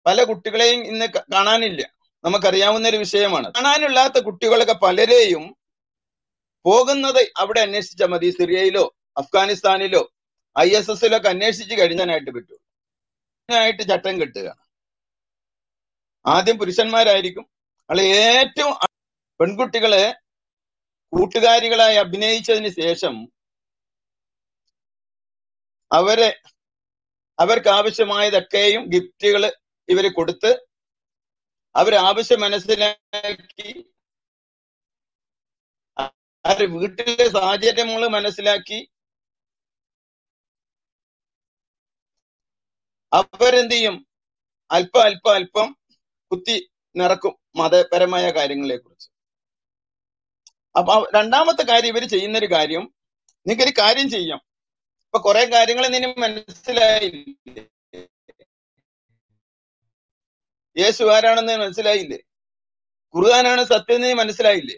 പല കുട്ടികളെയും ഇന്ന് ക- കാണാനില്ല നമുക്കറിയാവുന്ന ഒരു വിഷയമാണ് കാണാനില്ലാത്ത കുട്ടികളൊക്കെ പലരെയും പോകുന്നത് അവിടെ അന്വേഷിച്ചാൽ മതി സിറിയയിലോ അഫ്ഗാനിസ്ഥാനിലോ ഐ എസ് എസിലൊക്കെ അന്വേഷിച്ച് കഴിഞ്ഞാനായിട്ട് പറ്റും ആയിട്ട് ചട്ടം കെട്ടുക ആദ്യം പുരുഷന്മാരായിരിക്കും അയാൾ ഏറ്റവും അ- പെൺകുട്ടികളെ കൂട്ടുകാരികളായി അഭിനയിച്ചതിന് ശേഷം അവരെ അവർക്ക് ആവശ്യമായതൊക്കെയും ഗിഫ്റ്റുകൾ ഇവര് കൊടുത്ത് അവർ ആവശ്യം മനസ്സിലാക്കി അവരുടെ വീട്ടിലെ സാഹചര്യങ്ങൾ മനസ്സിലാക്കി അവരെന്ത് ചെയ്യും അല്പം അല്പം അല്പം കുത്തി നിറക്കും മതപരമായ കാര്യങ്ങളെ കുറിച്ച് അപ്പൊ ആ രണ്ടാമത്തെ കാര്യം ഇവർ ചെയ്യുന്ന ഒരു കാര്യം നിങ്ങൾക്കൊരു കാര്യം ചെയ്യാം ഇപ്പൊ കുറെ കാര്യങ്ങൾ നിന്നെ മനസ്സിലായില്ലേ യേശു ആരാണെന്ന് മനസ്സിലായില്ലേ ഖുർആനാണ് സത്യം എന്ന് മനസ്സിലായില്ലേ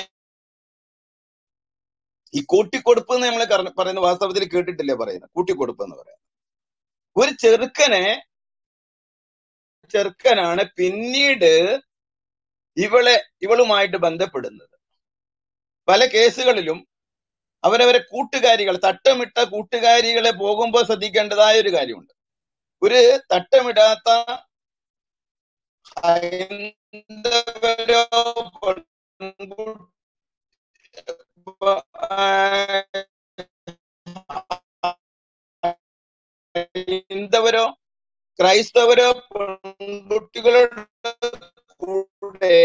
ഈ കൂട്ടിക്കൊടുപ്പ് എന്ന് നമ്മൾ പറയുന്ന വാസ്തവത്തിൽ കേട്ടിട്ടില്ലേ പറയുന്നത് കൂട്ടിക്കൊടുപ്പ് എന്ന് പറയുന്നത് ഒരു ചെറുക്കനെ ചെറുക്കനാണ് പിന്നീട് ഇവളെ ഇവളുമായിട്ട് ബന്ധപ്പെടുന്നത് പല കേസുകളിലും അവരവരെ കൂട്ടുകാരികൾ തട്ടമിട്ട കൂട്ടുകാരികളെ പോകുമ്പോൾ ശ്രദ്ധിക്കേണ്ടതായ ഒരു കാര്യമുണ്ട് ഒരു തട്ടമിടാത്ത ഹൈന്ദവരോ പെൺകു- ഹൈന്ദവരോ ക്രൈസ്തവരോ പെൺകുട്ടികളുടെ കൂടെ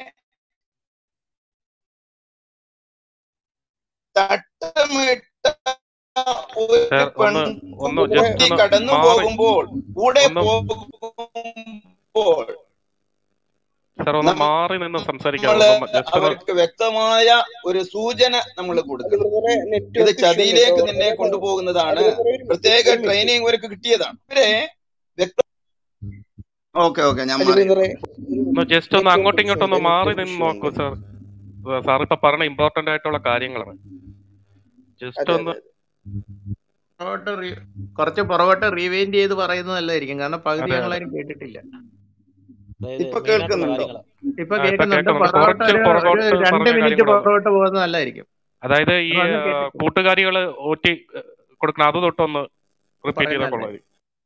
തട്ടമിട്ട ഒരു സാർ ഒന്ന് ഒന്ന് ജസ്റ്റ് പെൺകുട്ടി ഒന്ന് കടന്നു മാറി പോകുമ്പോൾ കൂടെ ഒന്ന് പോകുമ്പോൾ സാർ ഒന്ന് നമ്മ- മാറി നിന്ന് സംസാരിക്കാതെ നമ്മള് ഒന്ന് ജസ്റ്റ് ഒന്ന് അവർക്ക് വ്യക്തമായ ഒരു സൂചന നമ്മൾ കൊടുക്കണം ഇത് നെറ്റ്വർക്ക് ഇഷ്യൂ ഉണ്ട് ചതിയിലേക്ക് കേട്ടോ നിന്നെ കൊണ്ടുപോകുന്നതാണ് ഒരു മിനിറ്റ് പ്രത്യേക ഒരു മിനിറ്റ് ട്രെയിനിങ് ഇവർക്ക് കിട്ടിയതാണ് ഇവരെ വ്യക്ത ഓക്കെ ഓക്കെ ഞാൻ മാറി അലിബിന്ദ്രെ ഒന്ന് ജസ്റ്റ് ഒന്ന് അങ്ങോട്ടും നെറ്റ്വർക്ക് ഇങ്ങോട്ടും ഇഷ്യൂ ഉണ്ട് ഒന്ന് മാറി നെറ്റ്വർക്ക് നിന്ന് ഇഷ്യൂ ഉണ്ട് നോക്കൂ സാർ സാർ ഇപ്പൊ പറഞ്ഞ ഇമ്പോർട്ടന്റ് ആയിട്ടുള്ള കാര്യങ്ങളാണ് ജസ്റ്റ് അതെ ഒന്ന് അതെ അതെ പുറകോട്ട് re- കുറച്ച് പുറകോട്ട് റീവൈൻഡ് ചെയ്ത് പറയുന്നത് നല്ലതായിരിക്കും കാരണം പകുതി അതെ അതെ ഞങ്ങളാരും കേട്ടിട്ടില്ല അതായത് ഇപ്പൊ മെയിൻ ആയിട്ടുള്ള കേൾക്കുന്നുണ്ടോ കാര്യങ്ങൾ ഇപ്പൊ ആ, ഇപ്പൊ കേൾക്കുന്നുണ്ട് കേൾക്കുന്നുണ്ട് പുറകോട്ട് കുറച്ച് ഒരു ഒരു പുറകോട്ട് രണ്ട് പറഞ്ഞ കാര്യം മിനിറ്റ് കൂടെ ഒന്ന് പുറകോട്ട് പോകുന്നത് നല്ലതായിരിക്കും അതായത് ഈ അതൊന്നും ആ, കേട്ടിട്ടില്ല കൂട്ടുകാരികള് ഊറ്റി കൊടുക്കണം അത് തൊട്ടൊന്ന് റിപ്പീറ്റ് പറയുന്നത് ചെയ്താൽ നല്ലതായിരിക്കും കൊള്ളാം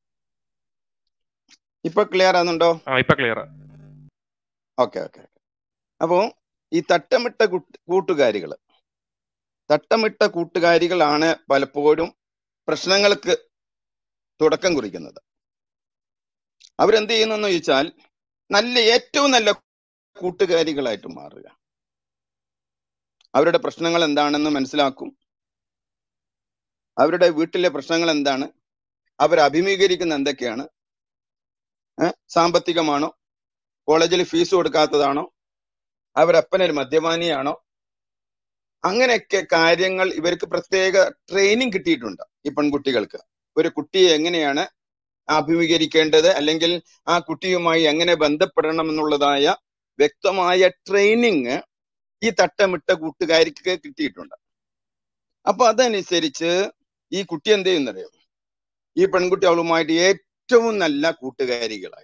ഇപ്പൊ ക്ലിയർ ആകുന്നുണ്ടോ ആ ഇപ്പൊ ക്ലിയർ ഓക്കെ ഓക്കെ അപ്പോ ഈ തട്ടമിട്ട കൂട്ട്- കൂട്ടുകാരികള് തട്ടമിട്ട കൂട്ടുകാരികളാണ് പലപ്പോഴും പ്രശ്നങ്ങൾക്ക് തുടക്കം കുറിക്കുന്നത് അവരെന്ത് ചെയ്യുന്നെന്ന് ചോദിച്ചാൽ നല്ല ഏറ്റവും നല്ല കൂട്ടുകാരികളായിട്ട് മാറുക അവരുടെ പ്രശ്നങ്ങൾ എന്താണെന്ന് മനസ്സിലാക്കും അവരുടെ വീട്ടിലെ പ്രശ്നങ്ങൾ എന്താണ് അവർ അഭിമുഖീകരിക്കുന്ന എന്തൊക്കെയാണ് ഏഹ് സാമ്പത്തികമാണോ കോളേജിൽ ഫീസ് കൊടുക്കാത്തതാണോ അവരപ്പനൊരു മദ്യപാനിയാണോ അങ്ങനെയൊക്കെ കാര്യങ്ങൾ ഇവർക്ക് പ്രത്യേക ട്രെയിനിങ് കിട്ടിയിട്ടുണ്ട് ഈ പെൺകുട്ടികൾക്ക് ഒരു കുട്ടിയെ എങ്ങനെയാണ് അഭിമുഖീകരിക്കേണ്ടത് അല്ലെങ്കിൽ ആ കുട്ടിയുമായി എങ്ങനെ ബന്ധപ്പെടണം എന്നുള്ളതായ വ്യക്തമായ ട്രെയിനിങ് ഈ തട്ടമിട്ട കൂട്ടുകാരിക്ക് കിട്ടിയിട്ടുണ്ട് അപ്പൊ അതനുസരിച്ച് ഈ കുട്ടി എന്ത് ചെയ്യുന്നറിയോ ഈ പെൺകുട്ടി അവളുമായിട്ട് ഏറ്റവും നല്ല കൂട്ടുകാരികളായിട്ട്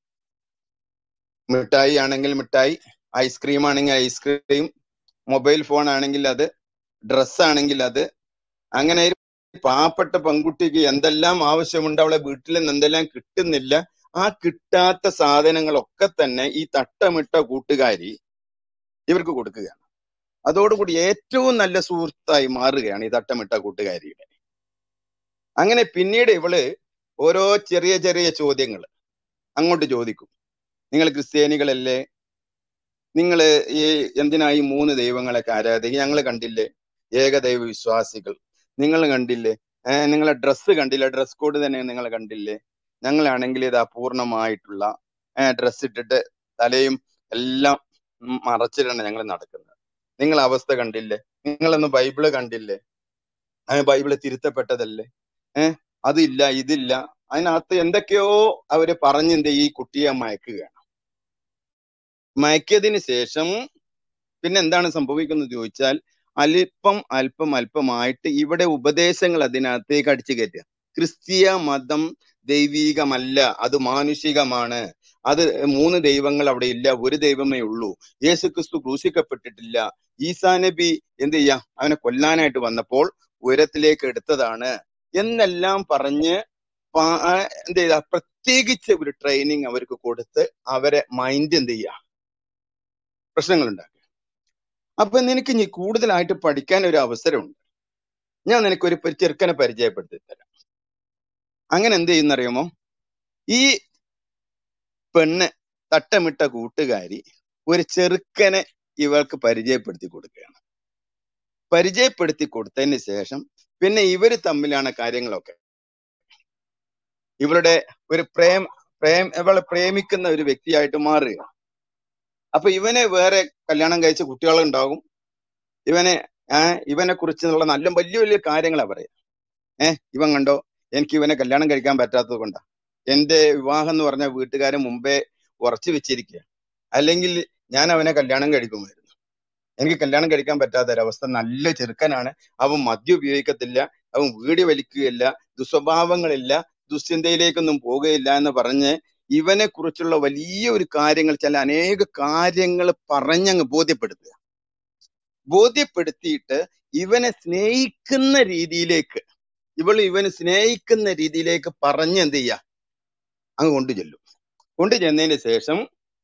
മിഠായി ആണെങ്കിൽ മിഠായി ഐസ്ക്രീം ആണെങ്കിൽ ഐസ്ക്രീം മൊബൈൽ ഫോൺ ആണെങ്കിൽ അത് ഡ്രസ് ആണെങ്കിൽ അത് അങ്ങനെ ഒരു പാവപ്പെട്ട പെൺകുട്ടിക്ക് എന്തെല്ലാം ആവശ്യമുണ്ട് അവളെ വീട്ടിൽ നിന്ന് എന്തെല്ലാം കിട്ടുന്നില്ല ആ കിട്ടാത്ത സാധനങ്ങളൊക്കെ തന്നെ ഈ തട്ടമിട്ട കൂട്ടുകാരി ഇവർക്ക് കൊടുക്കുകയാണ് അതോടുകൂടി ഏറ്റവും നല്ല സുഹൃത്തായി മാറുകയാണ് ഈ തട്ടമിട്ട കൂട്ടുകാരിയുടെ അങ്ങനെ പിന്നീട് ഇവള് ഓരോ ചെറിയ ചെറിയ ചോദ്യങ്ങൾ അങ്ങോട്ട് ചോദിക്കും നിങ്ങൾ ക്രിസ്ത്യാനികളല്ലേ നിങ്ങൾ ഈ എന്തിനാ ഈ മൂന്ന് ദൈവങ്ങളൊക്കെ ആരാധിക്കുക ഞങ്ങൾ കണ്ടില്ലേ ഏകദൈവ വിശ്വാസികൾ നിങ്ങൾ കണ്ടില്ലേ ഏഹ് നിങ്ങളെ ഡ്രസ്സ് കണ്ടില്ല ഡ്രസ് കോഡ് തന്നെ നിങ്ങൾ കണ്ടില്ലേ ഞങ്ങളാണെങ്കിൽ ഇത് അപൂർണമായിട്ടുള്ള ഡ്രസ് ഇട്ടിട്ട് തലയും എല്ലാം ഉം മറച്ചിട്ടാണ് ഞങ്ങൾ നടക്കുന്നത് നിങ്ങൾ അവസ്ഥ കണ്ടില്ലേ നിങ്ങളൊന്ന് ബൈബിള് കണ്ടില്ലേ ആ ബൈബിള് തിരുത്തപ്പെട്ടതല്ലേ ഏഹ് അതില്ല ഇതില്ല അതിനകത്ത് എന്തൊക്കെയോ അവര് പറഞ്ഞെന്ത് ഈ കുട്ടിയെ മയക്കുകയാണ് മയക്കിയതിന് ശേഷം പിന്നെ എന്താണ് സംഭവിക്കുന്നത് ചോദിച്ചാൽ അല്പം അല്പം അല്പമായിട്ട് ഇവിടെ ഉപദേശങ്ങൾ അതിനകത്തേക്ക് അടിച്ചു കയറ്റുക ക്രിസ്തീയ മതം ദൈവീകമല്ല അത് മാനുഷികമാണ് അത് മൂന്ന് ദൈവങ്ങൾ അവിടെ ഇല്ല ഒരു ദൈവമേ ഉള്ളൂ യേശു ക്രിസ്തു ക്രൂശിക്കപ്പെട്ടിട്ടില്ല ഈസാ നബി എന്ത് ചെയ്യാ അവനെ കൊല്ലാനായിട്ട് വന്നപ്പോൾ ഉയരത്തിലേക്ക് എടുത്തതാണ് എന്നെല്ലാം പറഞ്ഞ് പാ- ആ, എന്ത് ചെയ്ത പ്രത്യേകിച്ച് ഒരു ട്രെയിനിങ് അവർക്ക് കൊടുത്ത് അവരെ മൈൻഡ് എന്ത് ചെയ്യുക പ്രശ്നങ്ങൾ ഉണ്ടാക്കുക അപ്പൊ നിനക്ക് ഇനി കൂടുതലായിട്ട് പഠിക്കാൻ ഒരു അവസരമുണ്ട് ഞാൻ നിനക്ക് ഒരു പരി- ചെറുക്കനെ പരിചയപ്പെടുത്തി തരാം അങ്ങനെ എന്ത് ചെയ്യുന്നറിയാമോ ഈ പെണ്ണ് തട്ടമിട്ട കൂട്ടുകാരി ഒരു ചെറുക്കനെ ഇവൾക്ക് പരിചയപ്പെടുത്തി കൊടുക്കുകയാണ് പരിചയപ്പെടുത്തി കൊടുത്തതിന് ശേഷം പിന്നെ ഇവര് തമ്മിലാണ് കാര്യങ്ങളൊക്കെ ഇവരുടെ ഒരു പ്രേം പ്രേം ഇവളെ പ്രേമിക്കുന്ന ഒരു വ്യക്തിയായിട്ട് മാറുക അപ്പൊ ഇവനെ വേറെ കല്യാണം കഴിച്ച കുട്ടികളുണ്ടാകും ഇവനെ ഏഹ് ഇവനെ കുറിച്ചുള്ള നല്ല വലിയ വലിയ കാര്യങ്ങളാ പറയാ ഏഹ് ഇവൻ കണ്ടോ എനിക്ക് ഇവനെ കല്യാണം കഴിക്കാൻ പറ്റാത്തത് കൊണ്ടാ എന്റെ വിവാഹം എന്ന് പറഞ്ഞ വീട്ടുകാരൻ മുമ്പേ ഉറച്ചു വെച്ചിരിക്കുക അല്ലെങ്കിൽ ഞാൻ അവനെ കല്യാണം കഴിക്കുമായിരുന്നു എനിക്ക് കല്യാണം കഴിക്കാൻ പറ്റാത്ത ഒരവസ്ഥ നല്ല ചെറുക്കനാണ് അവൻ മദ്യം ഉപയോഗിക്കത്തില്ല അവൻ വീടി വലിക്കുകയില്ല ദുസ്വഭാവങ്ങളില്ല ദുശ്ചിന്തയിലേക്കൊന്നും പോകുകയില്ല എന്ന് പറഞ്ഞ് ഇവനെ കുറിച്ചുള്ള വലിയ ഒരു കാര്യങ്ങൾ ചില അനേക കാര്യങ്ങൾ പറഞ്ഞങ്ങ് ബോധ്യപ്പെടുത്തുക ബോധ്യപ്പെടുത്തിയിട്ട് ഇവനെ സ്നേഹിക്കുന്ന രീതിയിലേക്ക് ഇവൾ ഇവന് സ്നേഹിക്കുന്ന രീതിയിലേക്ക് പറഞ്ഞ് എന്ത് ചെയ്യുക അങ്ങ് കൊണ്ടു ചെല്ലും കൊണ്ടു ചെന്നതിന് ശേഷം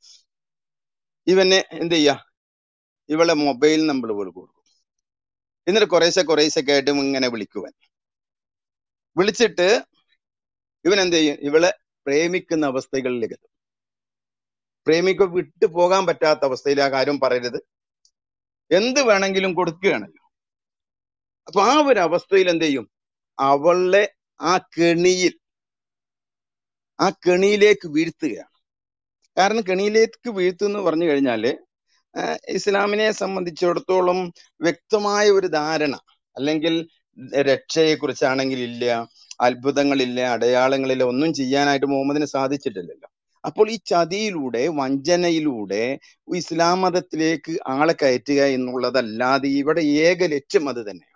ഇവനെ എന്ത് ചെയ്യുക ഇവളെ മൊബൈൽ നമ്പർ ഇവൾ കൊടുക്കും എന്നിട്ട് കുറേശ്ശെ കുറേശ്ശെ ആയിട്ട് ഇങ്ങനെ വിളിക്കുവൻ വിളിച്ചിട്ട് ഇവൻ എന്ത് ചെയ്യും ഇവളെ പ്രേമിക്കുന്ന അവസ്ഥകളിലേക്ക് എത്തും പ്രേമിക്ക വിട്ടു പോകാൻ പറ്റാത്ത അവസ്ഥയിൽ ആ കാര്യം പറയരുത് എന്ത് വേണമെങ്കിലും കൊടുക്കുകയാണല്ലോ അപ്പൊ ആ ഒരു അവസ്ഥയിൽ എന്ത് ചെയ്യും അവളെ ആ കെണിയിൽ ആ കെണിയിലേക്ക് വീഴ്ത്തുകയാണ് കാരണം കെണിയിലേക്ക് വീഴ്ത്തുക എന്ന് പറഞ്ഞു കഴിഞ്ഞാല് ആഹ് ഇസ്ലാമിനെ സംബന്ധിച്ചിടത്തോളം വ്യക്തമായ ഒരു ധാരണ അല്ലെങ്കിൽ രക്ഷയെ കുറിച്ചാണെങ്കിൽ ഇല്ല അത്ഭുതങ്ങളില്ല അടയാളങ്ങളില്ല ഒന്നും ചെയ്യാനായിട്ട് മുഹമ്മദിന് സാധിച്ചിട്ടില്ലല്ലോ അപ്പോൾ ഈ ചതിയിലൂടെ വഞ്ചനയിലൂടെ ഇസ്ലാം മതത്തിലേക്ക് ആളെ കയറ്റുക എന്നുള്ളതല്ലാതെ ഇവിടെ ഏക ലക്ഷ്യം അത് തന്നെയാണ്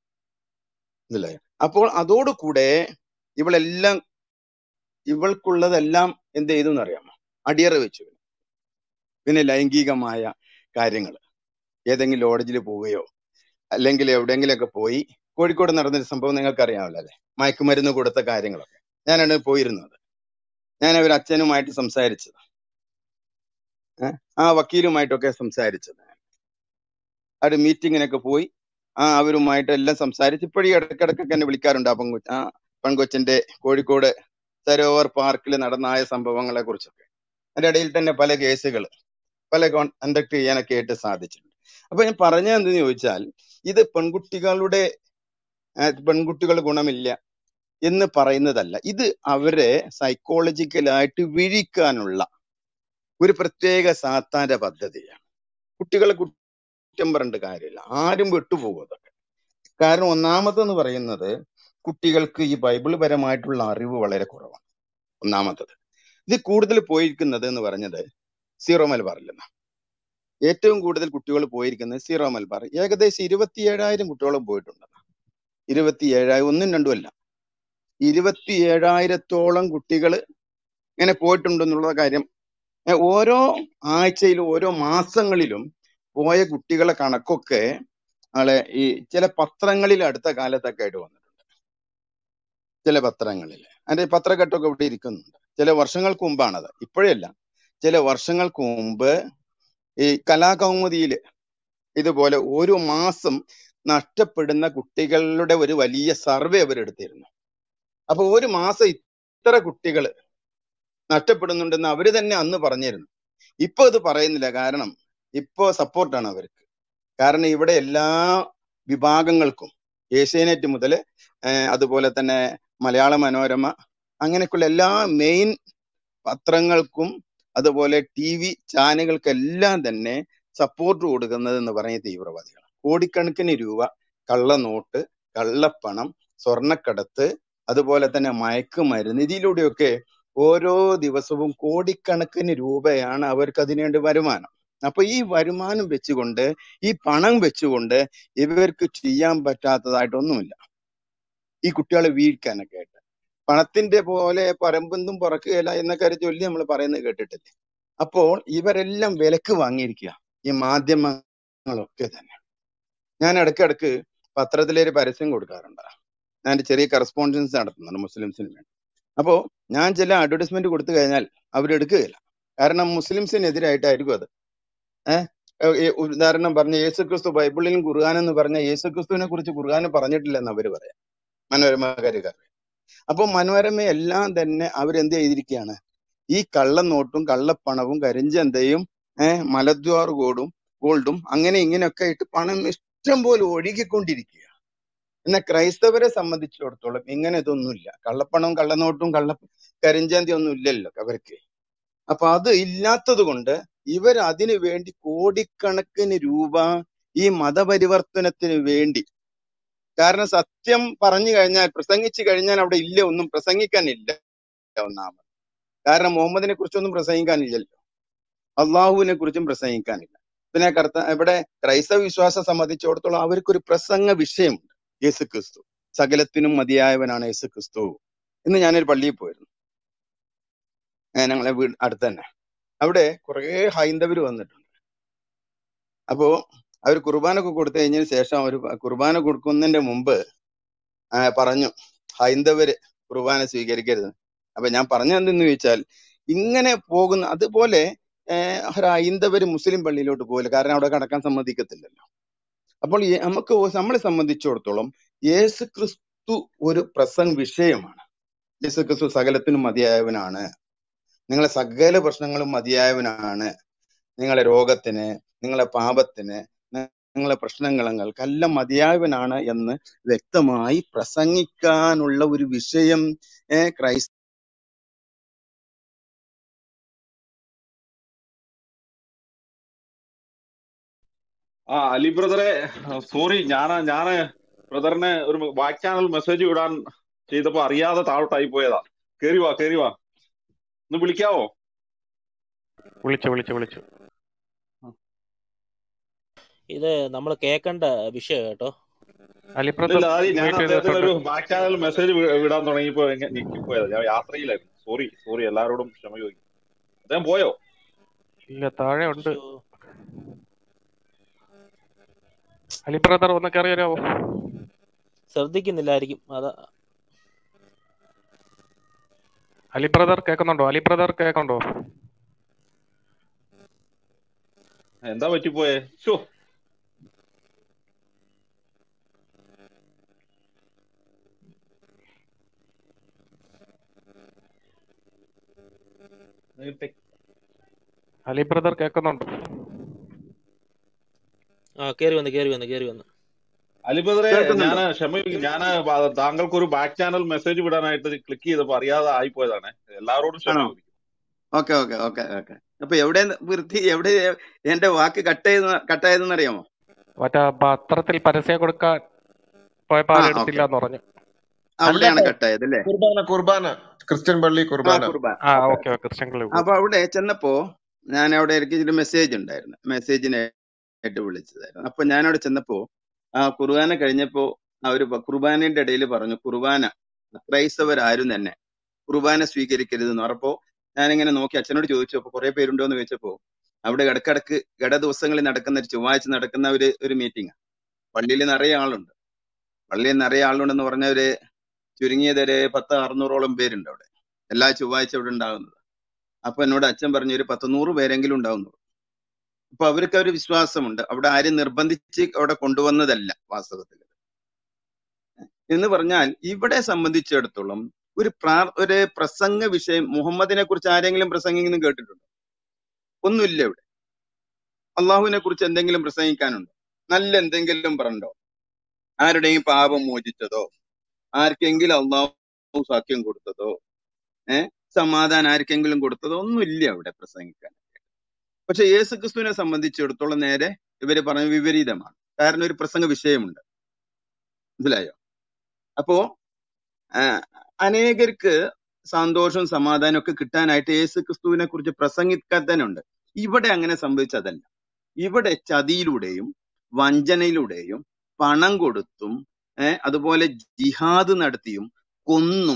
ഇല്ലേ അപ്പോൾ അതോടുകൂടെ ഇവളെല്ലാം ഇവൾക്കുള്ളതെല്ലാം എന്ത് ചെയ്തു എന്നറിയാമോ അടിയറ വെച്ചു പിന്നെ ലൈംഗികമായ കാര്യങ്ങൾ ഏതെങ്കിലും ലോഡ്ജിൽ പോവുകയോ അല്ലെങ്കിൽ എവിടെയെങ്കിലുമൊക്കെ പോയി കോഴിക്കോട് നടന്നൊരു സംഭവം നിങ്ങൾക്ക് അറിയാമല്ലോ അല്ലെ മയക്കുമരുന്ന് കൊടുത്ത കാര്യങ്ങളൊക്കെ ഞാനാണ് പോയിരുന്നത് ഞാൻ ഒരു അച്ഛനുമായിട്ട് സംസാരിച്ചത് ഏഹ് ആ വക്കീലുമായിട്ടൊക്കെ സംസാരിച്ചത് ആ ഒരു മീറ്റിങ്ങിനൊക്കെ പോയി ആ അവരുമായിട്ട് എല്ലാം സംസാരിച്ച് ഇപ്പോഴും ഇടയ്ക്കിടയ്ക്കൊക്കെ എന്നെ വിളിക്കാറുണ്ട് ആ പെൺകൊ ആ പെൺകൊച്ചിന്റെ കോഴിക്കോട് സരോവർ പാർക്കിൽ നടന്നായ സംഭവങ്ങളെ കുറിച്ചൊക്കെ അതിന്റെ ഇടയിൽ തന്നെ പല കേസുകൾ പല കണ്ടക്ട് ചെയ്യാനൊക്കെ ആയിട്ട് സാധിച്ചിട്ടുണ്ട് അപ്പൊ ഞാൻ പറഞ്ഞത് എന്തെന്ന് ചോദിച്ചാൽ ഇത് പെൺകുട്ടികളുടെ ആ, പെൺകുട്ടികൾ ഗുണമില്ല എന്ന് പറയുന്നതല്ല ഇത് അവരെ സൈക്കോളജിക്കലായിട്ട് വിഴിക്കാനുള്ള ഒരു പ്രത്യേക സാത്താന്റെ പദ്ധതിയാണ് കുട്ടികളെ കുറ്റം പറഞ്ഞിട്ട് കാര്യമില്ല ആരും വിട്ടുപോകും അതൊക്കെ കാരണം ഒന്നാമതെന്ന് പറയുന്നത് കുട്ടികൾക്ക് ഈ ബൈബിൾ പരമായിട്ടുള്ള അറിവ് വളരെ കുറവാണ് ഒന്നാമത്തത് ഇത് കൂടുതൽ പോയിരിക്കുന്നത് എന്ന് പറഞ്ഞത് സീറോ മലബാറിലെന്ന ഏറ്റവും കൂടുതൽ കുട്ടികൾ പോയിരിക്കുന്നത് സീറോ മലബാർ ഏകദേശം ഇരുപത്തിയേഴായിരം കുട്ടികളും പോയിട്ടുണ്ട് ഇരുപത്തി ഏഴായിരം ഒന്നും രണ്ടും അല്ല ഇരുപത്തി ഏഴായിരത്തോളം കുട്ടികൾ ഇങ്ങനെ പോയിട്ടുണ്ടെന്നുള്ള കാര്യം ഏ, ഓരോ ആഴ്ചയിലും ഓരോ മാസങ്ങളിലും പോയ കുട്ടികളെ കണക്കൊക്കെ ആളെ ഈ ചില പത്രങ്ങളിൽ അടുത്ത കാലത്തൊക്കെ ആയിട്ട് വന്നിട്ടുണ്ട് ചില പത്രങ്ങളിൽ അതിന്റെ പത്രക്കെട്ടൊക്കെ ഇവിടെ ഇരിക്കുന്നുണ്ട് ചില വർഷങ്ങൾക്ക് മുമ്പാണത് ഇപ്പോഴല്ല ചില വർഷങ്ങൾക്ക് മുമ്പ് ഈ കലാകൗമുദിയിൽ ഇതുപോലെ ഒരു മാസം നഷ്ടപ്പെടുന്ന കുട്ടികളുടെ ഒരു വലിയ സർവേ അവരെടുത്തിരുന്നു അപ്പൊ ഒരു മാസം ഇത്ര കുട്ടികൾ നഷ്ടപ്പെടുന്നുണ്ടെന്ന് അവര് തന്നെ അന്ന് പറഞ്ഞിരുന്നു ഇപ്പൊ ഇത് പറയുന്നില്ല കാരണം ഇപ്പോ സപ്പോർട്ടാണ് അവർക്ക് കാരണം ഇവിടെ എല്ലാ വിഭാഗങ്ങൾക്കും ഏഷ്യാനെറ്റ് മുതൽ അതുപോലെ തന്നെ മലയാള മനോരമ അങ്ങനെയൊക്കെയുള്ള എല്ലാ മെയിൻ പത്രങ്ങൾക്കും അതുപോലെ ടി വി ചാനലുകൾക്കെല്ലാം തന്നെ സപ്പോർട്ട് കൊടുക്കുന്നത് എന്ന് പറയുന്ന തീവ്രവാദികളാണ് കോടിക്കണക്കിന് രൂപ കള്ളനോട്ട് കള്ളപ്പണം സ്വർണ്ണക്കടത്ത് അതുപോലെ തന്നെ മയക്കുമരുന്ന് ഇതിലൂടെയൊക്കെ ഓരോ ദിവസവും കോടിക്കണക്കിന് രൂപയാണ് അവർക്ക് അതിനുവേണ്ടി വരുമാനം അപ്പൊ ഈ വരുമാനം വെച്ചുകൊണ്ട് ഈ പണം വെച്ചുകൊണ്ട് ഇവർക്ക് ചെയ്യാൻ പറ്റാത്തതായിട്ടൊന്നുമില്ല ഈ കുട്ടികളെ വീഴ്ക്കാനൊക്കെ ആയിട്ട് പണത്തിന്റെ പോലെ പരമ്പൊന്നും പുറക്കുകയില്ല എന്നൊക്കെ ഒരു ചൊല്ലി നമ്മൾ പറയുന്നത് കേട്ടിട്ടില്ലേ അപ്പോൾ ഇവരെല്ലാം വിലക്ക് വാങ്ങിയിരിക്കുക ഈ മാധ്യമങ്ങളൊക്കെ തന്നെ ഞാൻ ഇടയ്ക്കിടക്ക് പത്രത്തിലൊരു പരസ്യം കൊടുക്കാറുണ്ട് ഞാൻ ഒരു ചെറിയ കറസ്പോണ്ടൻസ് നടത്തുന്നുണ്ട് മുസ്ലിംസിന് വേണ്ടി അപ്പോ ഞാൻ ചില അഡ്വർടൈസ്മെന്റ് കൊടുത്തു കഴിഞ്ഞാൽ അവരെടുക്കുകയില്ല കാരണം മുസ്ലിംസിനെതിരായിട്ടായിരിക്കും അത് ഏഹ് ഉദാഹരണം പറഞ്ഞ യേശുക്രിസ്തു ബൈബിളിലും ഖുർആൻ എന്ന് പറഞ്ഞ യേശുക്രിസ്തുവിനെ കുറിച്ച് ഖുർആൻ പറഞ്ഞിട്ടില്ലെന്ന് അവര് പറയാം മനോരമകാരുകാർ അപ്പൊ മനോരമ എല്ലാം തന്നെ അവരെന്ത് ചെയ്തിരിക്കുകയാണ് ഈ കള്ളനോട്ടും കള്ളപ്പണവും കരിഞ്ചന്തയും ഏഹ് മലദ്വാർ ഗോൾഡും ഗോൾഡും അങ്ങനെ ഇങ്ങനെയൊക്കെ ആയിട്ട് പണം ഇഷ്ടം പോലെ ഒഴുകിക്കൊണ്ടിരിക്കുക എന്നാൽ ക്രൈസ്തവരെ സംബന്ധിച്ചിടത്തോളം ഇങ്ങനെ ഇതൊന്നുമില്ല കള്ളപ്പണവും കള്ളനോട്ടും കള്ള കരിഞ്ചന്തി ഒന്നും ഇല്ലല്ലോ അവർക്ക് അപ്പൊ അത് ഇല്ലാത്തത് കൊണ്ട് ഇവർ അതിനു വേണ്ടി കോടിക്കണക്കിന് രൂപ ഈ മതപരിവർത്തനത്തിന് വേണ്ടി കാരണം സത്യം പറഞ്ഞു കഴിഞ്ഞാൽ പ്രസംഗിച്ചു കഴിഞ്ഞാൽ അവിടെ ഇല്ല ഒന്നും പ്രസംഗിക്കാനില്ല ഒന്നാമത് കാരണം മുഹമ്മദിനെ കുറിച്ചൊന്നും പ്രസംഗിക്കാനില്ലല്ലോ അള്ളാഹുവിനെ കുറിച്ചും പ്രസംഗിക്കാനില്ല പിന്നെ കർത്ത ഇവിടെ ക്രൈസ്തവ വിശ്വാസം സംബന്ധിച്ചിടത്തോളം അവർക്കൊരു പ്രസംഗ വിഷയമുണ്ട് യേസു ക്രിസ്തു സകലത്തിനും മതിയായവനാണ് യേസു ക്രിസ്തു ഇന്ന് ഞാനൊരു പള്ളിയിൽ പോയിരുന്നു ഏഹ് ഞങ്ങളെ വീട് അടുത്ത് തന്നെ അവിടെ കുറെ ഹൈന്ദവർ വന്നിട്ടുണ്ട് അപ്പോ അവർ കുർബാനൊക്കെ കൊടുത്തു കഴിഞ്ഞതിന് ശേഷം അവർ കുർബാന കൊടുക്കുന്നതിന്റെ മുമ്പ് ആ, പറഞ്ഞു ഹൈന്ദവര് കുർബാന സ്വീകരിക്കരുത് അപ്പൊ ഞാൻ പറഞ്ഞു എന്തെന്ന് ചോദിച്ചാൽ ഇങ്ങനെ പോകുന്ന അതുപോലെ ഏഹ്, ഒരു ഹൈന്ദവര് മുസ്ലിം പള്ളിയിലോട്ട് പോകില്ല കാരണം അവിടെ കടക്കാൻ സമ്മതിക്കത്തില്ലല്ലോ അപ്പോൾ ഈ നമുക്ക് നമ്മളെ സംബന്ധിച്ചിടത്തോളം യേശു ക്രിസ്തു ഒരു പ്രസംഗ വിഷയമാണ് യേശു ക്രിസ്തു സകലത്തിനും മതിയായവനാണ് നിങ്ങളെ സകല പ്രശ്നങ്ങളും മതിയായവനാണ് നിങ്ങളെ രോഗത്തിന് നിങ്ങളെ പാപത്തിന് നി- നിങ്ങളെ പ്രശ്നങ്ങൾക്കെല്ലാം മതിയായവനാണ് എന്ന് വ്യക്തമായി പ്രസംഗിക്കാനുള്ള ഒരു വിഷയം ഏഹ് ക്രൈസ്ത ആ അലി ബ്രദറെ സോറി ഞാന് ഞാന് ബ്രദറിന് ഒരു ബാക്ക് ചാനൽ മെസ്സേജ് വിടാൻ ചെയ്തപ്പോ അറിയാതെ താഴോട്ടായി പോയതാ കേറി വാ കേറി വാ ഒന്ന് വിളിക്കാവോ വിളിച്ചു വിളിച്ചു വിളിച്ചു ഇത് നമ്മൾ കേൾക്കേണ്ട വിഷയം കേട്ടോ അലി ഇല്ല ബ്രദർ ആദ്യം ഞാൻ മ്യൂട്ട് ചെയ്ത് അദ്ദേഹത്തിന് ഒരു വെച്ചോട്ടെ ബാക്ക് ചാനൽ മെസ്സേജ് വിടാൻ തുടങ്ങിയപ്പോ എങ്ങ- ഞെക്കിപ്പോയതാ ഞാൻ യാത്രയിലായിരുന്നു സോറി സോറി എല്ലാവരോടും ക്ഷമ ചോദിക്കും അദ്ദേഹം പോയോ ഇല്ല താഴെ ഉണ്ട് ശ്ശോ. അലി ബ്രദർ ഒന്ന് കയറി വരാമോ ശ്രദ്ധിക്കുന്നില്ലായിരിക്കും അതാ അലി ബ്രദർ കേൾക്കുന്നുണ്ടോ അലി ബ്രദർ കേൾക്കുന്നുണ്ടോ എന്താ പറ്റിപ്പോയേ ഷോ അലി ബ്രദർ കേൾക്കുന്നുണ്ടോ ആ കേറി വന്ന് കേറി വന്ന് കേറി വന്ന് അലി ബ്രദറെ ഞാൻ കേൾക്കുന്നുണ്ടോ ക്ഷമ ചോദിക്കും ഞാൻ താങ്കൾക്ക് ഒരു ബാക്ക് ചാനൽ മെസ്സേജ് വിടാനായിട്ട് ക്ലിക്ക് ചെയ്തപ്പോ അറിയാതെ ആയിപ്പോയതാണ് എല്ലാവരോടും ക്ഷമ ആണോ ചോദിക്കും ഓക്കെ ഓക്കെ ഓക്കെ ഓക്കെ അപ്പൊ എവിടെ വൃത്തി എവിടെ എന്റെ വാക്ക് കട്ട് ചെയ്ത കട്ട് ചെയ്തെന്ന് അറിയാമോ മറ്റേ പത്രത്തിൽ പരസ്യം കൊടുക്കാൻ പോയപ്പോ ആ ആരെടുത്തില്ല ഓക്കെ എന്ന് പറഞ്ഞു അവിടെയാണ് അല്ല കട്ട് ആയത് അല്ലേ കുർബാന കുർബാന ക്രിസ്ത്യൻ പള്ളി ആ കുർബാന കുർബാന ആ ഓക്കെ ഓക്കെ ഓക്കെ ക്രിസ്ത്യൻ അപ്പൊ അവിടെ ചെന്നപ്പോ ഞാൻ അവിടെ എനിക്ക് ഒരു മെസ്സേജ് ഉണ്ടായിരുന്നു മെസ്സേജിനായിട്ട് വിളിച്ചതായിരുന്നു അപ്പൊ ഞാൻ അവിടെ ചെന്നപ്പോ ആ കുർബാന കഴിഞ്ഞപ്പോ അവര് പ- കുർബാനയുടെ ഇടയിൽ പറഞ്ഞു കുർബാന ക്രൈസ്തവരാരും തന്നെ കുർബാന സ്വീകരിക്കരുത് എന്ന് പറഞ്ഞപ്പോ ഞാനിങ്ങനെ നോക്കി അച്ഛനോട് ചോദിച്ചു അപ്പൊ കുറെ പേരുണ്ടോ എന്ന് ചോദിച്ചപ്പോ അവിടെ ഇടക്കിടക്ക് ഇട ദിവസങ്ങളിൽ നടക്കുന്ന ഒരു ചൊവ്വാഴ്ച നടക്കുന്ന ഒരു ഒരു മീറ്റിംഗ് പള്ളിയിൽ നിറയെ ആളുണ്ട് പള്ളിയിൽ നിറയെ ആളുണ്ടെന്ന് പറഞ്ഞ ഒരു ചുരുങ്ങിയത് ഒരു പത്ത് അറുന്നൂറോളം പേരുണ്ട് അവിടെ എല്ലാ ചൊവ്വാഴ്ച അവിടെ ഉണ്ടാകുന്നത് അപ്പൊ എന്നോട് അച്ഛൻ പറഞ്ഞു ഒരു പത്ത് നൂറ് പേരെങ്കിലും ഉണ്ടാവുന്നു അപ്പൊ അവർക്ക് ഒരു വിശ്വാസമുണ്ട് അവിടെ ആരും നിർബന്ധിച്ച് അവിടെ കൊണ്ടുവന്നതല്ല വാസ്തവത്തിൽ എന്ന് പറഞ്ഞാൽ ഇവിടെ സംബന്ധിച്ചിടത്തോളം ഒരു പ്രാർ ഒരു പ്രസംഗ വിഷയം മുഹമ്മദിനെ കുറിച്ച് ആരെങ്കിലും പ്രസംഗിക്കുന്നു കേട്ടിട്ടുണ്ടോ ഒന്നുമില്ല ഇവിടെ അള്ളാഹുവിനെ കുറിച്ച് എന്തെങ്കിലും പ്രസംഗിക്കാനുണ്ടോ നല്ല എന്തെങ്കിലും പറഞ്ഞോ ആരുടെയും പാപം മോചിച്ചതോ ആർക്കെങ്കിലും അള്ളാഹു സാക്ഷ്യം കൊടുത്തതോ ഏഹ് സമാധാനം ആർക്കെങ്കിലും കൊടുത്തതോ ഒന്നുമില്ല അവിടെ പ്രസംഗിക്കാൻ പക്ഷെ യേസു ക്രിസ്തുവിനെ സംബന്ധിച്ചിടത്തോളം നേരെ ഇവര് പറഞ്ഞ വിപരീതമാണ് കാരണം ഒരു പ്രസംഗ വിഷയമുണ്ട് മനസ്സിലായോ അപ്പോ ആ, അനേകർക്ക് സന്തോഷവും സമാധാനവും ഒക്കെ കിട്ടാനായിട്ട് യേസു ക്രിസ്തുവിനെ കുറിച്ച് പ്രസംഗിക്കാത്തനുണ്ട് ഇവിടെ അങ്ങനെ സംഭവിച്ചതല്ല ഇവിടെ ചതിയിലൂടെയും വഞ്ചനയിലൂടെയും പണം കൊടുത്തും ഏഹ് അതുപോലെ ജിഹാദ് നടത്തിയും കൊന്നും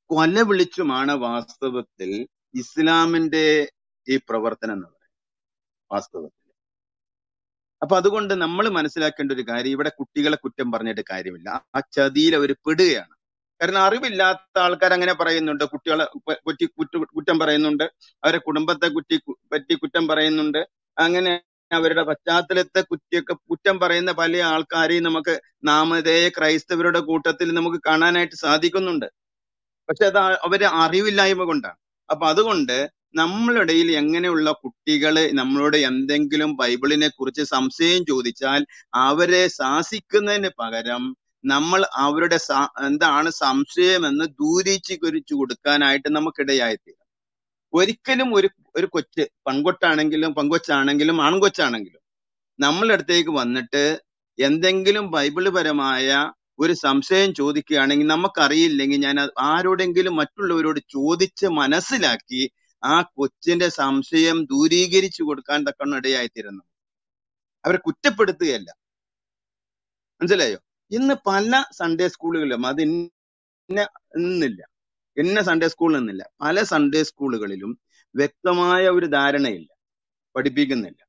കൊല വിളിച്ചുമാണ് വാസ്തവത്തിൽ ഇസ്ലാമിന്റെ ഈ പ്രവർത്തനം എന്ന് പറയുന്നത് വാസ്തവത്തിൽ അപ്പൊ അതുകൊണ്ട് നമ്മൾ മനസ്സിലാക്കേണ്ട ഒരു കാര്യം ഇവിടെ കുട്ടികളെ കുറ്റം പറഞ്ഞിട്ട് കാര്യമില്ല ആ ചതിയിൽ അവർ പെടുകയാണ് കാരണം അറിവില്ലാത്ത ആൾക്കാർ അങ്ങനെ പറയുന്നുണ്ട് കുട്ടികളെ പ- പറ്റി കുറ്റ- കുറ്റം പറയുന്നുണ്ട് അവരെ കുടുംബത്തെ കുറ്റി പറ്റി കുറ്റം പറയുന്നുണ്ട് അങ്ങനെ അവരുടെ പശ്ചാത്തലത്തെ കുറ്റിയൊക്കെ കുറ്റം പറയുന്ന പല ആൾക്കാരെയും നമുക്ക് നാമതേ ക്രൈസ്തവരുടെ കൂട്ടത്തിൽ നമുക്ക് കാണാനായിട്ട് സാധിക്കുന്നുണ്ട് പക്ഷെ അത് ആ- അവര് അറിവില്ലായ്മ കൊണ്ടാണ് അപ്പൊ അതുകൊണ്ട് നമ്മളിടയിൽ എങ്ങനെയുള്ള കുട്ടികള് നമ്മളോട് എന്തെങ്കിലും ബൈബിളിനെ കുറിച്ച് സംശയം ചോദിച്ചാൽ അവരെ ശാസിക്കുന്നതിന് പകരം നമ്മൾ അവരുടെ സ- എന്താണ് സംശയമെന്ന് ദൂരീകരിച്ചു കൊടുക്കാനായിട്ട് നമുക്കിടയായിത്തീരും ഒരിക്കലും ഒരു ഒരു കൊച്ച് പെൺകൊട്ടാണെങ്കിലും പെങ്കൊച്ചാണെങ്കിലും ആൺകൊച്ചാണെങ്കിലും നമ്മളുടെ അടുത്തേക്ക് വന്നിട്ട് എന്തെങ്കിലും ബൈബിള് പരമായ ഒരു സംശയം ചോദിക്കുകയാണെങ്കിൽ നമുക്കറിയില്ലെങ്കിൽ ഞാൻ അത് ആരോടെങ്കിലും മറ്റുള്ളവരോട് ചോദിച്ച് മനസ്സിലാക്കി ആ കൊച്ചിന്റെ സംശയം ദൂരീകരിച്ചു കൊടുക്കാൻ തക്കവണ്ണം ഇടയായിത്തീരുന്നു അവരെ കുറ്റപ്പെടുത്തുകയല്ല മനസ്സിലായോ ഇന്ന് പല സൺഡേ സ്കൂളുകളിലും അത് ഇന്ന ഇന്നില്ല ഇന്ന സൺഡേ സ്കൂളിൽ നിന്നില്ല പല സൺഡേ സ്കൂളുകളിലും വ്യക്തമായ ഒരു ധാരണയില്ല പഠിപ്പിക്കുന്നില്ല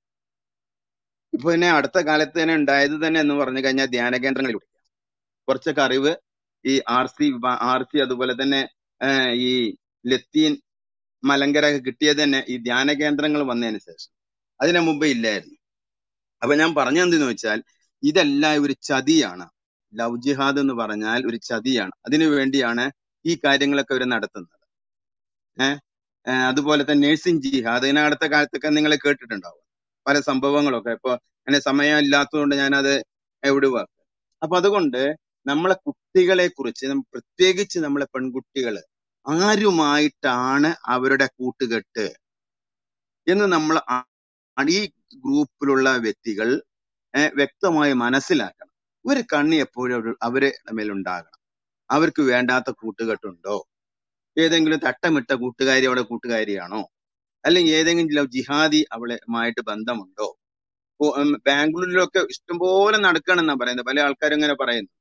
ഇപ്പൊ തന്നെ അടുത്ത കാലത്ത് തന്നെ ഉണ്ടായത് തന്നെ എന്ന് പറഞ്ഞു കഴിഞ്ഞാൽ ധ്യാന കേന്ദ്രങ്ങളിലൂടെ കുറച്ചൊക്കെ അറിവ് ഈ ആർ സി ആർ സി അതുപോലെ തന്നെ ആഹ് ഈ ലത്തീൻ മലങ്കര ഒക്കെ കിട്ടിയത് തന്നെ ഈ ധ്യാന കേന്ദ്രങ്ങൾ വന്നതിന് ശേഷം അതിനു മുമ്പ് ഇല്ലായിരുന്നു അപ്പൊ ഞാൻ പറഞ്ഞെന്തെന്ന് വെച്ചാൽ ഇതെല്ലാം ഒരു ചതിയാണ് ലവ് ജിഹാദ് എന്ന് പറഞ്ഞാൽ ഒരു ചതിയാണ് അതിനു വേണ്ടിയാണ് ഈ കാര്യങ്ങളൊക്കെ അവർ നടത്തുന്നത് ഏഹ് ഏഹ് അതുപോലെ തന്നെ നേഴ്സിംഗ് ജിഹാദ് ഇതിന് അടുത്ത കാലത്തൊക്കെ നിങ്ങൾ കേട്ടിട്ടുണ്ടാവും പല സംഭവങ്ങളൊക്കെ ഇപ്പൊ അങ്ങനെ സമയം ഇല്ലാത്തതുകൊണ്ട് ഞാനത് വിടുക അപ്പൊ അതുകൊണ്ട് നമ്മളെ കുട്ടികളെ കുറിച്ച് നം- പ്രത്യേകിച്ച് നമ്മളെ പെൺകുട്ടികള് ആരുമായിട്ടാണ് അവരുടെ കൂട്ടുകെട്ട് എന്ന് നമ്മൾ ആ- ഈ ഗ്രൂപ്പിലുള്ള വ്യക്തികൾ ഏഹ് വ്യക്തമായി മനസ്സിലാക്കണം ഒരു കണ്ണി എപ്പോഴും അവര് അവരെ മേലുണ്ടാകണം അവർക്ക് വേണ്ടാത്ത കൂട്ടുകെട്ടുണ്ടോ ഏതെങ്കിലും തട്ടമിട്ട കൂട്ടുകാരി അവിടെ കൂട്ടുകാരിയാണോ അല്ലെങ്കിൽ ഏതെങ്കിലും ജിഹാദി അവളുമായിട്ട് ബന്ധമുണ്ടോ ഇപ്പൊ, ഉം, ബാംഗ്ലൂരിലൊക്കെ ഇഷ്ടംപോലെ നടക്കണമെന്നാ പറയുന്നത് പല ആൾക്കാരും ഇങ്ങനെ പറയുന്നു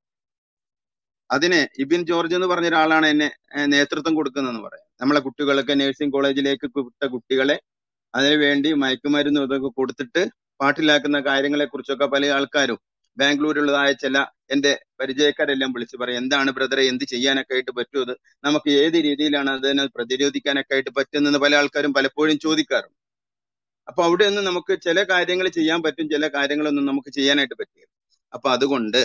അതിന് ഇബിൻ ജോർജ് എന്ന് പറഞ്ഞ ഒരാളാണ് എന്നെ ഏഹ്, നേതൃത്വം കൊടുക്കുന്നതെന്ന് പറയാം നമ്മളെ കുട്ടികളൊക്കെ നഴ്സിംഗ് കോളേജിലേക്ക് വിട്ട കുട്ടികളെ അതിനുവേണ്ടി മയക്കുമരുന്ന് ഇതൊക്കെ കൊടുത്തിട്ട് പാട്ടിലാക്കുന്ന കാര്യങ്ങളെ കുറിച്ചൊക്കെ പല ആൾക്കാരും ബാംഗ്ലൂരിലുള്ളതായ ചില എന്റെ പരിചയക്കാരെല്ലാം വിളിച്ചു പറയും എന്താണ് ബ്രദറെ എന്ത് ചെയ്യാനൊക്കെ ആയിട്ട് പറ്റുമോ ഇത് നമുക്ക് ഏത് രീതിയിലാണ് അതിനെ പ്രതിരോധിക്കാനൊക്കെ ആയിട്ട് പറ്റുന്നെന്ന് പല ആൾക്കാരും പലപ്പോഴും ചോദിക്കാറുണ്ട് അപ്പൊ അവിടെ നിന്ന് നമുക്ക് ചില കാര്യങ്ങൾ ചെയ്യാൻ പറ്റും ചില കാര്യങ്ങളൊന്നും നമുക്ക് ചെയ്യാനായിട്ട് പറ്റില്ല അപ്പൊ അതുകൊണ്ട്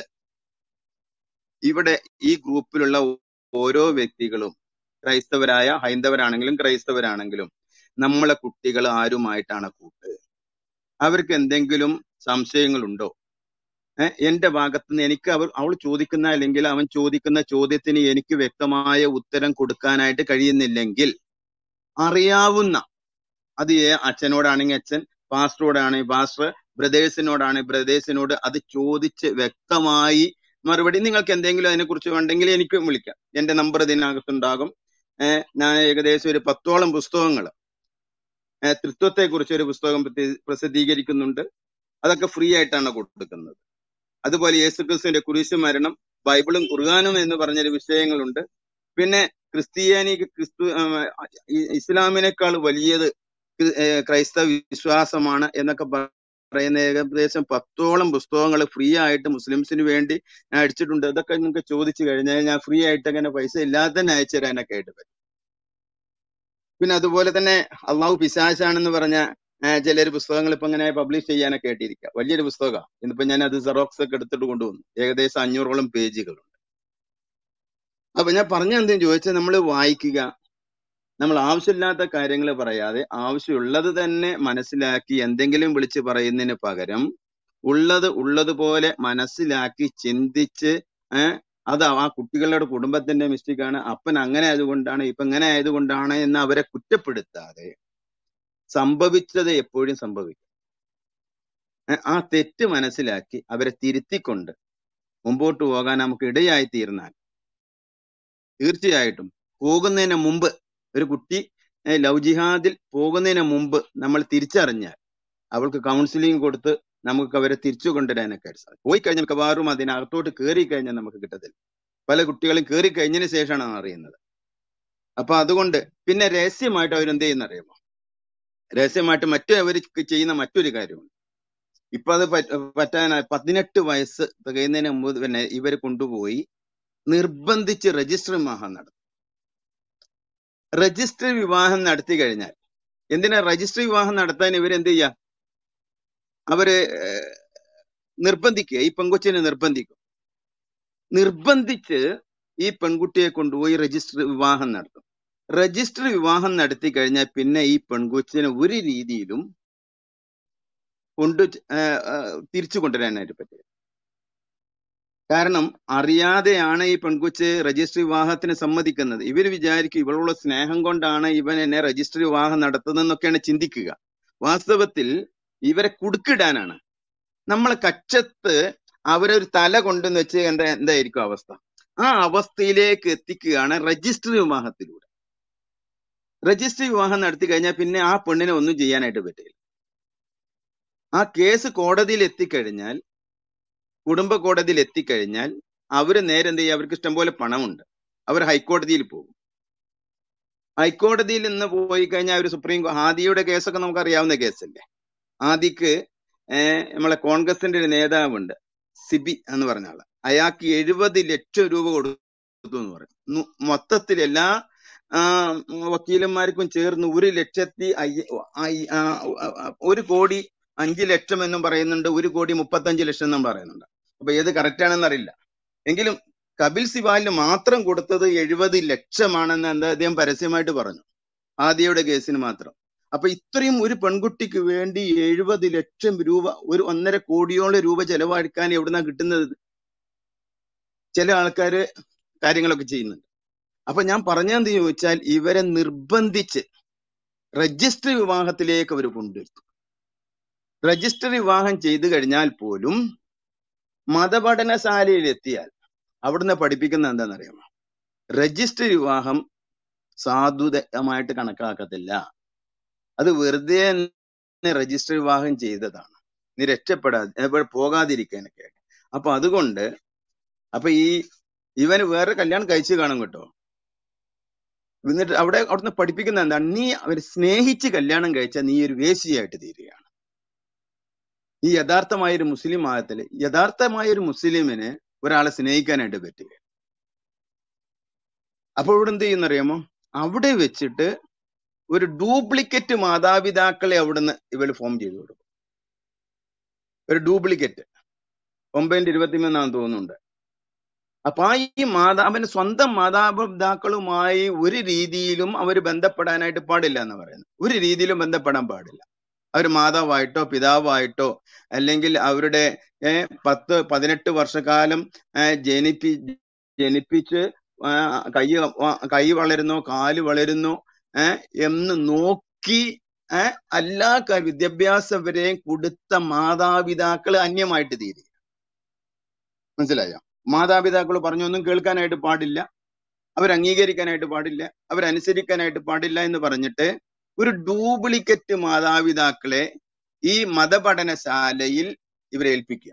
ഇവിടെ ഈ ഗ്രൂപ്പിലുള്ള ഓരോ വ്യക്തികളും ക്രൈസ്തവരായ ഹൈന്ദവരാണെങ്കിലും ക്രൈസ്തവരാണെങ്കിലും നമ്മളെ കുട്ടികൾ ആരുമായിട്ടാണ് കൂട്ട് അവർക്ക് എന്തെങ്കിലും സംശയങ്ങളുണ്ടോ ഏഹ് എന്റെ ഭാഗത്ത് നിന്ന് എനിക്ക് അവർ അവൾ ചോദിക്കുന്ന അല്ലെങ്കിൽ അവൻ ചോദിക്കുന്ന ചോദ്യത്തിന് എനിക്ക് വ്യക്തമായ ഉത്തരം കൊടുക്കാനായിട്ട് കഴിയുന്നില്ലെങ്കിൽ അറിയാവുന്ന അത് ഏ അച്ഛനോടാണെങ്കിൽ അച്ഛൻ പാസ്റ്ററോടാണെങ്കിൽ പാസ്റ്റർ ബ്രദേഴ്സിനോടാണെങ്കിൽ ബ്രദേഴ്സിനോട് അത് ചോദിച്ച് വ്യക്തമായി മറുപടി നിങ്ങൾക്ക് എന്തെങ്കിലും അതിനെക്കുറിച്ച് ഉണ്ടെങ്കിൽ എനിക്കും വിളിക്കാം എന്റെ നമ്പർ ഇതിനകത്തുണ്ടാകും ഏഹ് ഞാൻ ഏകദേശം ഒരു പത്തോളം പുസ്തകങ്ങൾ തൃത്വത്തെ കുറിച്ച് ഒരു പുസ്തകം പ്രതി- പ്രസിദ്ധീകരിക്കുന്നുണ്ട് അതൊക്കെ ഫ്രീ ആയിട്ടാണ് കൊടുക്കുന്നത് അതുപോലെ യേശുക്രിസ്തുവിന്റെ കുരിശു മരണം ബൈബിളും ഖുർആാനും എന്ന് പറഞ്ഞൊരു വിഷയങ്ങളുണ്ട് പിന്നെ ക്രിസ്ത്യാനി ക്രിസ്തു ആ, ഈ ഇസ്ലാമിനേക്കാൾ വലിയത് ക്രി- ഏ, ക്രൈസ്തവ വിശ്വാസമാണ് എന്നൊക്കെ പറയുന്ന ഏകദേശം പത്തോളം പുസ്തകങ്ങൾ ഫ്രീ ആയിട്ട് മുസ്ലിംസിന് വേണ്ടി ഞാൻ അടിച്ചിട്ടുണ്ട് ഇതൊക്കെ നിങ്ങൾക്ക് ചോദിച്ചു കഴിഞ്ഞാൽ ഞാൻ ഫ്രീ ആയിട്ട് അങ്ങനെ പൈസ ഇല്ലാതെ തന്നെ അയച്ചു തരാനൊക്കെ ആയിട്ട് പറ്റും പിന്നെ അതുപോലെ തന്നെ അള്ളാഹു പിശാചാണെന്ന് പറഞ്ഞ ചിലര് പുസ്തകങ്ങൾ ഇപ്പൊ ഇങ്ങനെ പബ്ലിഷ് ചെയ്യാനൊക്കെ ആയിട്ടിരിക്കുക വലിയൊരു പുസ്തകമാണ് ഇന്നിപ്പോ ഞാൻ അത് സെറോക്സ് ഒക്കെ എടുത്തിട്ട് കൊണ്ടുവന്നു ഏകദേശം അഞ്ഞൂറോളം പേജുകളുണ്ട് അപ്പൊ ഞാൻ പറഞ്ഞ എന്തെന്ന് ചോദിച്ചാൽ നമ്മൾ വായിക്കുക നമ്മൾ ആവശ്യമില്ലാത്ത കാര്യങ്ങൾ പറയാതെ ആവശ്യമുള്ളത് തന്നെ മനസ്സിലാക്കി എന്തെങ്കിലും വിളിച്ച് പറയുന്നതിന് പകരം ഉള്ളത് ഉള്ളതുപോലെ മനസ്സിലാക്കി ചിന്തിച്ച് ഏഹ് അത് ആ കുട്ടികളുടെ കുടുംബത്തിന്റെ മിസ്റ്റേക്കാണ് അപ്പൻ അങ്ങനെ ആയതുകൊണ്ടാണ് ഇപ്പൊ ഇങ്ങനെ ആയതുകൊണ്ടാണ് എന്ന് അവരെ കുറ്റപ്പെടുത്താതെ സംഭവിച്ചത് എപ്പോഴും സംഭവിക്കും ഏ, ആ തെറ്റ് മനസ്സിലാക്കി അവരെ തിരുത്തിക്കൊണ്ട് മുമ്പോട്ട് പോകാൻ നമുക്ക് ഇടയായി തീർന്നാൽ തീർച്ചയായിട്ടും പോകുന്നതിന് മുമ്പ് ഒരു കുട്ടി ഏ, ലവ് ജിഹാദിൽ പോകുന്നതിന് മുമ്പ് നമ്മൾ തിരിച്ചറിഞ്ഞാൽ അവൾക്ക് കൗൺസിലിംഗ് കൊടുത്ത് നമുക്ക് അവരെ തിരിച്ചു കൊണ്ടുവരാനൊക്കെ ആയിട്ട് സാധിക്കും പോയി കഴിഞ്ഞാൽ മിക്കവാറും അതിനകത്തോട്ട് കയറി കഴിഞ്ഞാൽ നമുക്ക് കിട്ടത്തില്ല പല കുട്ടികളും കയറി കഴിഞ്ഞതിന് ശേഷമാണ് അറിയുന്നത് അപ്പൊ അതുകൊണ്ട് പിന്നെ രഹസ്യമായിട്ട് അവരെന്ത് ചെയ്യുന്ന അറിയാമോ രഹസ്യമായിട്ട് മറ്റു അവർ ചെയ്യുന്ന മറ്റൊരു കാര്യമുണ്ട് ഇപ്പൊ അത് പറ്റ- പറ്റാനായി പതിനെട്ട് വയസ്സ് തികയുന്നതിന് മുമ്പ് പിന്നെ ഇവർ കൊണ്ടുപോയി നിർബന്ധിച്ച് രജിസ്റ്റർ വിവാഹം നടത്തും രജിസ്റ്റർ വിവാഹം നടത്തി കഴിഞ്ഞാൽ എന്തിനാ രജിസ്റ്റർ വിവാഹം നടത്താൻ ഇവരെന്ത് ചെയ്യാ അവര് ഏഹ്, നിർബന്ധിക്കുക ഈ പെൺകൊച്ചിനെ നിർബന്ധിക്കും നിർബന്ധിച്ച് ഈ പെൺകുട്ടിയെ കൊണ്ടുപോയി രജിസ്റ്റർ വിവാഹം നടത്തും രജിസ്റ്റർ വിവാഹം നടത്തി കഴിഞ്ഞാൽ പിന്നെ ഈ പെൺകൊച്ചിനെ ഒരു രീതിയിലും കൊണ്ടു ഏഹ്, ഏഹ്, തിരിച്ചു കൊണ്ടുവരാനായിട്ട് പറ്റില്ല കാരണം അറിയാതെയാണ് ഈ പെൺകൊച്ച് രജിസ്റ്റർ വിവാഹത്തിന് സമ്മതിക്കുന്നത് ഇവർ വിചാരിക്കും ഇവളുള്ള സ്നേഹം കൊണ്ടാണ് ഇവൻ എന്നെ രജിസ്റ്റർ വിവാഹം നടത്തുന്നതെന്നൊക്കെയാണ് ചിന്തിക്കുക വാസ്തവത്തിൽ ഇവരെ കുടുക്കിടാനാണ് നമ്മളെ കച്ചത്ത് അവരൊരു തല കൊണ്ടെന്ന് വെച്ച് എന്താ എന്തായിരിക്കും അവസ്ഥ ആ അവസ്ഥയിലേക്ക് എത്തിക്കുകയാണ് രജിസ്റ്റർ വിവാഹത്തിലൂടെ രജിസ്റ്റർ വിവാഹം നടത്തി കഴിഞ്ഞാൽ പിന്നെ ആ പെണ്ണിനെ ഒന്നും ചെയ്യാനായിട്ട് പറ്റില്ല ആ കേസ് കോടതിയിൽ എത്തിക്കഴിഞ്ഞാൽ കുടുംബ കോടതിയിൽ എത്തിക്കഴിഞ്ഞാൽ അവര് നേരെ എന്ത് ചെയ്യും അവർക്ക് ഇഷ്ടംപോലെ പണമുണ്ട് അവർ ഹൈക്കോടതിയിൽ പോകും ഹൈക്കോടതിയിൽ നിന്ന് പോയി കഴിഞ്ഞാൽ അവർ സുപ്രീം കോ- ഹാദിയുടെ കേസൊക്കെ നമുക്ക് അറിയാവുന്ന കേസല്ലേ ആദിക്ക് ഏഹ് നമ്മളെ കോൺഗ്രസിന്റെ ഒരു നേതാവുണ്ട് സിബി എന്ന് പറഞ്ഞ ആള് അയാൾക്ക് എഴുപത് ലക്ഷം രൂപ കൊടുത്തു എന്ന് പറയും നു- മൊത്തത്തിൽ എല്ലാ ആ, വക്കീലന്മാർക്കും ചേർന്ന് ഒരു ലക്ഷത്തി അയ്യ അയ്യ- ആ, ആ, ഒരു കോടി അഞ്ച് ലക്ഷം എന്നും പറയുന്നുണ്ട് ഒരു കോടി മുപ്പത്തഞ്ച് ലക്ഷം എന്നും പറയുന്നുണ്ട് അപ്പൊ ഏത് കറക്റ്റ് ആണെന്ന് അറിയില്ല എങ്കിലും കപിൽ സിബാലിന് മാത്രം കൊടുത്തത് എഴുപത് ലക്ഷമാണെന്ന് എന്താ അദ്ദേഹം പരസ്യമായിട്ട് പറഞ്ഞു ആദിയുടെ കേസിന് മാത്രം അപ്പൊ ഇത്രയും ഒരു പെൺകുട്ടിക്ക് വേണ്ടി എഴുപത് ലക്ഷം രൂപ ഒരു ഒന്നര കോടിയോളം രൂപ ചെലവഴിക്കാൻ എവിടുന്നാ കിട്ടുന്നത് ചില ആൾക്കാര് കാര്യങ്ങളൊക്കെ ചെയ്യുന്നുണ്ട് അപ്പൊ ഞാൻ പറഞ്ഞതെന്ന് ചോദിച്ചാൽ ഇവരെ നിർബന്ധിച്ച് രജിസ്റ്റർ വിവാഹത്തിലേക്ക് അവർ കൊണ്ടുവരും രജിസ്റ്റർ വിവാഹം ചെയ്തു കഴിഞ്ഞാൽ പോലും മതപഠനശാലയിൽ എത്തിയാൽ അവിടുന്ന് പഠിപ്പിക്കുന്ന എന്താണെന്നറിയാമോ രജിസ്റ്റർ വിവാഹം സാധുതമായിട്ട് കണക്കാക്കത്തില്ല അത് വെറുതെ തന്നെ രജിസ്റ്റർ വിവാഹം ചെയ്തതാണ് നീ രക്ഷപ്പെടാതെ എവിടെ പോകാതിരിക്കാനൊക്കെ അപ്പൊ അതുകൊണ്ട് അപ്പൊ ഈ ഇവന് വേറെ കല്യാണം കഴിച്ചു കാണും കേട്ടോ എന്നിട്ട് അവിടെ അവിടുന്ന് പഠിപ്പിക്കുന്ന എന്താണ് നീ അവരെ സ്നേഹിച്ച് കല്യാണം കഴിച്ചാൽ നീ ഒരു വേശിയായിട്ട് തീരുകയാണ് ഈ യഥാർത്ഥമായ ഒരു മുസ്ലിം മതത്തില് യഥാർത്ഥമായ ഒരു മുസ്ലിമിന് ഒരാളെ സ്നേഹിക്കാനായിട്ട് പറ്റുക അപ്പോൾ ഇവിടെ എന്ത് ചെയ്യുന്നറിയാമോ അവിടെ വെച്ചിട്ട് ഒരു ഡ്യൂപ്ലിക്കേറ്റ് മാതാപിതാക്കളെ അവിടുന്ന് ഇവര് ഫോം ചെയ്തു കൊടുക്കും ഒരു ഡ്യൂപ്ലിക്കേറ്റ് ഒമ്പതിന്റെ ഇരുപത്തിമൂന്നാന്ന് തോന്നുന്നുണ്ട് അപ്പൊ ആ ഈ മാതാവിന് സ്വന്തം മാതാപിതാക്കളുമായി ഒരു രീതിയിലും അവർ ബന്ധപ്പെടാനായിട്ട് പാടില്ല എന്ന് പറയുന്നത് ഒരു രീതിയിലും ബന്ധപ്പെടാൻ പാടില്ല അവർ മാതാവായിട്ടോ പിതാവായിട്ടോ അല്ലെങ്കിൽ അവരുടെ ഏർ പത്ത് പതിനെട്ട് വർഷക്കാലം ഏർ ജനിപ്പി ജനിപ്പിച്ച് ആ, കൈ വ- കൈ വളരുന്നോ കാല് വളരുന്നോ ഏർ എന്ന് നോക്കി ഏർ എല്ലാ ക- വിദ്യാഭ്യാസം വരെയും കൊടുത്ത മാതാപിതാക്കൾ അന്യമായിട്ട് തീരുക മനസ്സിലായോ മാതാപിതാക്കൾ പറഞ്ഞൊന്നും കേൾക്കാനായിട്ട് പാടില്ല അവർ അംഗീകരിക്കാനായിട്ട് പാടില്ല അവരനുസരിക്കാനായിട്ട് പാടില്ല എന്ന് പറഞ്ഞിട്ട് ഒരു ഡ്യൂപ്ലിക്കറ്റ് മാതാപിതാക്കളെ ഈ മതപഠനശാലയിൽ ഇവരെ ഏൽപ്പിക്കുക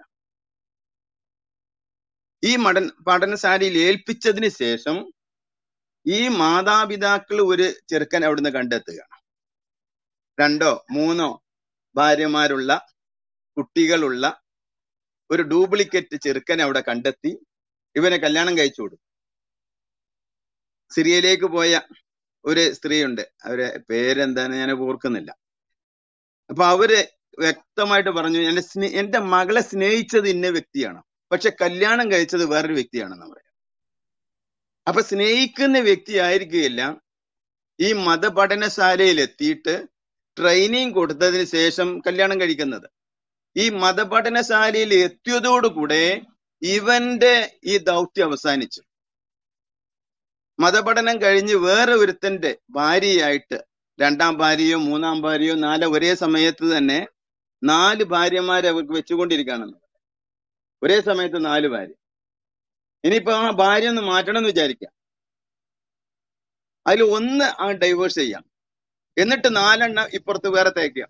ഈ മടൻ പഠനശാലയിൽ ഏൽപ്പിച്ചതിന് ശേഷം ഈ മാതാപിതാക്കൾ ഒരു ചെറുക്കൻ അവിടുന്ന് കണ്ടെത്തുകയാണ് രണ്ടോ മൂന്നോ ഭാര്യമാരുള്ള കുട്ടികളുള്ള ഒരു ഡ്യൂപ്ലിക്കേറ്റ് ചെറുക്കനെ അവിടെ കണ്ടെത്തി ഇവനെ കല്യാണം കഴിച്ചു കൊടുത്തു സിറിയയിലേക്ക് പോയ ഒരു സ്ത്രീയുണ്ട് അവരെ പേരെന്താണ് ഞാൻ ഓർക്കുന്നില്ല അപ്പൊ അവര് വ്യക്തമായിട്ട് പറഞ്ഞു എന്റെ സ്നേ എന്റെ മകളെ സ്നേഹിച്ചത് ഇന്ന വ്യക്തിയാണ് പക്ഷെ കല്യാണം കഴിച്ചത് വേറൊരു വ്യക്തിയാണെന്ന് പറയാം അപ്പൊ സ്നേഹിക്കുന്ന വ്യക്തി ആയിരിക്കുകയില്ല ഈ മതപഠനശാലയിൽ എത്തിയിട്ട് ട്രെയിനിങ് കൊടുത്തതിന് ശേഷം കല്യാണം കഴിക്കുന്നത് ഈ മതപഠനശാലയിൽ എത്തിയതോടുകൂടെ ഇവന്റെ ഈ ദൗത്യം അവസാനിച്ചു മതപഠനം കഴിഞ്ഞ് വേറെ ഒരുത്തന്റെ ഭാര്യയായിട്ട് രണ്ടാം ഭാര്യയോ മൂന്നാം ഭാര്യയോ നാലോ ഒരേ സമയത്ത് തന്നെ നാല് ഭാര്യമാരെ അവർക്ക് വെച്ചുകൊണ്ടിരിക്കുകയാണെന്ന് ഒരേ സമയത്ത് നാല് ഭാര്യ ഇനിയിപ്പോ ആ ഭാര്യ ഒന്ന് മാറ്റണം എന്ന് വിചാരിക്കാം അതിൽ ഒന്ന് ആ ഡൈവേഴ്സ് ചെയ്യാം എന്നിട്ട് നാലെണ്ണം ഇപ്പുറത്ത് വേറെ തേക്കാം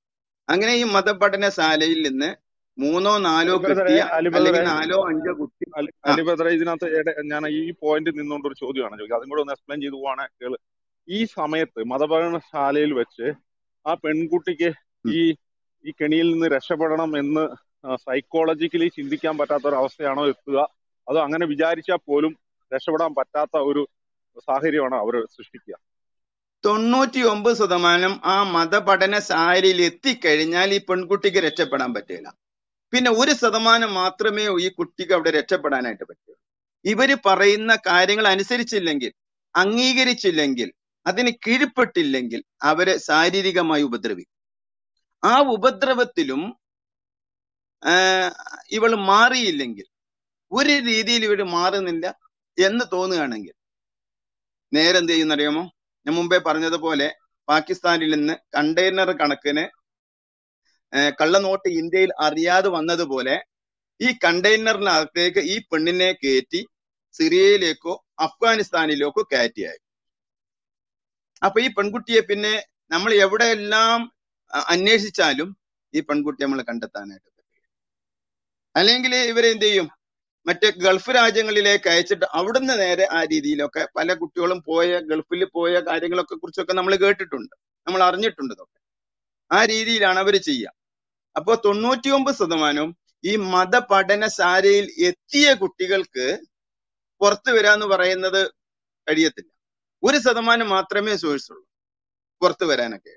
അങ്ങനെ ഈ മതപഠനശാലയിൽ നിന്ന് മൂന്നോ നാലോ അലി ബ്രദറെ കിട്ടിയ അലി അല്ലെങ്കിൽ ബ്രദറെ നാലോ അഞ്ചോ കുട്ടി അലി ആ അലി ബദ്ര ഇതിനകത്ത് എടെ- ഞാൻ ഈ പോയിന്റ് നിന്നുകൊണ്ട് ഒരു ചോദ്യമാണ് ചോദിക്കുക അതും കൂടെ ഒന്ന് എക്സ്പ്ലെയിൻ ചെയ്തു പോവാണ് കേള് ഈ സമയത്ത് മതപഠനശാലയിൽ വെച്ച് ആ പെൺകുട്ടിക്ക് ഉം. ഈ ഈ കെണിയിൽ നിന്ന് രക്ഷപ്പെടണം എന്ന് സൈക്കോളജിക്കലി ചിന്തിക്കാൻ പറ്റാത്ത ഒരു അവസ്ഥയാണോ എത്തുക അതോ അങ്ങനെ വിചാരിച്ചാൽ പോലും രക്ഷപ്പെടാൻ പറ്റാത്ത ഒരു സാഹചര്യമാണോ അവർ സൃഷ്ടിക്കുക തൊണ്ണൂറ്റി ഒമ്പത് ശതമാനം ആ മതപഠനശാലയിൽ എത്തിക്കഴിഞ്ഞാൽ ഈ പെൺകുട്ടിക്ക് രക്ഷപ്പെടാൻ പറ്റില്ല പിന്നെ ഒരു ശതമാനം മാത്രമേ ഈ കുട്ടിക്ക് അവിടെ രക്ഷപ്പെടാനായിട്ട് പറ്റൂ ഇവര് പറയുന്ന കാര്യങ്ങൾ അനുസരിച്ചില്ലെങ്കിൽ അംഗീകരിച്ചില്ലെങ്കിൽ അതിന് കീഴ്പ്പെട്ടില്ലെങ്കിൽ അവരെ ശാരീരികമായി ഉപദ്രവിക്കും ആ ഉപദ്രവത്തിലും ഇവൾ മാറിയില്ലെങ്കിൽ ഒരു രീതിയിൽ ഇവര് മാറുന്നില്ല എന്ന് തോന്നുകയാണെങ്കിൽ നേരെ എന്ത് ചെയ്യുന്നറിയാമോ ഞാൻ മുമ്പേ പറഞ്ഞതുപോലെ പാകിസ്ഥാനിൽ നിന്ന് കണ്ടെയ്നർ കണക്കിന് ഏർ കള്ളനോട്ട് ഇന്ത്യയിൽ അറിയാതെ വന്നതുപോലെ ഈ കണ്ടെയ്നറിനകത്തേക്ക് ഈ പെണ്ണിനെ കയറ്റി സിറിയയിലേക്കോ അഫ്ഗാനിസ്ഥാനിലേക്കോ കയറ്റിയായി അപ്പൊ ഈ പെൺകുട്ടിയെ പിന്നെ നമ്മൾ എവിടെയെല്ലാം അ- അന്വേഷിച്ചാലും ഈ പെൺകുട്ടിയെ നമ്മൾ കണ്ടെത്താനായിട്ട് പറ്റില്ല അല്ലെങ്കിൽ ഇവരെന്ത് ചെയ്യും മറ്റേ ഗൾഫ് രാജ്യങ്ങളിലേക്ക് അയച്ചിട്ട് അവിടുന്ന് നേരെ ആ രീതിയിലൊക്കെ പല കുട്ടികളും പോയ ഗൾഫിൽ പോയ കാര്യങ്ങളൊക്കെ കുറിച്ചൊക്കെ നമ്മൾ കേട്ടിട്ടുണ്ട് നമ്മൾ അറിഞ്ഞിട്ടുണ്ട് ഇതൊക്കെ ആ രീതിയിലാണ് അവർ ചെയ്യുക അപ്പോ തൊണ്ണൂറ്റി ഒമ്പത് ശതമാനവും ഈ മതപഠനശാലയിൽ എത്തിയ കുട്ടികൾക്ക് പുറത്തു വരാന്ന് പറയുന്നത് കഴിയത്തില്ല ഒരു ശതമാനം മാത്രമേ സോഴ്സ് ഉള്ളൂ പുറത്തു വരാനൊക്കെ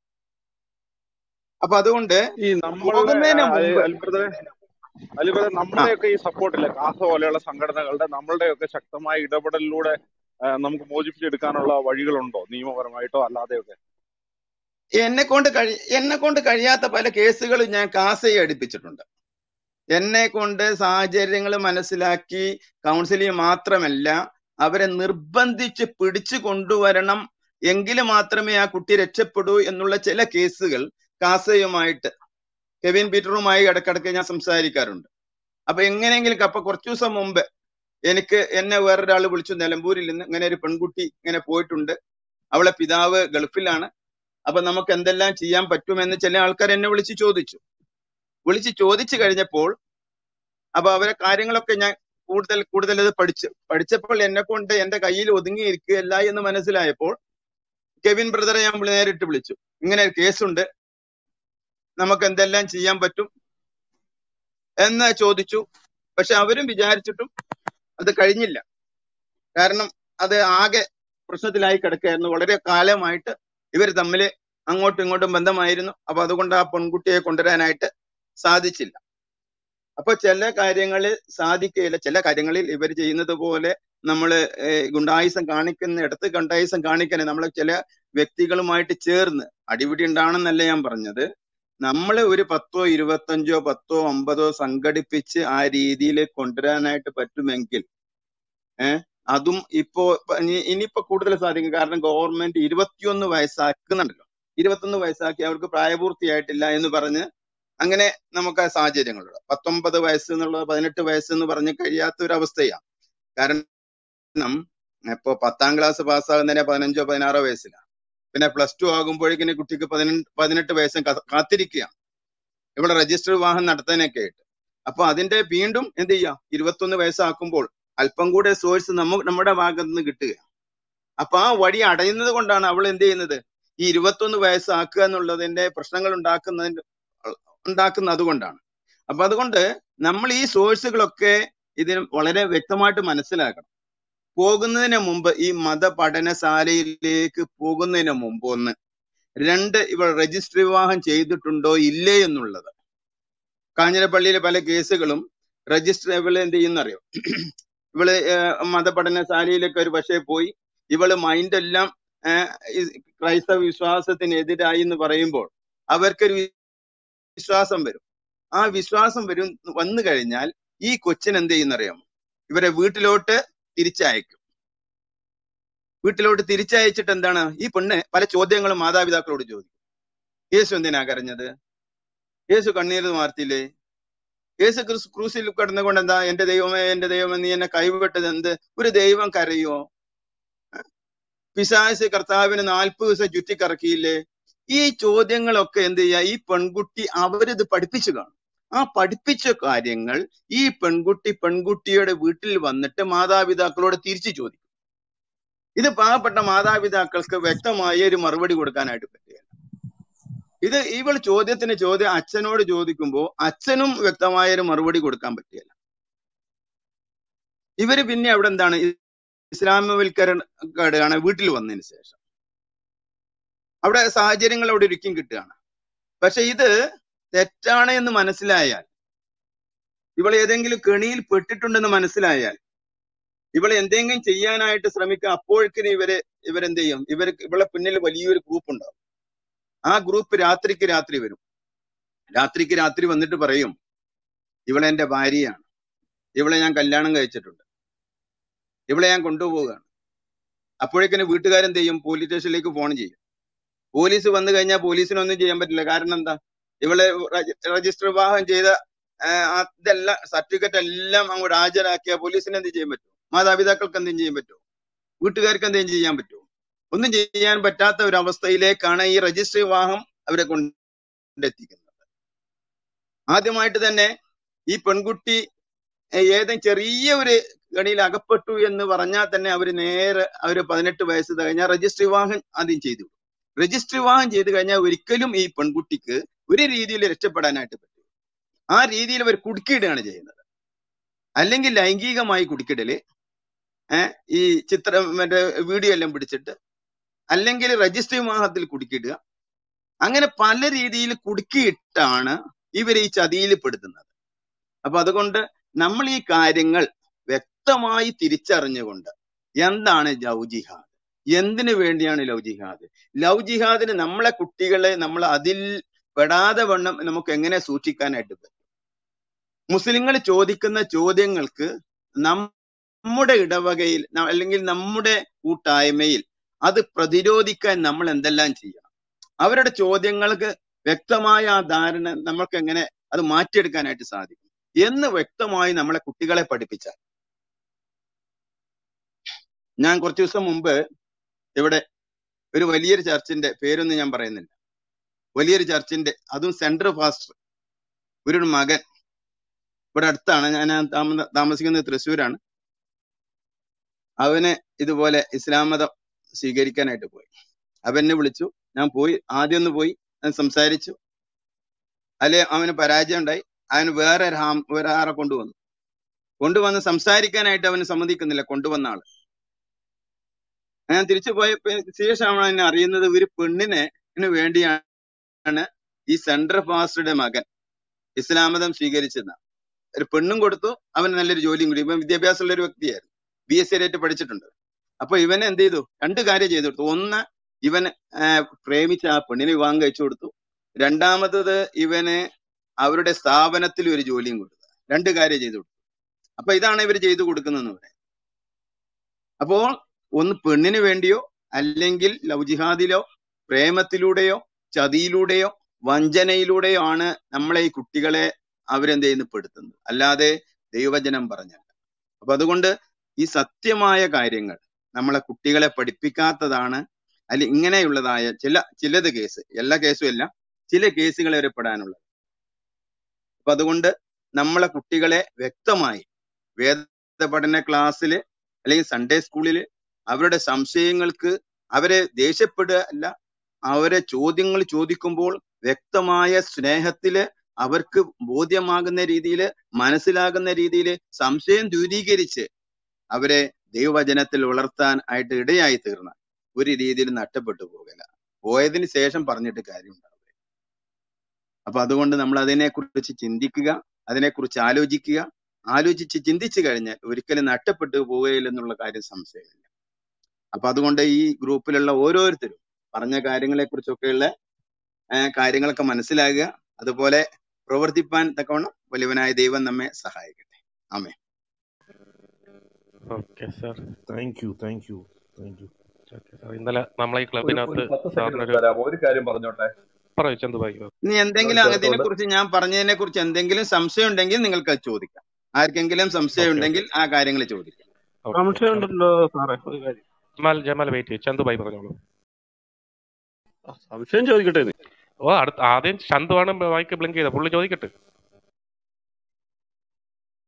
അപ്പൊ അതുകൊണ്ട് ഈ നമ്മളുടെ പോകുന്നതിന് ആ, മുമ്പ് അലിബ്രദറെ അലിബ്രദറെ ആ നമ്മുടെയൊക്കെ ഈ സപ്പോർട്ടില്ല കാസ പോലെയുള്ള സംഘടനകളുടെ നമ്മളുടെയൊക്കെ ശക്തമായ ഇടപെടലിലൂടെ ആ, നമുക്ക് മോചിപ്പിച്ചെടുക്കാനുള്ള വഴികളുണ്ടോ നിയമപരമായിട്ടോ അല്ലാതെയൊക്കെ എന്നെ കൊണ്ട് കഴി എന്നെ കൊണ്ട് കഴിയാത്ത പല കേസുകളും ഞാൻ കാസയെ അടുപ്പിച്ചിട്ടുണ്ട് എന്നെ കൊണ്ട് സാഹചര്യങ്ങൾ മനസ്സിലാക്കി കൗൺസിലിംഗ് മാത്രമല്ല അവരെ നിർബന്ധിച്ച് പിടിച്ചു കൊണ്ടുവരണം എങ്കിൽ മാത്രമേ ആ കുട്ടി രക്ഷപ്പെടൂ എന്നുള്ള ചില കേസുകൾ കാസയുമായിട്ട് കെവിൻ പീറ്ററുമായി ഇടക്കിടക്ക് ഞാൻ സംസാരിക്കാറുണ്ട് അപ്പൊ എങ്ങനെയെങ്കിലും അപ്പൊ കുറച്ചു ദിവസം മുമ്പ് എനിക്ക് എന്നെ വേറൊരാൾ വിളിച്ചു നിലമ്പൂരിൽ നിന്ന് ഇങ്ങനെ ഒരു പെൺകുട്ടി ഇങ്ങനെ പോയിട്ടുണ്ട് അവളെ പിതാവ് ഗൾഫിലാണ് അപ്പൊ നമുക്ക് എന്തെല്ലാം ചെയ്യാൻ പറ്റുമെന്ന് ചില ആൾക്കാർ എന്നെ വിളിച്ച് ചോദിച്ചു വിളിച്ച് ചോദിച്ചു കഴിഞ്ഞപ്പോൾ അപ്പൊ അവരെ കാര്യങ്ങളൊക്കെ ഞാൻ കൂടുതൽ കൂടുതൽ അത് പഠിച്ചു പഠിച്ചപ്പോൾ എന്നെ കൊണ്ട് എന്റെ കയ്യിൽ ഒതുങ്ങിയിരിക്കുകയല്ല എന്ന് മനസ്സിലായപ്പോൾ കെവിൻ ബ്രദറെ ഞാൻ വിളി- നേരിട്ട് വിളിച്ചു ഇങ്ങനെ ഒരു കേസുണ്ട് നമുക്ക് എന്തെല്ലാം ചെയ്യാൻ പറ്റും എന്ന് ചോദിച്ചു പക്ഷെ അവരും വിചാരിച്ചിട്ടും അത് കഴിഞ്ഞില്ല കാരണം അത് ആകെ പ്രശ്നത്തിലായി കിടക്കുകയായിരുന്നു വളരെ കാലമായിട്ട് ഇവർ തമ്മിൽ അങ്ങോട്ടും ഇങ്ങോട്ടും ബന്ധമായിരുന്നു അപ്പൊ അതുകൊണ്ട് ആ പെൺകുട്ടിയെ കൊണ്ടുവരാനായിട്ട് സാധിച്ചില്ല അപ്പൊ ചില കാര്യങ്ങളിൽ സാധിക്കുകയില്ല ചില കാര്യങ്ങളിൽ ഇവർ ചെയ്യുന്നത് പോലെ നമ്മൾ ഗുണ്ടായുസം കാണിക്കുന്ന ഇടത്ത് ഗുണ്ടായുസം കാണിക്കാൻ നമ്മൾ ചില വ്യക്തികളുമായിട്ട് ചേർന്ന് അടിപിടി ഉണ്ടാവണമെന്നല്ല ഞാൻ പറഞ്ഞത് നമ്മൾ ഒരു പത്തോ ഇരുപത്തഞ്ചോ പത്തോ അമ്പതോ സംഘടിപ്പിച്ച് ആ രീതിയിൽ കൊണ്ടുവരാനായിട്ട് പറ്റുമെങ്കിൽ ഏഹ് അതും ഇപ്പോ ഇനി- ഇനിയിപ്പോ കൂടുതൽ സാധിക്കും കാരണം ഗവൺമെന്റ് ഇരുപത്തിയൊന്ന് വയസ്സാക്കുന്നുണ്ടല്ലോ ഇരുപത്തൊന്ന് വയസ്സാക്കി അവർക്ക് പ്രായപൂർത്തിയായിട്ടില്ല എന്ന് പറഞ്ഞ് അങ്ങനെ നമുക്ക് ആ സാഹചര്യങ്ങളുണ്ട് പത്തൊമ്പത് വയസ്സ് എന്നുള്ളത് പതിനെട്ട് വയസ്സ് എന്ന് പറഞ്ഞ് കഴിയാത്ത ഒരു അവസ്ഥയാണ് കാരണം ഇപ്പോ പത്താം ക്ലാസ് പാസ്സാകുന്നതിന് പതിനഞ്ചോ പതിനാറോ വയസ്സിലാണ് പിന്നെ പ്ലസ് ടു ആകുമ്പോഴേക്കിന് കുട്ടിക്ക് പതിനെട്ട് പതിനെട്ട് വയസ്സും കാ- കാത്തിരിക്കുകയാണ് ഇവിടെ രജിസ്റ്റർ വിവാഹം നടത്താനൊക്കെ ആയിട്ട് അപ്പൊ അതിന്റെ വീണ്ടും എന്ത് ചെയ്യാം ഇരുപത്തൊന്ന് വയസ്സാക്കുമ്പോൾ അല്പം കൂടെ സോഴ്സ് നമ്മ നമ്മുടെ ഭാഗത്ത് നിന്ന് കിട്ടുക അപ്പൊ ആ വഴി അടയുന്നത് കൊണ്ടാണ് അവൾ എന്ത് ചെയ്യുന്നത് ഈ ഇരുപത്തൊന്ന് വയസ്സാക്കുക എന്നുള്ളതിന്റെ പ്രശ്നങ്ങൾ ഉണ്ടാക്കുന്നതിന്റെ ഉണ്ടാക്കുന്നത് അതുകൊണ്ടാണ് അപ്പൊ അതുകൊണ്ട് നമ്മൾ ഈ സോഴ്സുകളൊക്കെ ഇതിന് വളരെ വ്യക്തമായിട്ട് മനസ്സിലാക്കണം പോകുന്നതിന് മുമ്പ് ഈ മതപഠനശാലയിലേക്ക് പോകുന്നതിന് മുമ്പ് ഒന്ന് രണ്ട് ഇവൾ രജിസ്റ്റർ വിവാഹം ചെയ്തിട്ടുണ്ടോ ഇല്ലേ എന്നുള്ളത് കാഞ്ഞിരപ്പള്ളിയിലെ പല കേസുകളും രജിസ്റ്റർ ഇവള് എന്ത് ചെയ്യുന്നറിയോ ഇവള് ഏർ മതപഠനശാലയിലൊക്കെ ഒരു പക്ഷേ പോയി ഇവള് മൈൻഡ് എല്ലാം ഏർ ഈ ക്രൈസ്തവ വിശ്വാസത്തിനെതിരായി എന്ന് പറയുമ്പോൾ അവർക്കൊരു വിശ്വാസം വരും ആ വിശ്വാസം വരും വന്നു കഴിഞ്ഞാൽ ഈ കൊച്ചിന് എന്ത് ചെയ്യുന്നറിയാമോ ഇവരെ വീട്ടിലോട്ട് തിരിച്ചയക്കും വീട്ടിലോട്ട് തിരിച്ചയച്ചിട്ട് എന്താണ് ഈ പെണ്ണ് പല ചോദ്യങ്ങളും മാതാപിതാക്കളോട് ചോദിക്കും യേശു എന്തിനാ കരഞ്ഞത് യേശു കണ്ണീര് മാർത്തില്ലേ യേശു ക്രിസ് ക്രൂസിൽ കിടന്നുകൊണ്ട് എന്താ എന്റെ ദൈവമേ എന്റെ ദൈവമേ നീ എന്നെ കൈവിട്ടത് എന്ത് ഒരു ദൈവം കരയോ പിശാച് കർത്താവിന് നാൽപ്പത് ദിവസം ചുറ്റിക്കറക്കിയില്ലേ ഈ ചോദ്യങ്ങളൊക്കെ എന്ത് ചെയ്യാ ഈ പെൺകുട്ടി അവരിത് പഠിപ്പിച്ചു കാണും ആ പഠിപ്പിച്ച കാര്യങ്ങൾ ഈ പെൺകുട്ടി പെൺകുട്ടിയുടെ വീട്ടിൽ വന്നിട്ട് മാതാപിതാക്കളോട് തിരിച്ചു ചോദിക്കും ഇത് പാവപ്പെട്ട മാതാപിതാക്കൾക്ക് വ്യക്തമായ ഒരു മറുപടി കൊടുക്കാനായിട്ട് പറ്റുകയില്ല ഇത് ഇവൾ ചോദ്യത്തിന് ചോദ്യം അച്ഛനോട് ചോദിക്കുമ്പോൾ അച്ഛനും വ്യക്തമായ ഒരു മറുപടി കൊടുക്കാൻ പറ്റുകയില്ല ഇവര് പിന്നെ അവിടെ എന്താണ് ഇസ്ലാമവൽക്കരണ വീട്ടിൽ വന്നതിന് ശേഷം അവിടെ സാഹചര്യങ്ങൾ അവിടെ ഒരുക്കും കിട്ടുകയാണ് പക്ഷെ ഇത് തെറ്റാണ് എന്ന് മനസ്സിലായാൽ ഇവൾ ഏതെങ്കിലും കെണിയിൽ പെട്ടിട്ടുണ്ടെന്ന് മനസ്സിലായാൽ ഇവളെ എന്തെങ്കിലും ചെയ്യാനായിട്ട് ശ്രമിക്കുക അപ്പോഴേക്കിന് ഇവര് ഇവരെന്ത് ചെയ്യും ഇവർ ഇവളെ പിന്നിൽ വലിയൊരു ഗ്രൂപ്പ് ഉണ്ടാവും ആ ഗ്രൂപ്പ് രാത്രിക്ക് രാത്രി വരും രാത്രിക്ക് രാത്രി വന്നിട്ട് പറയും ഇവളെ എന്റെ ഭാര്യയാണ് ഇവളെ ഞാൻ കല്യാണം കഴിച്ചിട്ടുണ്ട് ഇവളെ ഞാൻ കൊണ്ടുപോവുകയാണ് അപ്പോഴേക്കിന് വീട്ടുകാരെന്ത് ചെയ്യും പോലീസ് സ്റ്റേഷനിലേക്ക് ഫോൺ ചെയ്യും പോലീസ് വന്നു കഴിഞ്ഞാൽ പോലീസിനൊന്നും ചെയ്യാൻ പറ്റില്ല കാരണം എന്താ ഇവളെ രജിസ്റ്റർ വിവാഹം ചെയ്ത ആ, ഇതെല്ലാം സർട്ടിഫിക്കറ്റ് എല്ലാം അങ്ങോട്ട് ഹാജരാക്കിയ പോലീസിന് എന്ത് ചെയ്യാൻ പറ്റും മാതാപിതാക്കൾക്ക് എന്തെങ്കിലും ചെയ്യാൻ പറ്റുമോ വീട്ടുകാർക്ക് എന്തെങ്കിലും ചെയ്യാൻ പറ്റുമോ ഒന്നും ചെയ്യാൻ പറ്റാത്ത ഒരു അവസ്ഥയിലേക്കാണ് ഈ രജിസ്റ്റർ വിവാഹം അവരെ കൊണ്ടെത്തിക്കുന്നത് ആദ്യമായിട്ട് തന്നെ ഈ പെൺകുട്ടി ഏതെങ്കിലും ചെറിയ ഒരു ഗണിയിൽ അകപ്പെട്ടു എന്ന് പറഞ്ഞാൽ തന്നെ അവർ നേരെ അവർ പതിനെട്ട് വയസ്സ് കഴിഞ്ഞാൽ രജിസ്റ്റർ വിവാഹം ആദ്യം ചെയ്തു രജിസ്റ്റർ വിവാഹം ചെയ്തു കഴിഞ്ഞാൽ ഒരിക്കലും ഈ പെൺകുട്ടിക്ക് ഒരു രീതിയിൽ രക്ഷപ്പെടാനായിട്ട് പറ്റും ആ രീതിയിൽ അവർ കുടുക്കിയിടുകയാണ് ചെയ്യുന്നത് അല്ലെങ്കിൽ ലൈംഗികമായി കുടുക്കിടല് ഏഹ് ഈ ചിത്രം മറ്റേ വീഡിയോ എല്ലാം പിടിച്ചിട്ട് അല്ലെങ്കിൽ രജിസ്റ്റർ വിവാഹത്തിൽ കുടുക്കിയിടുക അങ്ങനെ പല രീതിയിൽ കുടുക്കിയിട്ടാണ് ഇവർ ഈ ചതിയിൽ പെടുത്തുന്നത് അപ്പൊ അതുകൊണ്ട് നമ്മൾ ഈ കാര്യങ്ങൾ വ്യക്തമായി തിരിച്ചറിഞ്ഞുകൊണ്ട് എന്താണ് ലവ് ജിഹാദ് എന്തിനു വേണ്ടിയാണ് ലവ് ജിഹാദ് ലവ് ജിഹാദിന് നമ്മളെ കുട്ടികളെ നമ്മൾ അതിൽ പെടാതെ വണ്ണം നമുക്ക് എങ്ങനെ സൂക്ഷിക്കാനായിട്ട് പറ്റും മുസ്ലിങ്ങൾ ചോദിക്കുന്ന ചോദ്യങ്ങൾക്ക് നമ്മുടെ ഇടവകയിൽ ന- അല്ലെങ്കിൽ നമ്മുടെ കൂട്ടായ്മയിൽ അത് പ്രതിരോധിക്കാൻ നമ്മൾ എന്തെല്ലാം ചെയ്യണം അവരുടെ ചോദ്യങ്ങൾക്ക് വ്യക്തമായ ആ ധാരണ നമ്മൾക്ക് എങ്ങനെ അത് മാറ്റിയെടുക്കാനായിട്ട് സാധിക്കും എന്ന് വ്യക്തമായി നമ്മളെ കുട്ടികളെ പഠിപ്പിച്ചാൽ ഞാൻ കുറച്ചു ദിവസം മുമ്പ് ഇവിടെ ഒരു വലിയൊരു ചർച്ചിന്റെ പേരൊന്നും ഞാൻ പറയുന്നില്ല വലിയൊരു ചർച്ചിന്റെ അതും സെൻട്രൽ ഫാസ്റ്റർ ഒരു മകൻ ഇവിടെ അടുത്താണ് ഞാൻ താമ- താമസിക്കുന്നത് തൃശ്ശൂരാണ് അവന് ഇതുപോലെ ഇസ്ലാം മതം സ്വീകരിക്കാനായിട്ട് പോയി അവനെ വിളിച്ചു ഞാൻ പോയി ആദ്യം ഒന്ന് പോയി ഞാൻ സംസാരിച്ചു അല്ലെ അവന് പരാജയം ഉണ്ടായി അവന് വേറെ ഒരു ഹാം വേറെ കൊണ്ടുവന്നു കൊണ്ടുവന്ന് സംസാരിക്കാനായിട്ട് അവന് സമ്മതിക്കുന്നില്ല കൊണ്ടുവന്ന ആള് ഞാൻ തിരിച്ചു പോയപ്പോ ശേഷമാണ് എന്നെ അറിയുന്നത് ഒരു പെണ്ണിനെ ന് വേണ്ടിയാണ് ഈ സെൻട്രൽ ഫാസ്റ്ററുടെ മകൻ ഇസ്ലാം മതം സ്വീകരിച്ചത് ഒരു പെണ്ണും കൊടുത്തു അവന് നല്ലൊരു ജോലിയും കൂടി ഇവൻ വിദ്യാഭ്യാസമുള്ള ഒരു വ്യക്തിയായിരുന്നു ബി എസ് സി ആയിട്ട് പഠിച്ചിട്ടുണ്ട് അപ്പൊ ഇവനെ എന്ത് ചെയ്തു രണ്ട് കാര്യം ചെയ്തു കൊടുത്തു ഒന്ന് ഇവൻ പ്രേമിച്ച ആ പെണ്ണിനെ വിവാഹം കഴിച്ചു കൊടുത്തു രണ്ടാമത്തത് ഇവന് അവരുടെ സ്ഥാപനത്തിൽ ഒരു ജോലിയും കൊടുത്തു രണ്ട് കാര്യം ചെയ്തു കൊടുത്തു അപ്പൊ ഇതാണ് ഇവർ ചെയ്തു കൊടുക്കുന്നതെന്ന് പറയാം അപ്പോൾ ഒന്ന് പെണ്ണിന് വേണ്ടിയോ അല്ലെങ്കിൽ ലവ് ജിഹാദിലോ പ്രേമത്തിലൂടെയോ ചതിയിലൂടെയോ വഞ്ചനയിലൂടെയോ ആണ് നമ്മളെ ഈ കുട്ടികളെ അവരെന്ത് ചെയ്യുന്നു പെടുത്തുന്നത് അല്ലാതെ ദൈവവചനം പറഞ്ഞല്ല അപ്പൊ അതുകൊണ്ട് ഈ സത്യമായ കാര്യങ്ങൾ നമ്മളെ കുട്ടികളെ പഠിപ്പിക്കാത്തതാണ് അല്ലെ ഇങ്ങനെയുള്ളതായ ചില ചിലത് കേസ് എല്ലാ കേസും അല്ല ചില കേസുകൾ വരെ പെടാനുള്ളത് അപ്പൊ അതുകൊണ്ട് നമ്മളെ കുട്ടികളെ വ്യക്തമായി വേദ പഠന ക്ലാസ്സിൽ അല്ലെങ്കിൽ സൺഡേ സ്കൂളിൽ അവരുടെ സംശയങ്ങൾക്ക് അവരെ ദേഷ്യപ്പെടുക അല്ല അവരെ ചോദ്യങ്ങൾ ചോദിക്കുമ്പോൾ വ്യക്തമായ സ്നേഹത്തില് അവർക്ക് ബോധ്യമാകുന്ന രീതിയിൽ മനസ്സിലാകുന്ന രീതിയിൽ സംശയം ദൂരീകരിച്ച് അവരെ ദൈവവചനത്തിൽ വളർത്താൻ ആയിട്ട് ഇടയായി തീർന്ന ഒരു രീതിയിൽ നഷ്ടപ്പെട്ടു പോകില്ല പോയതിന് ശേഷം പറഞ്ഞിട്ട് കാര്യം ഉണ്ടാവില്ല അപ്പൊ അതുകൊണ്ട് നമ്മൾ അതിനെക്കുറിച്ച് ചിന്തിക്കുക അതിനെക്കുറിച്ച് ആലോചിക്കുക ആലോചിച്ച് ചിന്തിച്ചു കഴിഞ്ഞാൽ ഒരിക്കലും നഷ്ടപ്പെട്ടു പോവുകയില്ലെന്നുള്ള കാര്യം സംശയമില്ല അപ്പൊ അതുകൊണ്ട് ഈ ഗ്രൂപ്പിലുള്ള ഓരോരുത്തരും പറഞ്ഞ കാര്യങ്ങളെ കുറിച്ചൊക്കെയുള്ള കാര്യങ്ങളൊക്കെ മനസ്സിലാകുക അതുപോലെ പ്രവർത്തിപ്പാൻ തക്കവണ്ണം വലിയവനായ ദൈവം നമ്മെ സഹായിക്കട്ടെ ആമേ okay sir thank you thank you thank you okay sir ഇന്നലെ നമ്മളെ ഈ ഒരു ക്ലബിനകത്ത് ഒരു പത്ത് സെക്കൻഡ് സാറിനൊരു തരാമോ ഒരു കാര്യം പറഞ്ഞോട്ടെ പറയൂ ചന്തുഭായി ഇനി എന്തെങ്കിലും അതിനെ ചേർത്തോണ്ട് കുറിച്ച് ഞാൻ പറഞ്ഞതിനെ കുറിച്ച് എന്തെങ്കിലും സംശയം ഉണ്ടെങ്കിൽ നിങ്ങൾക്ക് അത് ചോദിക്കാം ആർക്കെങ്കിലും സംശയം ഓക്കെ ഉണ്ടെങ്കിൽ ഓക്കെ ആ കാര്യങ്ങൾ ചോദിക്കാം ഓക്കെ സംശയം സാർ ഉണ്ടല്ലോ സാറേ ഒരു കാര്യം ജമാൽ ജമാൽ വെയിറ്റ് ചെയ്യും ചന്തുഭായി പറഞ്ഞോളൂ ആ, സംശയം ചോദിക്കട്ടെ നീ ഓ അടുത്ത ആദ്യം ചന്തുവാണ് മൈക്ക് ബ്ലിങ്ക് ചെയ്തത് പുള്ളി ചോദിക്കട്ടെ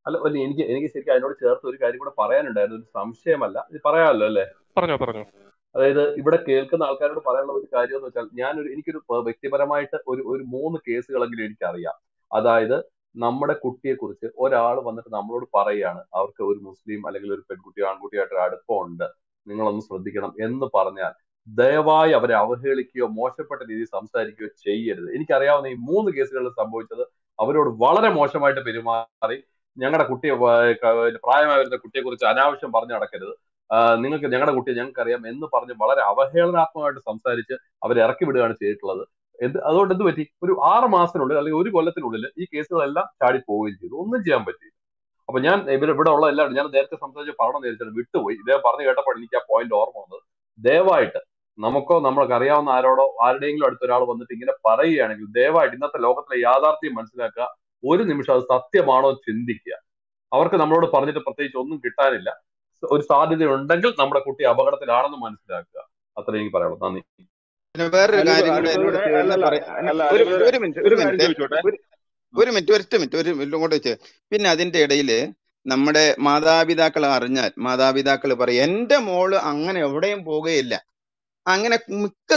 അല്ല അല്ല, എനിക്ക് എനിക്ക് ശരിക്കും അതിനോട് ചേർത്ത് ഒരു കാര്യം കൂടെ പറയാനുണ്ടായിരുന്നു ഒരു സംശയമല്ല ഇത് പറയാമല്ലോ അല്ലേ പറഞ്ഞോ പറഞ്ഞോ അതായത് ഇവിടെ കേൾക്കുന്ന ആൾക്കാരോട് പറയാനുള്ള ഒരു കാര്യം എന്ന് വെച്ചാൽ ഞാനൊരു എനിക്കൊരു പ- വ്യക്തിപരമായിട്ട് ഒരു ഒരു മൂന്ന് കേസുകളെങ്കിലും എനിക്കറിയാം അതായത് നമ്മുടെ കുട്ടിയെ കുറിച്ച് ഒരാൾ വന്നിട്ട് നമ്മളോട് പറയുകയാണ് അവർക്ക് ഒരു മുസ്ലിം അല്ലെങ്കിൽ ഒരു പെൺകുട്ടിയോ ആൺകുട്ടിയായിട്ട് ഒരു അടുപ്പമുണ്ട് നിങ്ങളൊന്ന് ശ്രദ്ധിക്കണം എന്ന് പറഞ്ഞാൽ ദയവായി അവരെ അവഹേളിക്കുകയോ മോശപ്പെട്ട രീതിയിൽ സംസാരിക്കുകയോ ചെയ്യരുത് എനിക്കറിയാവുന്ന ഈ മൂന്ന് കേസുകളിൽ സംഭവിച്ചത് അവരോട് വളരെ മോശമായിട്ട് പെരുമാറി ഞങ്ങളുടെ കുട്ടിയെ വ- ക- പ്രായമായ വരുന്ന കുട്ടിയെ കുറിച്ച് അനാവശ്യം പറഞ്ഞു നടക്കരുത് ആഹ് നിങ്ങൾക്ക് ഞങ്ങളുടെ കുട്ടിയെ ഞങ്ങൾക്ക് അറിയാം എന്ന് പറഞ്ഞ് വളരെ അവഹേളനാത്മകമായിട്ട് സംസാരിച്ച് അവരെ ഇറക്കി വിടുകയാണ് ചെയ്തിട്ടുള്ളത് എന്ത് അതുകൊണ്ട് എന്ത് പറ്റി ഒരു ആറ് മാസത്തിനുള്ളിൽ അല്ലെങ്കിൽ ഒരു കൊല്ലത്തിനുള്ളിൽ ഈ കേസുകളെല്ലാം ചാടി പോവുകയും ചെയ്തു ഒന്നും ചെയ്യാൻ പറ്റിയില്ല അപ്പൊ ഞാൻ ഇവിടെ ഇവിടെ ഉള്ള എല്ലാവരും ഞാൻ നേരത്തെ സംസാരിച്ച പറഞ്ഞു നേരിച്ചത് വിട്ടുപോയി ഇദ്ദേഹം പറഞ്ഞു കേട്ടപ്പോൾ എനിക്ക് ആ പോയിന്റ് ഓർമ്മ വന്നത് ദയവായിട്ട് നമുക്കോ നമ്മൾക്ക് അറിയാവുന്ന ആരോടോ ആരുടെയെങ്കിലും അടുത്ത ഒരാൾ വന്നിട്ട് ഇങ്ങനെ പറയുകയാണെങ്കിൽ ദയവായിട്ട് ഇന്നത്തെ ലോകത്തിലെ യാഥാർത്ഥ്യം മനസ്സിലാക്കുക ഒരു നിമിഷം അത് സത്യമാണോ എന്ന് ചിന്തിക്കുക അവർക്ക് നമ്മളോട് പറഞ്ഞിട്ട് പ്രത്യേകിച്ച് ഒന്നും കിട്ടാനില്ല ഒരു സാധ്യത ഉണ്ടെങ്കിൽ നമ്മുടെ കുട്ടി അപകടത്തിലാണെന്ന് മനസ്സിലാക്കുക അത്ര എനിക്ക് പറയാനുള്ളൂ നന്ദി പിന്നെ വേറൊരു അലി കാര്യം കൂടെ എന്നോട് അലിബ്രദറെ ചേർന്ന് അല്ലല്ല പറയാം അല്ല ഒരു അലിബ്രദറെ ഒരു മിനിറ്റ് ഒരു ഒരു കാര്യം മിനിറ്റ് ചോദിച്ചോട്ടെ ഒരു ഒരു മിനിറ്റ് ഒറ്റ മിനിറ്റ് ഒരു മിനിറ്റ് ഇങ്ങോട്ട് വെച്ച് പിന്നെ അതിന്റെ ഇടയിൽ നമ്മുടെ മാതാപിതാക്കൾ അറിഞ്ഞാൽ മാതാപിതാക്കൾ പറയും എന്റെ മോള് അങ്ങനെ എവിടെയും പോകുകയില്ല അങ്ങനെ മിക്ക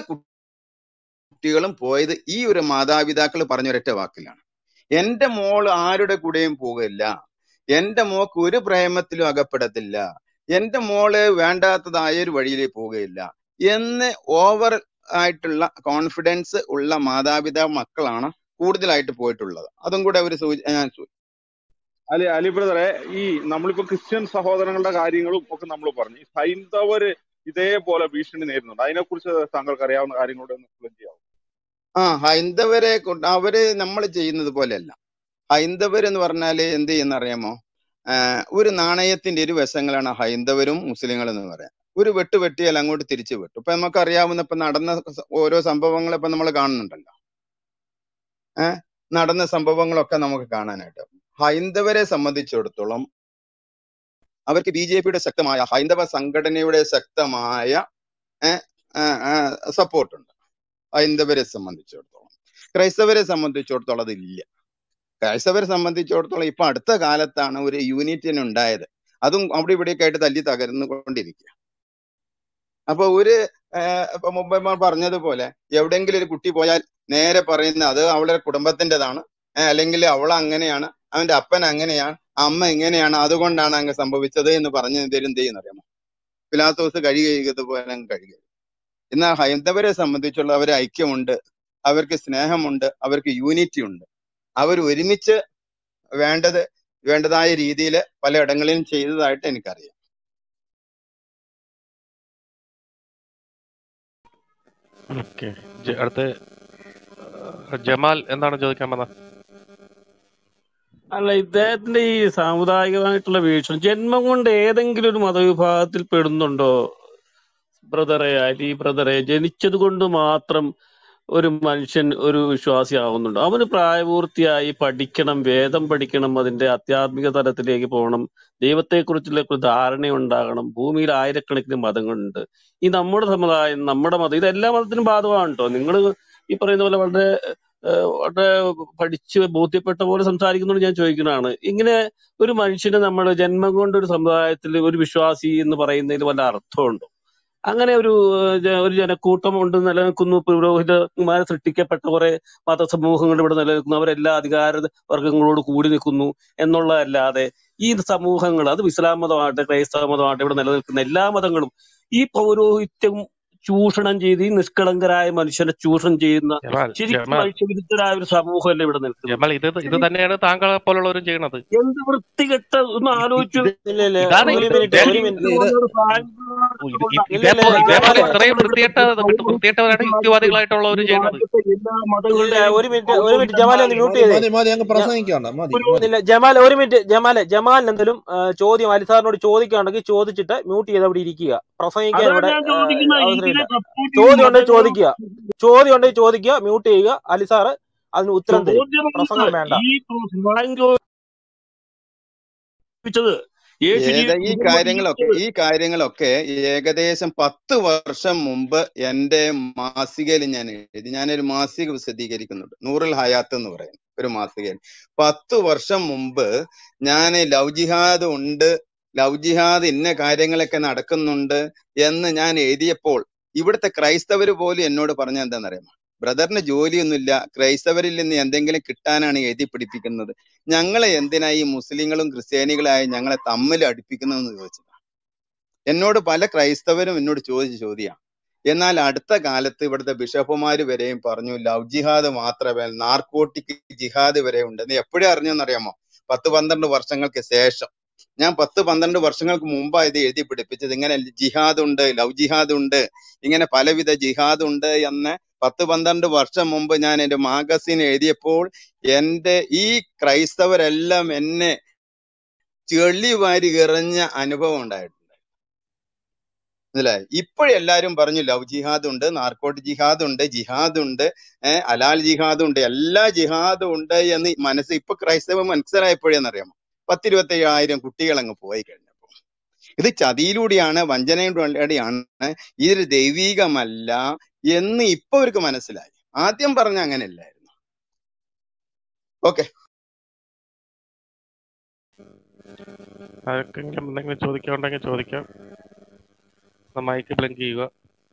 കുട്ടികളും പോയത് ഈ ഒരു മാതാപിതാക്കൾ പറഞ്ഞ ഒരൊറ്റ വാക്കിലാണ് എന്റെ മോള് ആരുടെ കൂടെയും പോകുകയില്ല എന്റെ മോക്ക് ഒരു പ്രേമത്തിലും അകപ്പെടത്തില്ല എന്റെ മോള് വേണ്ടാത്തതായ ഒരു വഴിയിലേക്ക് പോവുകയില്ല എന്ന് ഓവർ ആയിട്ടുള്ള കോൺഫിഡൻസ് ഉള്ള മാതാപിതാ മക്കളാണ് കൂടുതലായിട്ട് പോയിട്ടുള്ളത് അതും കൂടെ ഒരു സൂചി ഞാൻ സൂ- അലി അലി ബ്രദറെ ഈ നമ്മളിപ്പോ ക്രിസ്ത്യൻ സഹോദരങ്ങളുടെ കാര്യങ്ങളും ഒക്കെ നമ്മൾ പറഞ്ഞു ഈ ഹൈന്ദവര് ഇതേപോലെ ഭീഷണി നേരിടുന്നുണ്ട് അതിനെക്കുറിച്ച് താങ്കൾക്ക് അറിയാവുന്ന കാര്യങ്ങളോട് ഒന്ന് എക്സ്പ്ലെയിൻ ചെയ്യാമോ ആ ഹൈന്ദവരെ കൊണ്ട് അവര് നമ്മൾ ചെയ്യുന്നത് പോലെയല്ല ഹൈന്ദവർ എന്ന് പറഞ്ഞാല് എന്ത് ചെയ്യുന്ന അറിയാമോ ആഹ് ഒരു നാണയത്തിന്റെ ഇരു വശങ്ങളാണ് ഹൈന്ദവരും മുസ്ലിങ്ങളും എന്ന് പറയാം ഒരു വെട്ട് വെട്ടിയാൽ അങ്ങോട്ട് തിരിച്ചു വെട്ടും ഇപ്പൊ നമുക്ക് അറിയാവുന്ന ഇപ്പൊ നടന്ന സ- ഓരോ സംഭവങ്ങൾ ഇപ്പൊ നമ്മൾ കാണുന്നുണ്ടല്ലോ ഏഹ് നടന്ന സംഭവങ്ങളൊക്കെ നമുക്ക് കാണാനായിട്ട് ഹൈന്ദവരെ സംബന്ധിച്ചിടത്തോളം അവർക്ക് ബി ജെ പിയുടെ ശക്തമായ ഹൈന്ദവ സംഘടനയുടെ ശക്തമായ സപ്പോർട്ട് ഉണ്ട് ഹൈന്ദവരെ സംബന്ധിച്ചിടത്തോളം ക്രൈസ്തവരെ സംബന്ധിച്ചിടത്തോളം അതില്ല ക്രൈസ്തവരെ സംബന്ധിച്ചിടത്തോളം ഇപ്പൊ അടുത്ത കാലത്താണ് ഒരു യൂണിറ്റിന് ഉണ്ടായത് അതും അവിടെ ഇവിടെയൊക്കെ ആയിട്ട് തല്ലി തകർന്നുകൊണ്ടിരിക്കുക അപ്പൊ ഒരു ആഹ് ഇപ്പൊ മുമ്പ് നമ്മൾ പറഞ്ഞതുപോലെ എവിടെയെങ്കിലും ഒരു കുട്ടി പോയാൽ നേരെ പറയുന്ന അത് അവളുടെ കുടുംബത്തിൻ്റെതാണ് അല്ലെങ്കിൽ അവൾ അങ്ങനെയാണ് അവന്റെ അപ്പൻ അങ്ങനെയാണ് അമ്മ ഇങ്ങനെയാണ് അതുകൊണ്ടാണ് അങ്ങ് സംഭവിച്ചത് എന്ന് പറഞ്ഞ് തരും എന്ത് ചെയ്യുന്നറിയാമോ പിലാത്തോസ് കഴി കഴിയുന്നത് അങ്ങ് കഴുകുക എന്നാൽ ഹൈന്ദവരെ സംബന്ധിച്ചുള്ള അവരെ ഐക്യമുണ്ട് അവർക്ക് സ്നേഹമുണ്ട് അവർക്ക് യൂണിറ്റി ഉണ്ട് അവർ ഒരുമിച്ച് വേണ്ടത് വേണ്ടതായ രീതിയിൽ പലയിടങ്ങളിലും ചെയ്തതായിട്ട് എനിക്കറിയാം ഓക്കെ അടുത്ത ആ, ജമാൽ എന്താണ് ചോദിക്കാൻ വന്നത് അല്ല ഇദ്ദേഹത്തിന്റെ ഈ സാമുദായികമായിട്ടുള്ള വീക്ഷണം ജന്മം കൊണ്ട് ഏതെങ്കിലും ഒരു മതവിഭാഗത്തിൽ പെടുന്നുണ്ടോ ബ്രദറെ അലി ബ്രദറെ ജനിച്ചത് കൊണ്ട് മാത്രം ഒരു മനുഷ്യൻ ഒരു വിശ്വാസിയാവുന്നുണ്ടോ അവന് പ്രായപൂർത്തിയായി പഠിക്കണം വേദം പഠിക്കണം അതിന്റെ ആധ്യാത്മിക തലത്തിലേക്ക് പോകണം ദൈവത്തെക്കുറിച്ചുള്ള ഒരു ധാരണയുണ്ടാകണം ഭൂമിയിൽ ആയിരക്കണക്കിന് മതങ്ങളുണ്ട് ഈ നമ്മുടെ സമുദായം നമ്മുടെ മതം ഇത് എല്ലാ മതത്തിനും ബാധകമാണ് കേട്ടോ നിങ്ങൾ ഈ പറയുന്ന പോലെ വളരെ ഏഹ്, വളരെ പഠിച്ച് ബോധ്യപ്പെട്ട പോലെ സംസാരിക്കുന്നതുകൊണ്ട് ഞാൻ ചോദിക്കുന്നതാണ് ഇങ്ങനെ ഒരു മനുഷ്യന് നമ്മൾ ജന്മം കൊണ്ട് ഒരു സമുദായത്തിൽ ഒരു വിശ്വാസി എന്ന് പറയുന്നതിൽ വല്ല അർത്ഥമുണ്ടോ അങ്ങനെ ഒരു ഏഹ്, ജ- ഒരു ജനക്കൂട്ടം കൊണ്ട് നിലനിൽക്കുന്നു പുരോഹിതന്മാരെ സൃഷ്ടിക്കപ്പെട്ട കുറെ മതസമൂഹങ്ങൾ ഇവിടെ നിലനിൽക്കുന്നു അവരെല്ലാ അധികാര വർഗങ്ങളോട് കൂടി നിൽക്കുന്നു എന്നുള്ളതല്ലാതെ ഈ സമൂഹങ്ങൾ അത് ഇസ്ലാം മതമാകട്ടെ ക്രൈസ്തവ മതമാകട്ടെ ഇവിടെ നിലനിൽക്കുന്ന എല്ലാ മതങ്ങളും ഈ പൗരോഹിത്യം ചൂഷണം ചെയ്ത് ഈ നിഷ്കളങ്കരായ മനുഷ്യനെ ചൂഷണം ചെയ്യുന്ന ജമാൽ ശരിക്കും ജമാൽ മനുഷ്യവിരുദ്ധരായ ഒരു സമൂഹമല്ലേ ഇവിടെ നിൽക്കുന്നത് ജമാൽ ഇത് ഇത് ശരി തന്നെയാണ് താങ്കളെ പോലുള്ളവരും ചെയ്യണത് എന്ത് വൃത്തികെട്ട ഒന്ന് ഇത് ആലോചിച്ചു ഇത് ഇല്ല ഇല്ല ഇതാണ് ഒരു ഇത് മിനിറ്റ് ഇതേ ഒരു ഈ മിനിറ്റ് ഇത് ഒരു ഓ, ഇത് ഇത് ഇല്ല ഇല്ല ഇതേപോലെ ഇല്ല ഇതേപോലെ ജമാലെ ഇത്രയും വൃത്തികെട്ട വൃത്തികെട്ടവരാണ് യുക്തിവാദികളായിട്ടുള്ളവർ ചെയ്യണത് എല്ലാ ഇല്ല മതങ്ങളുടെയും ഒരു മിനിറ്റ് ഒരു മിനിറ്റ് ജമാലെ ഒന്ന് മ്യൂട്ട് മതി ചെയ്തേ മതി മതി അങ്ങ് ഞാൻ പ്രസംഗിക്കണ്ട മതി മതി ഇല്ല ജമാൽ ഒരു മിനിറ്റ് ജമാലെ ജമാലിന് എന്തെങ്കിലും ആ, ചോദ്യം അലി സാറിനോട് ചോദിക്കുകയാണെങ്കിൽ ചോദിച്ചിട്ട് മ്യൂട്ട് ചെയ്ത് അവിടെ ഇരിക്കുക പ്രസംഗിക്കാൻ അതാ ഇവിടെ ഞാൻ ആ, ചോദിക്കുന്ന അവസരമില്ല ഇതിനെ സപ്പോർട്ട് ചോദ്യം ചെയ്യുന്ന ഉണ്ടെങ്കിൽ മതങ്ങളും ചോദിക്കുക ചോദ്യം ഉണ്ടെങ്കിൽ ചോദിക്കുക മ്യൂട്ട് ചെയ്യുക അലി സാറ് അതിന് ഉത്തരം തരും ചോദ്യമല്ല പ്രസംഗം വേണ്ട ഈ പ്രധാനം ചോദിച്ചത് യേശു ഏക ജീവിച്ച ഈ മുഹമ്മദ് കാര്യങ്ങളൊക്കെ ജീവിച്ചത് ഈ കാര്യങ്ങളൊക്കെ ഏകദേശം പത്ത് വർഷം മുമ്പ് എന്റെ മാസികയിൽ ഞാൻ എഴുതി ഞാനൊരു മാസിക പ്രസിദ്ധീകരിക്കുന്നുണ്ട് നൂറുൽ ഹയാത്ത് എന്ന് പറയും ഒരു മാസികയിൽ പത്ത് വർഷം മുമ്പ് ഞാൻ ലവ് ജിഹാദ് ഉണ്ട് ലവ് ജിഹാദ് ഇന്ന കാര്യങ്ങളൊക്കെ നടക്കുന്നുണ്ട് എന്ന് ഞാൻ എഴുതിയപ്പോൾ ഇവിടുത്തെ ക്രൈസ്തവര് പോലും എന്നോട് പറഞ്ഞ എന്താണെന്നറിയാമോ ബ്രദറിന് ജോലിയൊന്നുമില്ല ക്രൈസ്തവരിൽ നിന്ന് എന്തെങ്കിലും കിട്ടാനാണ് എഴുതി പിടിപ്പിക്കുന്നത് ഞങ്ങളെ എന്തിനാ ഈ മുസ്ലിങ്ങളും ക്രിസ്ത്യാനികളായി ഞങ്ങളെ തമ്മിൽ അടുപ്പിക്കുന്നതെന്ന് ചോദിച്ചത് എന്നോട് പല ക്രൈസ്തവരും എന്നോട് ചോദിച്ച ചോദ്യമാണ് എന്നാൽ അടുത്ത കാലത്ത് ഇവിടുത്തെ ബിഷപ്പുമാര് വരെയും പറഞ്ഞു ലവ് ജിഹാദ് മാത്രമേ നാർക്കോട്ടിക് ജിഹാദ് വരെ ഉണ്ട് നീ എപ്പോഴും അറിഞ്ഞെന്നറിയാമോ പത്ത് പന്ത്രണ്ട് വർഷങ്ങൾക്ക് ശേഷം ഞാൻ പത്ത് പന്ത്രണ്ട് വർഷങ്ങൾക്ക് മുമ്പാണ് ഇത് എഴുതി പിടിപ്പിച്ചത് ഇങ്ങനെ ജിഹാദ് ഉണ്ട് ലവ് ജിഹാദ് ഉണ്ട് ഇങ്ങനെ പലവിധ ജിഹാദ് ഉണ്ട് എന്ന് പത്ത് പന്ത്രണ്ട് വർഷം മുമ്പ് ഞാൻ എന്റെ മാഗസിൻ എഴുതിയപ്പോൾ എന്റെ ഈ ക്രൈസ്തവരെല്ലാം എന്നെ ചെളി വാരി എറിഞ്ഞ അനുഭവം ഉണ്ടായിട്ടുണ്ട് മനസ്സിലായി ഇപ്പോഴെല്ലാരും പറഞ്ഞു ലവ് ജിഹാദ് ഉണ്ട് നാർക്കോട്ട് ജിഹാദ് ഉണ്ട് ജിഹാദ് ഉണ്ട് ഏഹ് അലാൽ ജിഹാദ് ഉണ്ട് എല്ലാ ജിഹാദും ഉണ്ട് എന്ന് മനസ്സ് ഇപ്പൊ ക്രൈസ്തവ മനസ്സിലായപ്പോഴെന്നറിയാമോ പത്തിരുപത്തയ്യായിരം കുട്ടികൾ അങ്ങ് പോയി കഴിഞ്ഞപ്പോ ഇത് ചതിയിലൂടെയാണ് വഞ്ചനയിലൂടെയാണ് ഇതൊരു ദൈവീകമല്ല എന്ന് ഇപ്പൊ അവർക്ക് മനസ്സിലായി ആദ്യം പറഞ്ഞ അങ്ങനെയല്ലായിരുന്നു ഓക്കെ ആർക്കെങ്കിലും എന്തെങ്കിലും ചോദിക്കാനുണ്ടെങ്കിൽ ചോദിക്കാം മൈക്ക് ബ്ലിങ്ക് ചെയ്യുക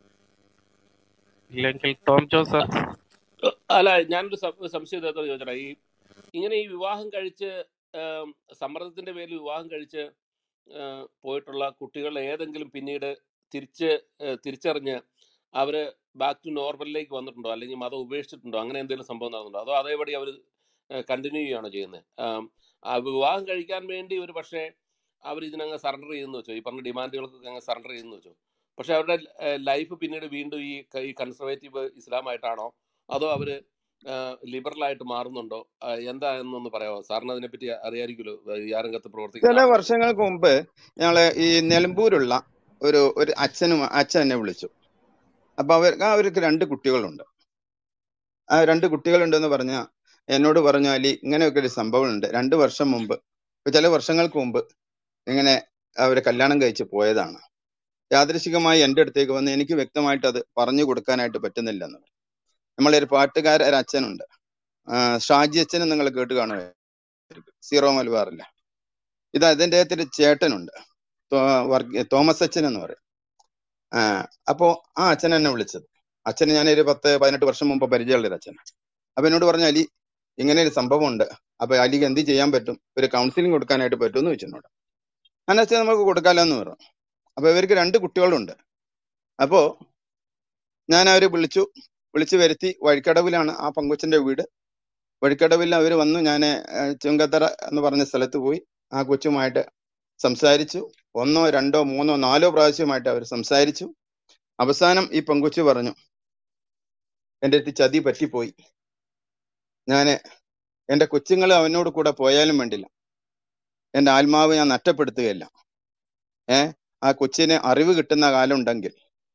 ഇല്ലെങ്കിൽ ടോം ജോസ് സാർ അല്ല ഞാനൊരു സം- സംശയം ഇദ്ദേഹത്തോട് ചോദിച്ചോട്ടെ ഈ ഇങ്ങനെ ഈ വിവാഹം കഴിച്ച് ആം, സമ്മർദ്ദത്തിന്റെ പേരിൽ വിവാഹം കഴിച്ച് ആ, പോയിട്ടുള്ള കുട്ടികൾ ഏതെങ്കിലും പിന്നീട് തിരിച്ച് ആ, തിരിച്ചറിഞ്ഞ് അവര് ബാക്ക് ടു നോർമലിലേക്ക് വന്നിട്ടുണ്ടോ അല്ലെങ്കിൽ മതം ഉപേക്ഷിച്ചിട്ടുണ്ടോ അങ്ങനെ എന്തെങ്കിലും സംഭവം നടന്നിട്ടുണ്ടോ അതോ അതേപടി അവർ കണ്ടിന്യൂ ചെയ്യുകയാണോ ചെയ്യുന്നത് ആ വിവാഹം കഴിക്കാൻ വേണ്ടി ഒരു പക്ഷേ അവർ ഇതിനങ്ങ് സറണ്ടർ ചെയ്യുന്നു വെച്ചോ ഈ പറഞ്ഞ ഡിമാൻഡുകൾക്ക് അങ്ങ് സറണ്ടർ ചെയ്യുന്നു വെച്ചോ പക്ഷെ അവരുടെ ലൈഫ് പിന്നീട് വീണ്ടും ഈ ക- ഈ കൺസർവേറ്റീവ് ഇസ്ലാമായിട്ടാണോ അതോ അവര് ലിബറൽ ആയിട്ട് മാറുന്നുണ്ടോ ആ, എന്താ എന്നൊന്ന് പറയാമോ സാറിന് അതിനെപ്പറ്റി അറിയായിരിക്കുമല്ലോ ഈ ആ രംഗത്ത് പ്രവർത്തിക്കുന്ന ചില ആളാണ് വർഷങ്ങൾക്ക് മുമ്പ് ഞങ്ങള് ഈ നിലമ്പൂരുള്ള ഒരു ഒരു അച്ഛനും അച്ഛൻ എന്നെ വിളിച്ചു അപ്പൊ അവർ ആ അവർക്ക് രണ്ട് കുട്ടികളുണ്ട് ആ രണ്ട് കുട്ടികളുണ്ടെന്ന് പറഞ്ഞ എന്നോട് പറഞ്ഞു അലി ഇങ്ങനെയൊക്കെ ഒരു സംഭവം ഉണ്ട് രണ്ട് വർഷം മുമ്പ് ഇപ്പൊ ചില വർഷങ്ങൾക്ക് മുമ്പ് ഇങ്ങനെ അവര് കല്യാണം കഴിച്ച് പോയതാണ് യാദൃശികമായി എൻ്റെ അടുത്തേക്ക് വന്ന് എനിക്ക് വ്യക്തമായിട്ട് അത് പറഞ്ഞു കൊടുക്കാനായിട്ട് പറ്റുന്നില്ല എന്ന് പറഞ്ഞു. നമ്മളെ ഒരു പാട്ടുകാര ഒരു അച്ഛനുണ്ട് ആ, ഷാജി അച്ഛനും നിങ്ങൾ കേട്ട് കാണുമായിരിക്കും സീറോ മലബാറില്ല ഇത് അതിൻ്റെ അകത്തൊരു ചേട്ടനുണ്ട് തോ- വർഗീ- തോമസ് അച്ഛൻ എന്ന് പറയും ആ അപ്പോ ആ അച്ഛൻ എന്നെ വിളിച്ചത് അച്ഛന് ഞാനൊരു പത്ത് പതിനെട്ട് വർഷം മുമ്പ് പരിചയമുള്ള ഒരു അച്ഛൻ അപ്പൊ എന്നോട് പറഞ്ഞു അലി ഇങ്ങനെ ഒരു സംഭവം ഉണ്ട് അപ്പൊ അലിക്ക് എന്ത് ചെയ്യാൻ പറ്റും ഒരു കൗൺസിലിംഗ് കൊടുക്കാനായിട്ട് പറ്റും എന്ന് ചോദിച്ചു എന്നോട് അങ്ങനെ വെച്ചാൽ നമുക്ക് കൊടുക്കാലോ എന്ന് പറഞ്ഞു അപ്പൊ ഇവർക്ക് രണ്ട് കുട്ടികളുണ്ട് അപ്പോ ഞാൻ അവരെ വിളിച്ചു വിളിച്ചു വരുത്തി വഴിക്കടവിലാണ് ആ പങ്കുച്ചന്റെ വീട് വഴിക്കടവിൽ അവർ വന്നു ഞാൻ ചുങ്കത്തറ എന്ന് പറഞ്ഞ സ്ഥലത്ത് പോയി ആ കൊച്ചുമായിട്ട് സംസാരിച്ചു ഒന്നോ രണ്ടോ മൂന്നോ നാലോ പ്രാവശ്യമായിട്ട് അവർ സംസാരിച്ചു അവസാനം ഈ പെങ്കൊച്ചു പറഞ്ഞു എൻ്റെ അടുത്ത് ചതി പറ്റിപ്പോയി ഞാന് എൻ്റെ കൊച്ചുങ്ങൾ അവനോട് കൂടെ പോയാലും വേണ്ടില്ല എൻ്റെ ആത്മാവ് ഞാൻ നഷ്ടപ്പെടുത്തുകയില്ല ഏ ആ കൊച്ചിന് അറിവ് കിട്ടുന്ന കാലം ഉണ്ടെങ്കിൽ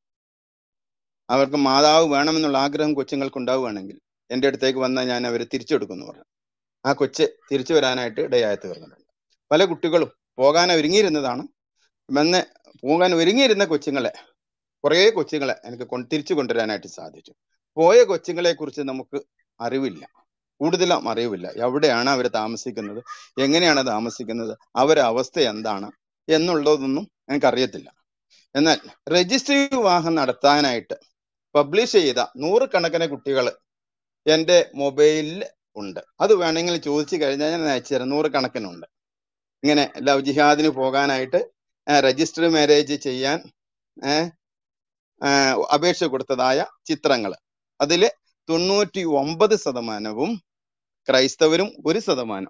അവർക്ക് മാതാവ് വേണമെന്നുള്ള ആഗ്രഹം കൊച്ചുങ്ങൾക്ക് ഉണ്ടാവുകയാണെങ്കിൽ എൻ്റെ അടുത്തേക്ക് വന്നാൽ ഞാൻ അവരെ തിരിച്ചെടുക്കുമെന്ന് പറഞ്ഞു ആ കൊച്ച് തിരിച്ചു വരാനായിട്ട് ഇടയായി തീർന്നിട്ടുണ്ട് പല കുട്ടികളും പോകാൻ ഒരുങ്ങിയിരുന്നതാണ് വന്ന് പോകാൻ ഒരുങ്ങിയിരുന്ന കൊച്ചുങ്ങളെ കുറേ കൊച്ചുങ്ങളെ എനിക്ക് കൊണ്ട് തിരിച്ചു കൊണ്ടുവരാനായിട്ട് സാധിച്ചു പോയ കൊച്ചുങ്ങളെ കുറിച്ച് നമുക്ക് അറിവില്ല കൂടുതലും അറിവില്ല എവിടെയാണ് അവർ താമസിക്കുന്നത് എങ്ങനെയാണ് താമസിക്കുന്നത് അവരുടെ അവസ്ഥ എന്താണ് എന്നുള്ളതൊന്നും എനിക്കറിയത്തില്ല എന്നാൽ രജിസ്റ്റർ വിവാഹം നടത്താനായിട്ട് പബ്ലിഷ് ചെയ്ത നൂറുകണക്കിന് കുട്ടികൾ എൻ്റെ മൊബൈലിൽ ഉണ്ട് അത് വേണമെങ്കിൽ ചോദിച്ചു കഴിഞ്ഞാൽ ഞാൻ അയച്ചുതരാം നൂറുകണക്കിനുണ്ട് ഇങ്ങനെ ലവ് ജിഹാദിന് പോകാനായിട്ട് രജിസ്റ്റർ മാരേജ് ചെയ്യാൻ ഏഹ്, ആഹ് അപേക്ഷ കൊടുത്തതായ ചിത്രങ്ങൾ അതില് തൊണ്ണൂറ്റി ഒമ്പത് ശതമാനവും ക്രൈസ്തവരും ഒരു ശതമാനം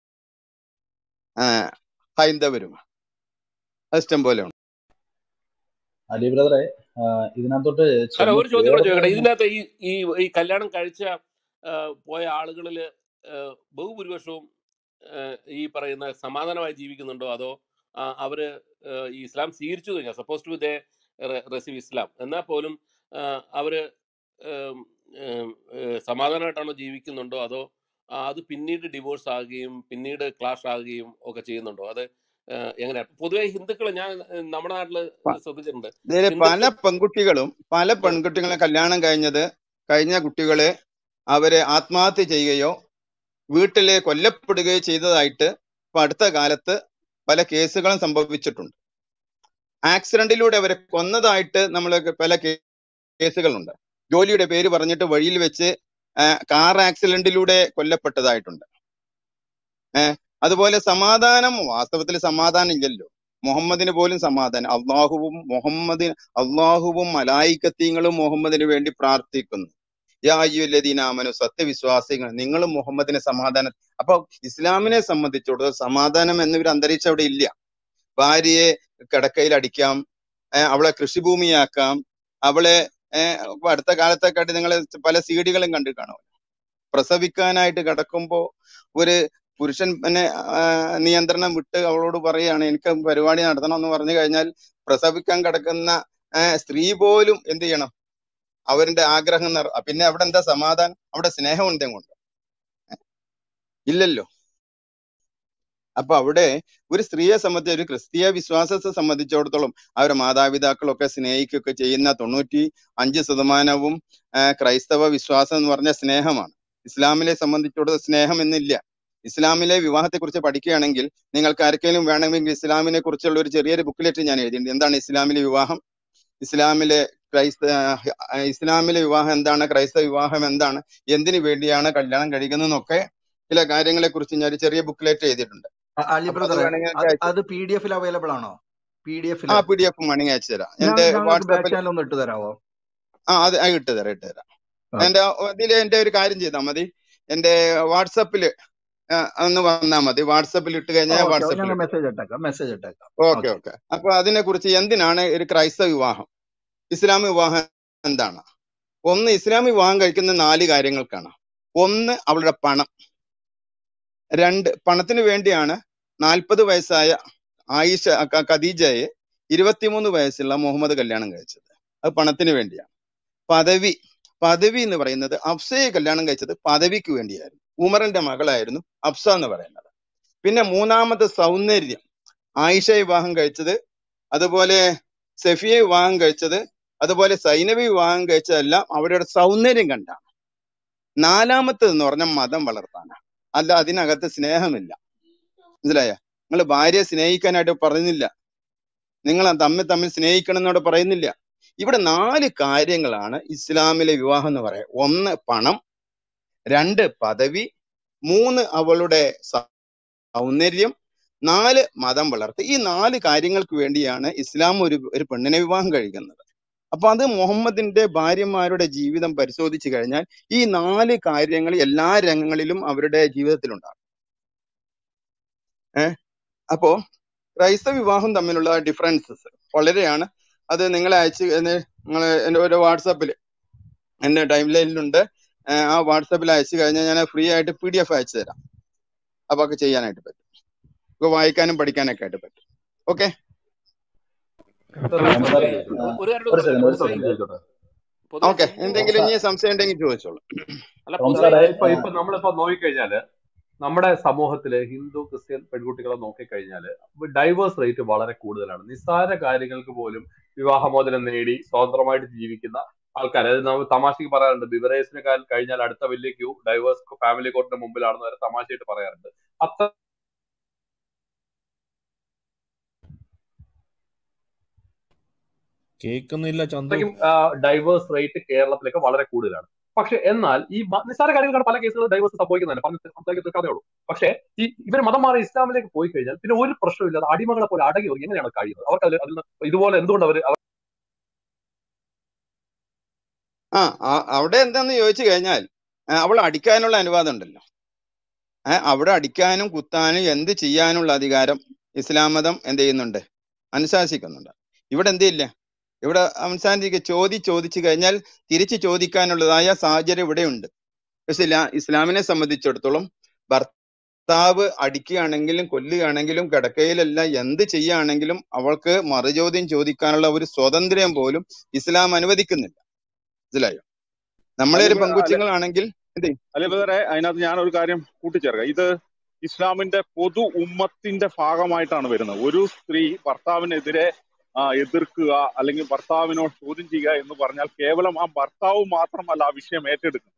ആഹ് ഹൈന്ദവരുമാണ് അത് ഇഷ്ടം പോലെ ഉണ്ട് അലി ബ്രദറെ ആ, ഇതിനകത്തോട്ട് അല്ല ചെന്ന് ഒരു ചോദ്യം കൂടെ ചോദിക്കട്ടെ കേറുന്നതിന് ഇതിനകത്ത് ഈ ഈ ഈ കല്യാണം കഴിച്ച ആ, പോയ ആളുകളിൽ ബഹുഭൂരിപക്ഷവും ആ, ഈ പറയുന്ന സമാധാനമായി ജീവിക്കുന്നുണ്ടോ അതോ ആ, അവര് ആ, ഈ ഇസ്ലാം സ്വീകരിച്ചു കഴിഞ്ഞാൽ suppose to they receive Islam എന്നാൽ പോലും ആ, അവര് ഉം, ഉം, ഏഹ് സമാധാനമായിട്ടാണോ ജീവിക്കുന്നുണ്ടോ അതോ ആ, അത് പിന്നീട് ഡിവോഴ്സ് ആകുകയും പിന്നീട് ക്ലാഷ് ആകുകയും ഒക്കെ ചെയ്യുന്നുണ്ടോ അത് ഏഹ് എങ്ങനെയാണ് പൊതുവെ ഹിന്ദുക്കൾ ഞാൻ ഏഹ് നമ്മുടെ നാട്ടില് ശ്രദ്ധിച്ചിട്ടുണ്ട് ഇതില് പല ഹിന്ദുക്കൾ പെൺകുട്ടികളും പല പെൺകുട്ടികളെ കല്യാണം കഴിഞ്ഞത് കഴിഞ്ഞ കുട്ടികളെ അവരെ ആത്മഹത്യ ചെയ്യുകയോ വീട്ടില് കൊല്ലപ്പെടുകയോ ചെയ്തതായിട്ട് ഇപ്പൊ അടുത്ത കാലത്ത് പല കേസുകളും സംഭവിച്ചിട്ടുണ്ട് ആക്സിഡന്റിലൂടെ അവരെ കൊന്നതായിട്ട് നമ്മൾ പല കേ- കേസുകളുണ്ട് ജോലിയുടെ പേര് പറഞ്ഞിട്ട് വഴിയിൽ വെച്ച് കാർ ആക്സിഡന്റിലൂടെ കൊല്ലപ്പെട്ടതായിട്ടുണ്ട് ഏഹ് അതുപോലെ സമാധാനം വാസ്തവത്തിൽ സമാധാനം ഇല്ലല്ലോ മുഹമ്മദിന് പോലും സമാധാനം അള്ളാഹുവും മുഹമ്മദിന് അള്ളാഹുവും മലായിക്കത്തീങ്ങളും മുഹമ്മദിന് വേണ്ടി പ്രാർത്ഥിക്കുന്നു യാ അയ്യുല്ലദീനാമനു സത്യവിശ്വാസികൾ നിങ്ങളും മുഹമ്മദിന് സമാധാനം അപ്പൊ ഇസ്ലാമിനെ സംബന്ധിച്ചിടത്തോളം സമാധാനം എന്നൊരു അന്തരീക്ഷം അവിടെ ഇല്ല ഭാര്യയെ കിടക്കയിൽ അടിക്കാം ഏഹ് അവളെ കൃഷിഭൂമിയാക്കാം അവളെ ഏഹ് ഇപ്പൊ അടുത്ത കാലത്തൊക്കെ ആയിട്ട് നിങ്ങൾ പല സീഡികളും കണ്ടു കാണും പ്രസവിക്കാനായിട്ട് കിടക്കുമ്പോ ഒരു പുരുഷൻ പിന്നെ ആ, നിയന്ത്രണം വിട്ട് അവളോട് പറയാണ് എനിക്ക് പരിപാടി നടത്തണം എന്ന് പറഞ്ഞു കഴിഞ്ഞാൽ പ്രസവിക്കാൻ കിടക്കുന്ന ആ, സ്ത്രീ പോലും എന്ത് ചെയ്യണം അവരുടെ ആഗ്രഹം നിറ പിന്നെ അവിടെ എന്താ സമാധാനം അവിടെ സ്നേഹം എന്തെങ്കിലും കൊണ്ട് ഇല്ലല്ലോ അപ്പൊ അവിടെ ഒരു സ്ത്രീയെ സംബന്ധിച്ച് ഒരു ക്രിസ്തീയ വിശ്വാസത്തെ സംബന്ധിച്ചിടത്തോളം അവരുടെ മാതാപിതാക്കളൊക്കെ സ്നേഹിക്കുകയൊക്കെ ചെയ്യുന്ന തൊണ്ണൂറ്റി അഞ്ച് ശതമാനവും ആ, ക്രൈസ്തവ വിശ്വാസം എന്ന് പറഞ്ഞ സ്നേഹമാണ് ഇസ്ലാമിലെ സംബന്ധിച്ചിടത്തോളം സ്നേഹം എന്നില്ല ഇസ്ലാമിലെ വിവാഹത്തെ കുറിച്ച് പഠിക്കുകയാണെങ്കിൽ നിങ്ങൾക്ക് ആർക്കെങ്കിലും വേണമെങ്കിൽ ഇസ്ലാമിനെ കുറിച്ചുള്ള ഒരു ചെറിയൊരു ബുക്ക്ലെറ്റ് ഞാൻ എഴുതിയിട്ടുണ്ട് എന്താണ് ഇസ്ലാമിലെ വിവാഹം ഇസ്ലാമിലെ ക്രൈസ്ത ആ, ഇസ്ലാമിലെ വിവാഹം എന്താണ് ക്രൈസ്തവ വിവാഹം എന്താണ് എന്തിനു വേണ്ടിയാണ് കല്യാണം കഴിക്കുന്നതെന്നൊക്കെ ചില കാര്യങ്ങളെ കുറിച്ച് ഞാൻ ഒരു ചെറിയ ബുക്ക്ലെറ്റ് എഴുതിയിട്ടുണ്ട് അ- അലി അപ്പൊ അത് ബ്രദറെ വേണമെങ്കിൽ അത് എനിക്ക് അയച്ചു അത് പി ഡി എഫിൽ അവൈലബിൾ ആണോ പി ഡി എഫിൽ ആ പി ഡി എഫ് വേണമെങ്കിൽ അയച്ചു തരാം ഞാൻ എന്റെ ഞങ്ങൾക്ക് ബാക്ക് വാട്സാപ്പിൽ ചാനൽ ഒന്ന് ഇട്ട് തരാമോ ആ അത് ആ, ഇട്ട് തരാം ഇട്ട് തരാം ഓക്കെ എന്റെ ഇതിൽ എന്റെ ഒരു കാര്യം ചെയ്താൽ മതി എന്റെ വാട്സാപ്പില് ഒന്ന് വന്നാൽ മതി വാട്സാപ്പിൽ ഇട്ട് കഴിഞ്ഞാൽ ഓക്കെ വാട്സാപ്പിൽ ഞങ്ങൾ ഇട്ട് മെസ്സേജ് ഇട്ടേക്കാം മെസ്സേജ് ഇട്ടേക്കാം ഓക്കെ ഓക്കെ ഓക്കെ അപ്പൊ അതിനെ കുറിച്ച് എന്തിനാണ് ഒരു ക്രൈസ്തവ വിവാഹം ഇസ്ലാം വിവാഹം എന്താണ് ഒന്ന് ഇസ്ലാം വിവാഹം കഴിക്കുന്ന നാല് കാര്യങ്ങൾക്കാണ് ഒന്ന് അവളുടെ പണം രണ്ട് പണത്തിന് വേണ്ടിയാണ് നാൽപ്പത് വയസ്സായ ആയിഷ ക- ഖദീജയെ ഇരുപത്തിമൂന്ന് വയസ്സുള്ള മുഹമ്മദ് കല്യാണം കഴിച്ചത് അത് പണത്തിന് വേണ്ടിയാണ് പദവി പദവി എന്ന് പറയുന്നത് അഫ്സയെ കല്യാണം കഴിച്ചത് പദവിക്ക് വേണ്ടിയായിരുന്നു ഉമറിന്റെ മകളായിരുന്നു അഫ്സ എന്ന് പറയുന്നത് പിന്നെ മൂന്നാമത് സൗന്ദര്യം ആയിഷ വിവാഹം കഴിച്ചത് അതുപോലെ സഫിയെ വിവാഹം കഴിച്ചത് അതുപോലെ സൈനബി വിവാഹം കഴിച്ചതെല്ലാം അവരുടെ സൗന്ദര്യം കണ്ടാണ് നാലാമത്തത് എന്ന് പറഞ്ഞാൽ മതം വളർത്താനാണ് അല്ല അതിനകത്ത് സ്നേഹമില്ല മനസ്സിലായ നിങ്ങൾ ഭാര്യയെ സ്നേഹിക്കാനായിട്ട് പറയുന്നില്ല നിങ്ങൾ തമ്മിൽ തമ്മിൽ സ്നേഹിക്കണം എന്നവിടെ പറയുന്നില്ല ഇവിടെ നാല് കാര്യങ്ങളാണ് ഇസ്ലാമിലെ വിവാഹം എന്ന് പറയാം ഒന്ന് പണം രണ്ട് പദവി മൂന്ന് അവളുടെ സ- സൗന്ദര്യം നാല് മതം വളർത്തുക ഈ നാല് കാര്യങ്ങൾക്ക് വേണ്ടിയാണ് ഇസ്ലാം ഒരു ഒരു പെണ്ണിനെ വിവാഹം കഴിക്കുന്നത് അപ്പൊ അത് മുഹമ്മദിന്റെ ഭാര്യമാരുടെ ജീവിതം പരിശോധിച്ചു കഴിഞ്ഞാൽ ഈ നാല് കാര്യങ്ങൾ എല്ലാ രംഗങ്ങളിലും അവരുടെ ജീവിതത്തിലുണ്ടാകും ഏഹ് അപ്പോ ക്രൈസ്തവ വിവാഹം തമ്മിലുള്ള ഡിഫറൻസസ് വളരെയാണ് അത് നിങ്ങളെ അയച്ച് നിങ്ങൾ എന്റെ ഒരു വാട്സാപ്പിൽ എന്റെ ടൈം ലൈനിലുണ്ട് ആ വാട്സാപ്പിൽ അയച്ചു കഴിഞ്ഞാൽ ഞാൻ ഫ്രീ ആയിട്ട് പി ഡി എഫ് അയച്ചു തരാം അപ്പൊ ഒക്കെ ചെയ്യാനായിട്ട് പറ്റും ഒക്കെ വായിക്കാനും പഠിക്കാനൊക്കെ ആയിട്ട് പറ്റും ഓക്കെ സാറേ സാറേ ഒരു ആ, കാര്യം ഒരു സെക്കൻഡ് ഒരു പൊതുവെ സെക്കൻഡ് ചോദിച്ചോട്ടെ പൊതുവെ ഓക്കെ ഹിന്ദു എന്തെങ്കിലും റോംസ ഇനി സംശയം ഉണ്ടെങ്കിൽ ചോദിച്ചോളൂ അല്ല റോംസ പൊതുവെ സാറേ ഇപ്പൊ ആ, ഇപ്പൊ നമ്മളിപ്പോ നോക്കിക്കഴിഞ്ഞാല് നമ്മുടെ സമൂഹത്തില് ഹിന്ദു ക്രിസ്ത്യൻ പെൺകുട്ടികളെ നോക്കിക്കഴിഞ്ഞാല് ഡൈവേഴ്സ് റേറ്റ് വളരെ കൂടുതലാണ് നിസ്സാര കാര്യങ്ങൾക്ക് പോലും വിവാഹമോചനം നേടി സ്വതന്ത്രമായിട്ട് ജീവിക്കുന്ന ആൾക്കാർ അതായത് നമ്മൾ തമാശക്ക് പറയാറുണ്ട് ബിവറേജിന് കഴിഞ്ഞാൽ അടുത്ത വലിയ ക്യൂ ഡൈവേഴ്സ് ഫാമിലി കോർട്ടിന് മുമ്പിലാണെന്ന് വരെ തമാശയായിട്ട് പറയാറുണ്ട് അത്ര കേൾക്കുന്നില്ല ചന്തു അത്രയ്ക്കും ഡൈവേഴ്സ് റേറ്റ് കേരളത്തിലൊക്കെ വളരെ കൂടുതലാണ് പക്ഷെ എന്നാൽ ഈ മ- നിസ്സാര കാര്യങ്ങളാണ് പല കേസുകളും ഡൈവേഴ്സ് സംഭവിക്കുന്നുണ്ട് പറഞ്ഞ് സംസാരിക്കാൻ തീർക്കാതെ ഉള്ളൂ പക്ഷേ ഈ ഇവർ മതം മാറി ഇസ്ലാമിലേക്ക് പോയി കഴിഞ്ഞാൽ പിന്നെ ഒരു പ്രശ്നമില്ലാതെ അടിമകളെ പോലെ അടങ്ങി ഒതുങ്ങി എങ്ങനെയാണ് കഴിയുന്നത് അവർക്ക് അതിൽ അതിൽ നിന്ന് ഇതുപോലെ എന്തുകൊണ്ട് അവർ ആ ആ- അവിടെ എന്താന്ന് ചോദിച്ചു കഴിഞ്ഞാൽ ആ, അവൾ അടിക്കാനുള്ള അനുവാദം ഉണ്ടല്ലോ ഏ, അവിടെ അടിക്കാനും കുത്താനും എന്ത് ചെയ്യാനുള്ള അധികാരം ഇസ്ലാം മതം എന്ത് ചെയ്യുന്നുണ്ട് അനുശാസിക്കുന്നുണ്ട് ഇവിടെ എന്തില്ല ഇവിടെ അനുശാസിക്കുക ചോദി ചോദിച്ചു കഴിഞ്ഞാൽ തിരിച്ചു ചോദിക്കാനുള്ളതായ സാഹചര്യം ഇവിടെ ഉണ്ട് പക്ഷെ ഇല്ല ഇസ്ലാമിനെ സംബന്ധിച്ചിടത്തോളം ഭർത്താവ് അടിക്കുകയാണെങ്കിലും കൊല്ലുകയാണെങ്കിലും കിടക്കയിലല്ല എന്ത് ചെയ്യുകയാണെങ്കിലും അവൾക്ക് മറുചോദ്യം ചോദിക്കാനുള്ള ഒരു സ്വാതന്ത്ര്യം പോലും ഇസ്ലാം അനുവദിക്കുന്നില്ല മനസ്സിലായോ നമ്മളെ അലി ഒരു ബ്ര- അലി പെൺകുച്ചുങ്ങളാണെങ്കിൽ എന്ത് ചെയ്യും? അലി ബ്രദറെ അതിനകത്ത് ഞാനൊരു കാര്യം കൂട്ടിച്ചേർക്കാം ഇത് ഇസ്ലാമിന്റെ പൊതു ഉമ്മത്തിന്റെ ഭാഗമായിട്ടാണ് വരുന്നത് ഒരു സ്ത്രീ ഭർത്താവിനെതിരെ ആ, എതിർക്കുക അല്ലെങ്കിൽ ഭർത്താവിനോട് ചോദ്യം ചെയ്യുക എന്ന് പറഞ്ഞാൽ കേവലം ആ ഭർത്താവ് മാത്രമല്ല ആ വിഷയം ഏറ്റെടുക്കുന്നത്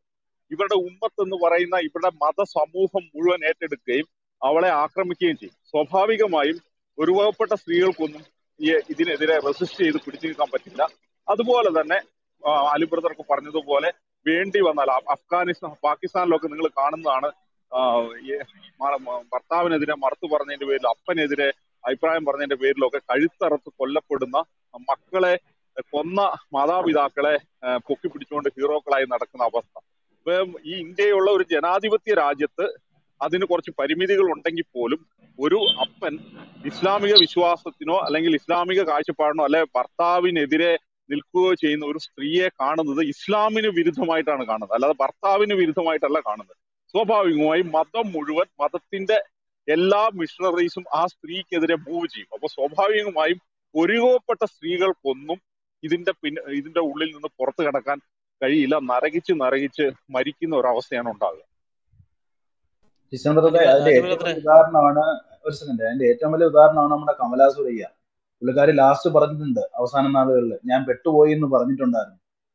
ഇവരുടെ ഉമ്മത്ത് എന്ന് പറയുന്ന ഇവരുടെ മതസമൂഹം മുഴുവൻ ഏറ്റെടുക്കുകയും അവളെ ആക്രമിക്കുകയും ചെയ്യും സ്വാഭാവികമായും ഒരു വകപ്പെട്ട സ്ത്രീകൾക്കൊന്നും ഈ ഇതിനെതിരെ റെസിസ്റ്റ് ചെയ്ത് പിടിച്ചു നിൽക്കാൻ പറ്റില്ല അതുപോലെ തന്നെ ആ, അലി ബ്രദർക്ക് പറഞ്ഞതുപോലെ വേണ്ടി വന്നാൽ അ- അഫ്ഗാനിസ്ഥാൻ പാകിസ്ഥാനിലൊക്കെ നിങ്ങൾ കാണുന്നതാണ് ആ, ഈ മ- മ- ഭർത്താവിനെതിരെ മറുത്തു പറഞ്ഞതിന്റെ പേരിൽ അപ്പനെതിരെ അഭിപ്രായം പറഞ്ഞതിന്റെ പേരിലൊക്കെ കഴുത്തറത്ത് കൊല്ലപ്പെടുന്ന മക്കളെ കൊന്ന മാതാപിതാക്കളെ ആ, പൊക്കി പിടിച്ചുകൊണ്ട് ഹീറോക്കളായി നടക്കുന്ന അവസ്ഥ ഇപ്പം ഈ ഇന്ത്യയുള്ള ഒരു ജനാധിപത്യ രാജ്യത്ത് അതിന് കുറച്ച് പരിമിതികൾ ഉണ്ടെങ്കിൽ പോലും ഒരു അപ്പൻ ഇസ്ലാമിക വിശ്വാസത്തിനോ അല്ലെങ്കിൽ ഇസ്ലാമിക കാഴ്ചപ്പാടിനോ അല്ലെ ഭർത്താവിനെതിരെ നിൽക്കുകയോ ചെയ്യുന്ന ഒരു സ്ത്രീയെ കാണുന്നത് ഇസ്ലാമിന് വിരുദ്ധമായിട്ടാണ് കാണുന്നത് അല്ലാതെ ഭർത്താവിന് വിരുദ്ധമായിട്ടല്ല കാണുന്നത് സ്വാഭാവികമായും മതം മുഴുവൻ മതത്തിന്റെ എല്ലാ മിഷണറീസും ആ സ്ത്രീക്കെതിരെ മൂവ് ചെയ്യും അപ്പൊ സ്വാഭാവികമായും ഒരുങ്ങപ്പെട്ട സ്ത്രീകൾക്കൊന്നും ഇതിന്റെ പിന്നെ ഇതിന്റെ ഉള്ളിൽ നിന്ന് പുറത്തു കടക്കാൻ കഴിയില്ല നരകിച്ച് നരകിച്ച് മരിക്കുന്ന ഒരു അവസ്ഥയാണ് ഉണ്ടാകുക ഡിസംബറിലെ അലി അതിന്റെ അലി ഏറ്റവും ബ്രദറെ വലിയ ഉദാഹരണമാണ് ഒരു സെക്കൻഡ് അതിന്റെ ഏറ്റവും വലിയ ഉദാഹരണമാണ് നമ്മുടെ കമലാ സുരയ്യ പുള്ളിക്കാരി ലാസ്റ്റ് പറഞ്ഞിട്ടുണ്ട് അവസാന നാളുകളിൽ ഞാൻ പെട്ടുപോയി എന്ന് പറഞ്ഞിട്ടുണ്ടായിരുന്നു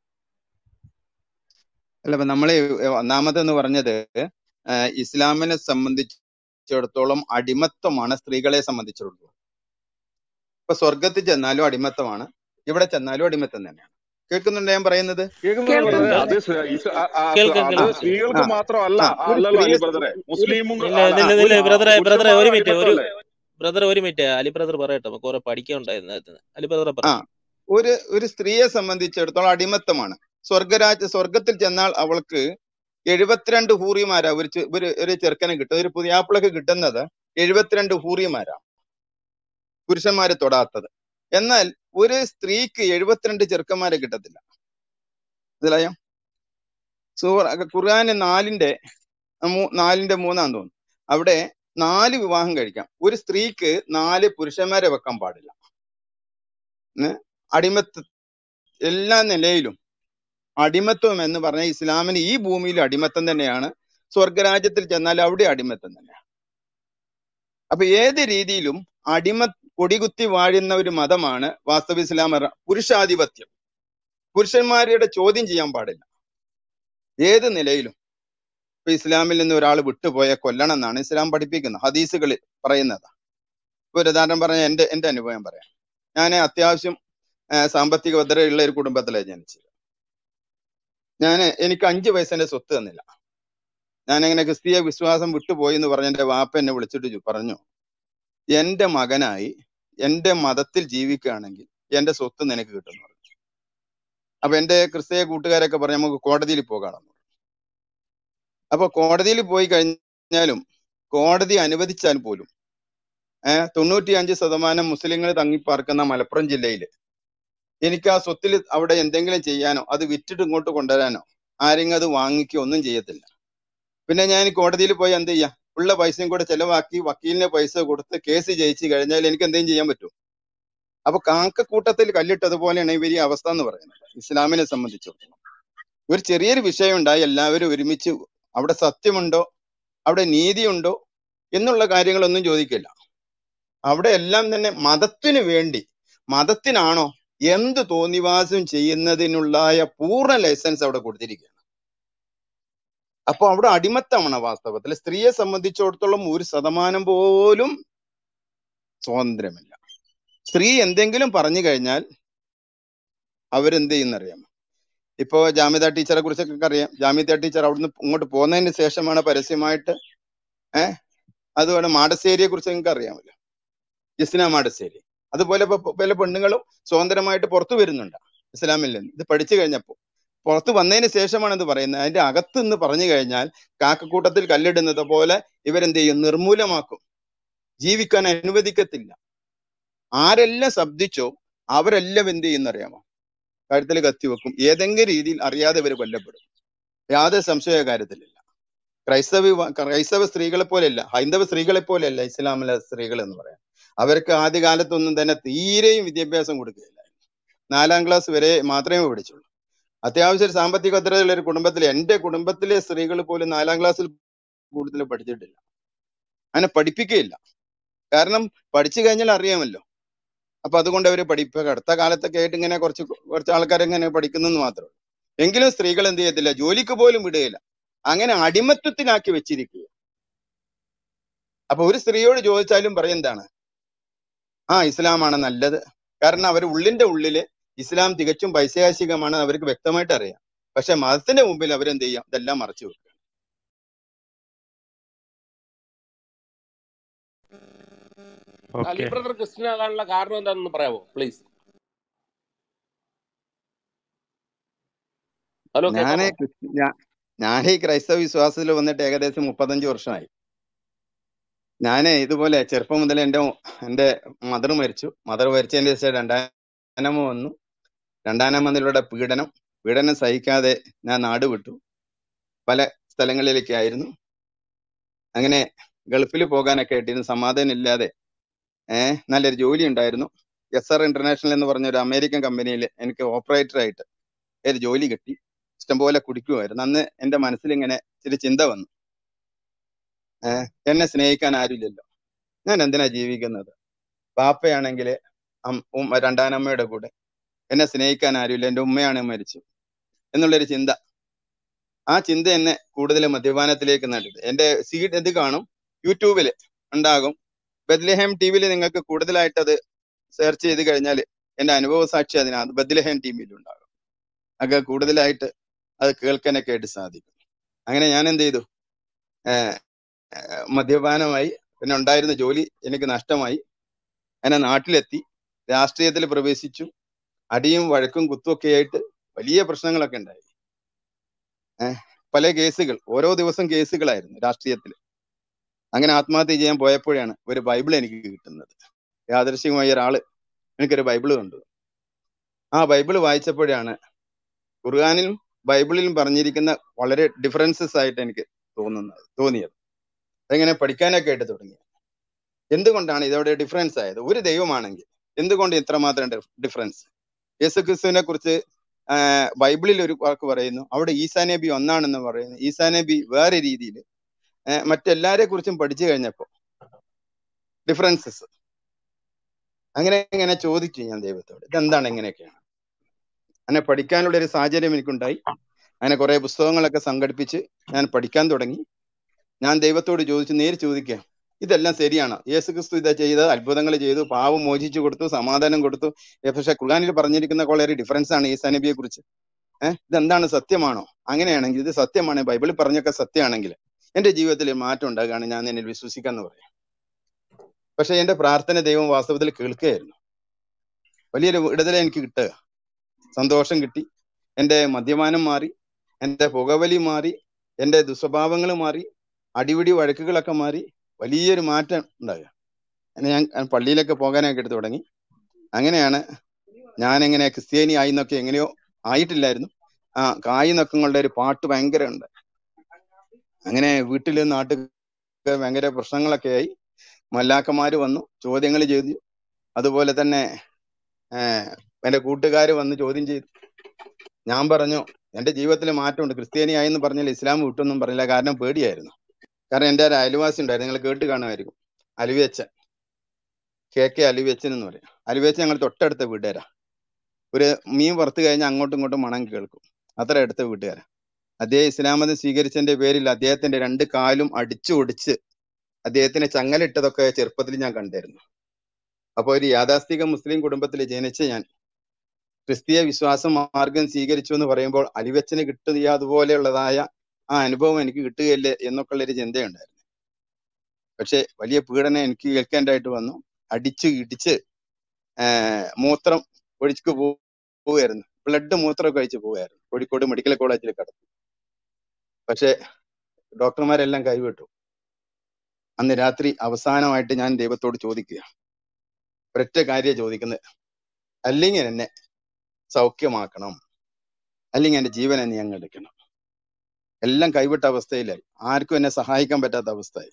അല്ല അപ്പൊ നമ്മള് ഒന്നാമതെന്ന് പറഞ്ഞത് ആഹ് ഇസ്ലാമിനെ സംബന്ധിച്ചിടത്തോളം അടിമത്വമാണ് സ്ത്രീകളെ സംബന്ധിച്ചിടത്തോളം ഇപ്പൊ സ്വർഗത്തിൽ ചെന്നാലും അടിമത്തമാണ് ഇവിടെ ചെന്നാലും അടിമത്തം തന്നെയാണ് കേൾക്കുന്നുണ്ട് ഞാൻ പറയുന്നത് കേൾക്കുന്നുണ്ട് കേൾക്കാം ബ്രദറെ കേൾക്കാം അത് സ് ഇസ് ആ- ആ- കേൾക്കാം അത് ആ കേൾക്കാം സ്ത്രീകൾക്ക് ആ മാത്രമല്ല ആ ഒരു അല്ലല്ലോ സ്ത്രീയെ അലി ബ്രദറെ ഒരു മുസ്ലിമും ഇല്ല അല്ല നില്ല ആ നില്ല ആ ബ്രദറെ ബ്രദറെ ഒരു പുരുഷന്മാരും മിനിറ്റ് ഒരു അടിമത്തമല്ലേ ബ്രദർ ഒരു മിനിറ്റ് അലി ബ്രദർ പറയട്ടെ നമുക്ക് കുറെ പഠിക്കാനുണ്ടായിരുന്നു അതിനകത്ത്. അലി ബ്രദറെ ആ പറഞ്ഞു ഒരു ഒരു സ്ത്രീയെ സംബന്ധിച്ചിടത്തോളം അടിമത്തമാണ് സ്വർഗരാജ്യ സ്വർഗത്തിൽ ചെന്നാൽ അവൾക്ക് എഴുപത്തിരണ്ട് ഹൂറിമാരാ ഒരു ചെ- ഒരു ഒരു ചെറുക്കനെ കിട്ടും ഒരു പുതിയാപ്പിളക്ക് കിട്ടുന്നത് എഴുപത്തിരണ്ട് ഹൂറിമാരാ പുരുഷന്മാരെ തൊടാത്തത് എന്നാൽ ഒരു സ്ത്രീക്ക് എഴുപത്തിരണ്ട് ചെറുക്കന്മാരെ കിട്ടത്തില്ല മനസ്സിലായോ സൂറ ഖുർആന് നാലിന്റെ മൂ- നാലിന്റെ മൂന്നാം തോന്നുന്നു അവിടെ നാല് വിവാഹം കഴിക്കാം ഒരു സ്ത്രീക്ക് നാല് പുരുഷന്മാരെ വെക്കാൻ പാടില്ല ഏ? അടിമത്ത എല്ലാ നിലയിലും അടിമത്വം എന്ന് പറഞ്ഞ ഇസ്ലാമിന് ഈ ഭൂമിയിൽ അടിമത്തം തന്നെയാണ് സ്വർഗരാജ്യത്തിൽ ചെന്നാൽ അവിടെ അടിമത്തം തന്നെയാണ് അപ്പൊ ഏത് രീതിയിലും അടിമ കൊടികുത്തി വാഴുന്ന ഒരു മതമാണ് വാസ്തവ ഇസ്ലാം പറ- പുരുഷാധിപത്യം പുരുഷന്മാരുടെ ചോദ്യം ചെയ്യാൻ പാടില്ല ഏത് നിലയിലും ഇപ്പൊ ഇസ്ലാമിൽ നിന്ന് ഒരാൾ വിട്ടുപോയ കൊല്ലണം എന്നാണ് ഇസ്ലാം പഠിപ്പിക്കുന്നത് ഹദീസുകളിൽ പറയുന്നത് ഇപ്പൊ ഒരു ഉദാഹരണം പറഞ്ഞ എന്റെ എന്റെ അനുഭവം പറയാം ഞാൻ അത്യാവശ്യം ആ, സാമ്പത്തിക ഭദ്രതയുള്ള ഒരു കുടുംബത്തിലാണ് ജനിച്ചത് ഞാൻ എനിക്ക് അഞ്ച് പൈസന്റെ സ്വത്ത് തന്നില്ല ഞാൻ അങ്ങനെ ക്രിസ്തീയ വിശ്വാസം വിട്ടുപോയി എന്ന് പറഞ്ഞ എന്റെ വാപ്പ എന്നെ വിളിച്ചിട്ട് ചോ- പറഞ്ഞു എന്റെ മകനായി എന്റെ മതത്തിൽ ജീവിക്കുകയാണെങ്കിൽ എന്റെ സ്വത്ത് നിനക്ക് കിട്ടുന്നു പറഞ്ഞു അപ്പൊ എന്റെ ക്രിസ്തീയ കൂട്ടുകാരൊക്കെ പറഞ്ഞു നമുക്ക് കോടതിയിൽ പോകാമെന്ന് അപ്പൊ കോടതിയിൽ പോയി കഴിഞ്ഞാലും കോടതി അനുവദിച്ചാൽ പോലും ഏഹ് തൊണ്ണൂറ്റിയഞ്ച് ശതമാനം മുസ്ലിങ്ങൾ തങ്ങിപ്പാർക്കുന്ന മലപ്പുറം ജില്ലയിൽ എനിക്ക് ആ സ്വത്തിൽ അവിടെ എന്തെങ്കിലും ചെയ്യാനോ അത് വിറ്റിട്ട് ഇങ്ങോട്ട് കൊണ്ടുവരാനോ ആരെങ്കിലും അത് വാങ്ങിക്കോ ഒന്നും ചെയ്യത്തില്ല പിന്നെ ഞാൻ കോടതിയിൽ പോയി എന്ത് ചെയ്യാം ഉള്ള പൈസയും കൂടെ ചെലവാക്കി വക്കീലിന് പൈസ കൊടുത്ത് കേസ് ജയിച്ചു കഴിഞ്ഞാൽ എനിക്ക് എന്തെങ്കിലും ചെയ്യാൻ പറ്റും അപ്പൊ കാക്കക്കൂട്ടത്തിൽ കല്ലിട്ടതുപോലെയാണ് ഇവർ ഈ അവസ്ഥ എന്ന് പറയുന്നത് ഇസ്ലാമിനെ സംബന്ധിച്ചിടത്തോളം ഒരു ചെറിയൊരു വിഷയം ഉണ്ടായി എല്ലാവരും ഒരുമിച്ച് അവിടെ സത്യമുണ്ടോ അവിടെ നീതിയുണ്ടോ എന്നുള്ള കാര്യങ്ങളൊന്നും ചോദിക്കില്ല അവിടെ എല്ലാം തന്നെ മതത്തിന് വേണ്ടി മതത്തിനാണോ എന്ത് തോന്നിവാസം ചെയ്യുന്നതിനുള്ളായ പൂർണ്ണ ലൈസൻസ് അവിടെ കൊടുത്തിരിക്കുകയാണ് അപ്പൊ അവിടെ അടിമത്തമാണ് വാസ്തവത്തിൽ സ്ത്രീയെ സംബന്ധിച്ചിടത്തോളം ഒരു ശതമാനം പോലും സ്വാതന്ത്ര്യമില്ല സ്ത്രീ എന്തെങ്കിലും പറഞ്ഞു കഴിഞ്ഞാൽ അവരെന്ത് ചെയ്യുന്നറിയാമോ ഇപ്പോ ജാമിത ടീച്ചറെ കുറിച്ചൊക്കെ അറിയാം ജാമിത ടീച്ചർ അവിടുന്ന് ഇങ്ങോട്ട് പോകുന്നതിന് ശേഷമാണ് പരസ്യമായിട്ട് ഏഹ് അതുപോലെ മാടശ്ശേരിയെ കുറിച്ച് നിങ്ങൾക്ക് അറിയാമല്ലോ ഇസ്ലാം മാടശ്ശേരി അതുപോലെ ഇപ്പൊ പല പെണ്ണുങ്ങളും സ്വതന്ത്രമായിട്ട് പുറത്തു വരുന്നുണ്ട് ഇസ്ലാമിൽ നിന്ന് ഇത് പഠിച്ചു കഴിഞ്ഞപ്പോ പുറത്ത് വന്നതിന് ശേഷമാണ് ഇത് പറയുന്നത് അതിന്റെ അകത്ത് നിന്ന് പറഞ്ഞു കഴിഞ്ഞാൽ കാക്കക്കൂട്ടത്തിൽ കല്ലിടുന്നത് പോലെ ഇവരെന്ത് ചെയ്യും നിർമൂലമാക്കും ജീവിക്കാൻ അനുവദിക്കത്തില്ല ആരെല്ലാം ശബ്ദിച്ചോ അവരെല്ലാം എന്ത് ചെയ്യുന്നറിയാമോ കഴുത്തിൽ കത്തിവെക്കും ഏതെങ്കിലും രീതിയിൽ അറിയാതെ ഇവർ കൊല്ലപ്പെടും യാതൊരു സംശയ കാര്യത്തിലില്ല ക്രൈസ്തവ വിവാ- ക്രൈസ്തവ സ്ത്രീകളെ പോലെയല്ല ഹൈന്ദവ സ്ത്രീകളെ പോലെയല്ല ഇസ്ലാമിലെ സ്ത്രീകൾ എന്ന് പറയാം അവർക്ക് ആദ്യകാലത്തൊന്നും തന്നെ തീരെയും വിദ്യാഭ്യാസം കൊടുക്കുകയില്ല നാലാം ക്ലാസ് വരെ മാത്രമേ പഠിച്ചുള്ളൂ അത്യാവശ്യം ഒരു സാമ്പത്തിക ഭദ്രതയുള്ള ഒരു കുടുംബത്തിൽ എന്റെ കുടുംബത്തിലെ സ്ത്രീകൾ പോലും നാലാം ക്ലാസ്സിൽ കൂടുതൽ പഠിച്ചിട്ടില്ല അങ്ങനെ പഠിപ്പിക്കുകയില്ല കാരണം പഠിച്ചു കഴിഞ്ഞാൽ അറിയാമല്ലോ അപ്പൊ അതുകൊണ്ട് അവര് പഠിപ്പ് അടുത്ത കാലത്തൊക്കെ ആയിട്ട് ഇങ്ങനെ കുറച്ച് കുറച്ച് ആൾക്കാർ ഇങ്ങനെ പഠിക്കുന്നെന്ന് മാത്രമേ ഉള്ളൂ എങ്കിലും സ്ത്രീകൾ എന്ത് ചെയ്യത്തില്ല ജോലിക്ക് പോലും വിടുകയില്ല അങ്ങനെ അടിമത്തത്തിലാക്കി വെച്ചിരിക്കുക അപ്പൊ ഒരു സ്ത്രീയോട് ചോദിച്ചാലും പറയും എന്താണ് ആ ഇസ്ലാമാണ് നല്ലത് കാരണം അവർ ഉള്ളിന്റെ ഉള്ളില് ഇസ്ലാം തികച്ചും പൈശാചികമാണ് അവർക്ക് വ്യക്തമായിട്ട് അറിയാം പക്ഷെ മതത്തിന്റെ മുമ്പിൽ അവരെന്ത് ചെയ്യാം ഇതെല്ലാം മറച്ചു വെക്കും അലി ഓക്കെ ബ്രദർ ക്രിസ്ത്യൻ ആകാനുള്ള കാരണം എന്താണെന്ന് പറയാമോ പ്ലീസ് ഹലോ ഞാന് കേൾക്കാമോ ക്രിസ്ത്യ- ഞാ- ഞാൻ ഈ ക്രൈസ്തവ വിശ്വാസത്തിൽ വന്നിട്ട് ഏകദേശം മുപ്പത്തഞ്ച് വർഷമായി ഞാന് ഇതുപോലെ ചെറുപ്പം മുതൽ എന്റെ എന്റെ മദർ മരിച്ചു മദർ മരിച്ചതിന് ശേഷം രണ്ടാനമ്മ വന്നു രണ്ടാനമ്മതിലൂടെ പീഡനം പീഡനം സഹിക്കാതെ ഞാൻ നാട് വിട്ടു പല സ്ഥലങ്ങളിലേക്കായിരുന്നു അങ്ങനെ ഗൾഫിൽ പോകാനൊക്കെ ആയിട്ടിരുന്നു സമാധാനം ഇല്ലാതെ ഏഹ് നല്ലൊരു ജോലി ഉണ്ടായിരുന്നു എസ് ആർ ഇന്റർനാഷണൽ എന്ന് പറഞ്ഞ ഒരു അമേരിക്കൻ കമ്പനിയിൽ എനിക്ക് ഓപ്പറേറ്റർ ആയിട്ട് ഒരു ജോലി കിട്ടി ഇഷ്ടംപോലെ കുടിക്കുമായിരുന്നു അന്ന് എന്റെ മനസ്സിൽ ഇങ്ങനെ ഇച്ചിരി ചിന്ത വന്നു ഏഹ് എന്നെ സ്നേഹിക്കാൻ ആരുമില്ലല്ലോ ഞാൻ എന്തിനാ ജീവിക്കുന്നത് പാപ്പയാണെങ്കിൽ രണ്ടാനമ്മയുടെ കൂടെ എന്നെ സ്നേഹിക്കാൻ ആരുമില്ല എന്റെ ഉമ്മയാണ് മരിച്ചു എന്നുള്ളൊരു ചിന്ത ആ ചിന്ത എന്നെ കൂടുതൽ മദ്യപാനത്തിലേക്ക് നട്ടത് എന്റെ സീഡ് ഇത് കാണും യൂട്യൂബിൽ ഉണ്ടാകും ബദ്ലഹേം ടി വിയിൽ നിങ്ങൾക്ക് കൂടുതലായിട്ട് അത് സെർച്ച് ചെയ്ത് കഴിഞ്ഞാൽ എന്റെ അനുഭവ സാക്ഷി അതിനകത്ത് ബദ്ലഹേം ടി വിയിൽ ഉണ്ടാകും ഒക്കെ കൂടുതലായിട്ട് അത് കേൾക്കാനൊക്കെ ആയിട്ട് സാധിക്കും അങ്ങനെ ഞാൻ എന്ത് ചെയ്തു ഏഹ് ഏഹ് മദ്യപാനമായി പിന്നെ ഉണ്ടായിരുന്ന ജോലി എനിക്ക് നഷ്ടമായി അങ്ങനെ നാട്ടിലെത്തി രാഷ്ട്രീയത്തിൽ പ്രവേശിച്ചു അടിയും വഴക്കും കുത്തുമൊക്കെ ആയിട്ട് വലിയ പ്രശ്നങ്ങളൊക്കെ ഉണ്ടായി ഏഹ് പല കേസുകൾ ഓരോ ദിവസം കേസുകളായിരുന്നു രാഷ്ട്രീയത്തിൽ അങ്ങനെ ആത്മഹത്യ ചെയ്യാൻ പോയപ്പോഴാണ് ഒരു ബൈബിൾ എനിക്ക് കിട്ടുന്നത് യാദൃശികമായ ഒരാള് എനിക്കൊരു ബൈബിൾ കണ്ടു ആ ബൈബിൾ വായിച്ചപ്പോഴാണ് ഖുർആാനിലും ബൈബിളിലും പറഞ്ഞിരിക്കുന്ന വളരെ ഡിഫറൻസസ് ആയിട്ട് എനിക്ക് തോന്നുന്നത് തോന്നിയത് അതെങ്ങനെ പഠിക്കാനൊക്കെ ആയിട്ട് തുടങ്ങി എന്തുകൊണ്ടാണ് ഇതവിടെ ഡിഫറൻസ് ആയത് ഒരു ദൈവമാണെങ്കിൽ എന്തുകൊണ്ട് ഇത്രമാത്രം ഡിഫറൻസ് യേശുക്രിസ്തുവിനെ കുറിച്ച് ആഹ് ബൈബിളിൽ ഒരു വാക്ക് പറയുന്നു അവിടെ ഈസാ നബി ഒന്നാണെന്ന് പറയുന്നു ഈസാ നബി വേറെ രീതിയിൽ മറ്റെല്ലാരെ കുറിച്ചും പഠിച്ചു കഴിഞ്ഞപ്പോ ഡിഫറൻസസ് അങ്ങനെ ഇങ്ങനെ ചോദിച്ചു ഞാൻ ദൈവത്തോട് ഇതെന്താണ് എങ്ങനെയൊക്കെയാണ് അങ്ങനെ പഠിക്കാനുള്ള ഒരു സാഹചര്യം എനിക്കുണ്ടായി അങ്ങനെ കുറെ പുസ്തകങ്ങളൊക്കെ സംഘടിപ്പിച്ച് ഞാൻ പഠിക്കാൻ തുടങ്ങി ഞാൻ ദൈവത്തോട് ചോദിച്ചു നേര് ചോദിക്കുക ഇതെല്ലാം ശരിയാണ് യേശു ക്രിസ്തു ഇതാ ചെയ്ത് അത്ഭുതങ്ങൾ ചെയ്തു പാവം മോചിച്ചു കൊടുത്തു സമാധാനം കൊടുത്തു ഏ, പക്ഷെ ഖുർആനിൽ പറഞ്ഞിരിക്കുന്ന വളരെ ഡിഫറൻസ് ആണ് ഈസാ നബിയെ കുറിച്ച് ഏഹ് ഇതെന്താണ് സത്യമാണോ അങ്ങനെയാണെങ്കിൽ ഇത് സത്യമാണ് ബൈബിളിൽ പറഞ്ഞൊക്കെ സത്യമാണെങ്കിൽ എന്റെ ജീവിതത്തിൽ മാറ്റം ഉണ്ടാകുകയാണ് ഞാൻ എന്നിൽ വിശ്വസിക്കാന്ന് പറയാം പക്ഷെ എന്റെ പ്രാർത്ഥന ദൈവം വാസ്തവത്തിൽ കേൾക്കുകയായിരുന്നു വലിയൊരു വിടുതല എനിക്ക് കിട്ടുക സന്തോഷം കിട്ടി എന്റെ മദ്യപാനം മാറി എന്റെ പുകവലി മാറി എന്റെ ദുസ്വഭാവങ്ങൾ മാറി അടിപിടി വഴക്കുകളൊക്കെ മാറി വലിയൊരു മാറ്റം ഉണ്ടാകുക അങ്ങനെ ഞാൻ ഞാൻ പള്ളിയിലൊക്കെ പോകാനൊക്കെ എടുത്തു തുടങ്ങി അങ്ങനെയാണ് ഞാൻ എങ്ങനെ ക്രിസ്ത്യാനി ആയി എന്നൊക്കെ എങ്ങനെയോ ആയിട്ടില്ലായിരുന്നു ആ കായ് നക്കങ്ങളുടെ ഒരു പാട്ട് ഭയങ്കര ഉണ്ട് അങ്ങനെ വീട്ടില് നാട്ടിൽ ഭയങ്കര പ്രശ്നങ്ങളൊക്കെ ആയി മല്ലാക്കന്മാര് വന്നു ചോദ്യങ്ങൾ ചെയ്തു അതുപോലെ തന്നെ ഏഹ് എന്റെ കൂട്ടുകാർ വന്ന് ചോദ്യം ചെയ്തു ഞാൻ പറഞ്ഞു എന്റെ ജീവിതത്തിൽ മാറ്റമുണ്ട് ക്രിസ്ത്യാനി ആയെന്ന് പറഞ്ഞാൽ ഇസ്ലാം വിട്ടൊന്നും പറഞ്ഞില്ല കാരണം പേടിയായിരുന്നു കാരണം എന്റെ ഒരു അയൽവാസി ഉണ്ടായിരുന്നു നിങ്ങൾ കേട്ട് കാണുമായിരിക്കും അലുവേച്ചൻ കെ കെ അലുവേച്ചൻ എന്ന് പറയും അലുവേച്ചൻ ഞങ്ങൾ തൊട്ടടുത്ത വീട്ടുകാരാ ഒരു മീൻ വറുത്ത് കഴിഞ്ഞാൽ അങ്ങോട്ടും ഇങ്ങോട്ടും മണം കേൾക്കും അത്ര അടുത്ത വീട്ടുകാരാ അദ്ദേഹം ഇസ്ലാം മതം സ്വീകരിച്ചതിന്റെ പേരിൽ അദ്ദേഹത്തിന്റെ രണ്ട് കാലും അടിച്ചു ഒടിച്ച് അദ്ദേഹത്തിന് ചങ്ങലിട്ടതൊക്കെ ചെറുപ്പത്തിൽ ഞാൻ കണ്ടായിരുന്നു അപ്പൊ ഒരു യാഥാസ്ഥിക മുസ്ലിം കുടുംബത്തിൽ ജനിച്ച ഞാൻ ക്രിസ്തീയ വിശ്വാസം മാർഗം സ്വീകരിച്ചു എന്ന് പറയുമ്പോൾ അലിവച്ചന് കിട്ടിയ അതുപോലെയുള്ളതായ ആ അനുഭവം എനിക്ക് കിട്ടുകയില്ലേ എന്നൊക്കെയുള്ള ഒരു ചിന്തയുണ്ടായിരുന്നു പക്ഷെ വലിയ പീഡനം എനിക്ക് കേൾക്കേണ്ടതായിട്ട് വന്നു അടിച്ച് ഇടിച്ച് ആഹ് മൂത്രം ഒഴിച്ചു പോവുകയായിരുന്നു ബ്ലഡ് മൂത്രമൊക്കെ ഒഴിച്ച് പോവുകയായിരുന്നു കോഴിക്കോട് മെഡിക്കൽ കോളേജിൽ കിടന്നു പക്ഷെ ഡോക്ടർമാരെല്ലാം കൈവിട്ടു അന്ന് രാത്രി അവസാനമായിട്ട് ഞാൻ ദൈവത്തോട് ചോദിക്കുക ഒരൊറ്റ കാര്യം ചോദിക്കുന്നത് അല്ലെങ്കിൽ എന്നെ സൗഖ്യമാക്കണം അല്ലെങ്കിൽ എന്റെ ജീവൻ എന്നെ അങ്ങ് എടുക്കണം എല്ലാം കൈവിട്ട അവസ്ഥയിലായി ആർക്കും എന്നെ സഹായിക്കാൻ പറ്റാത്ത അവസ്ഥയായി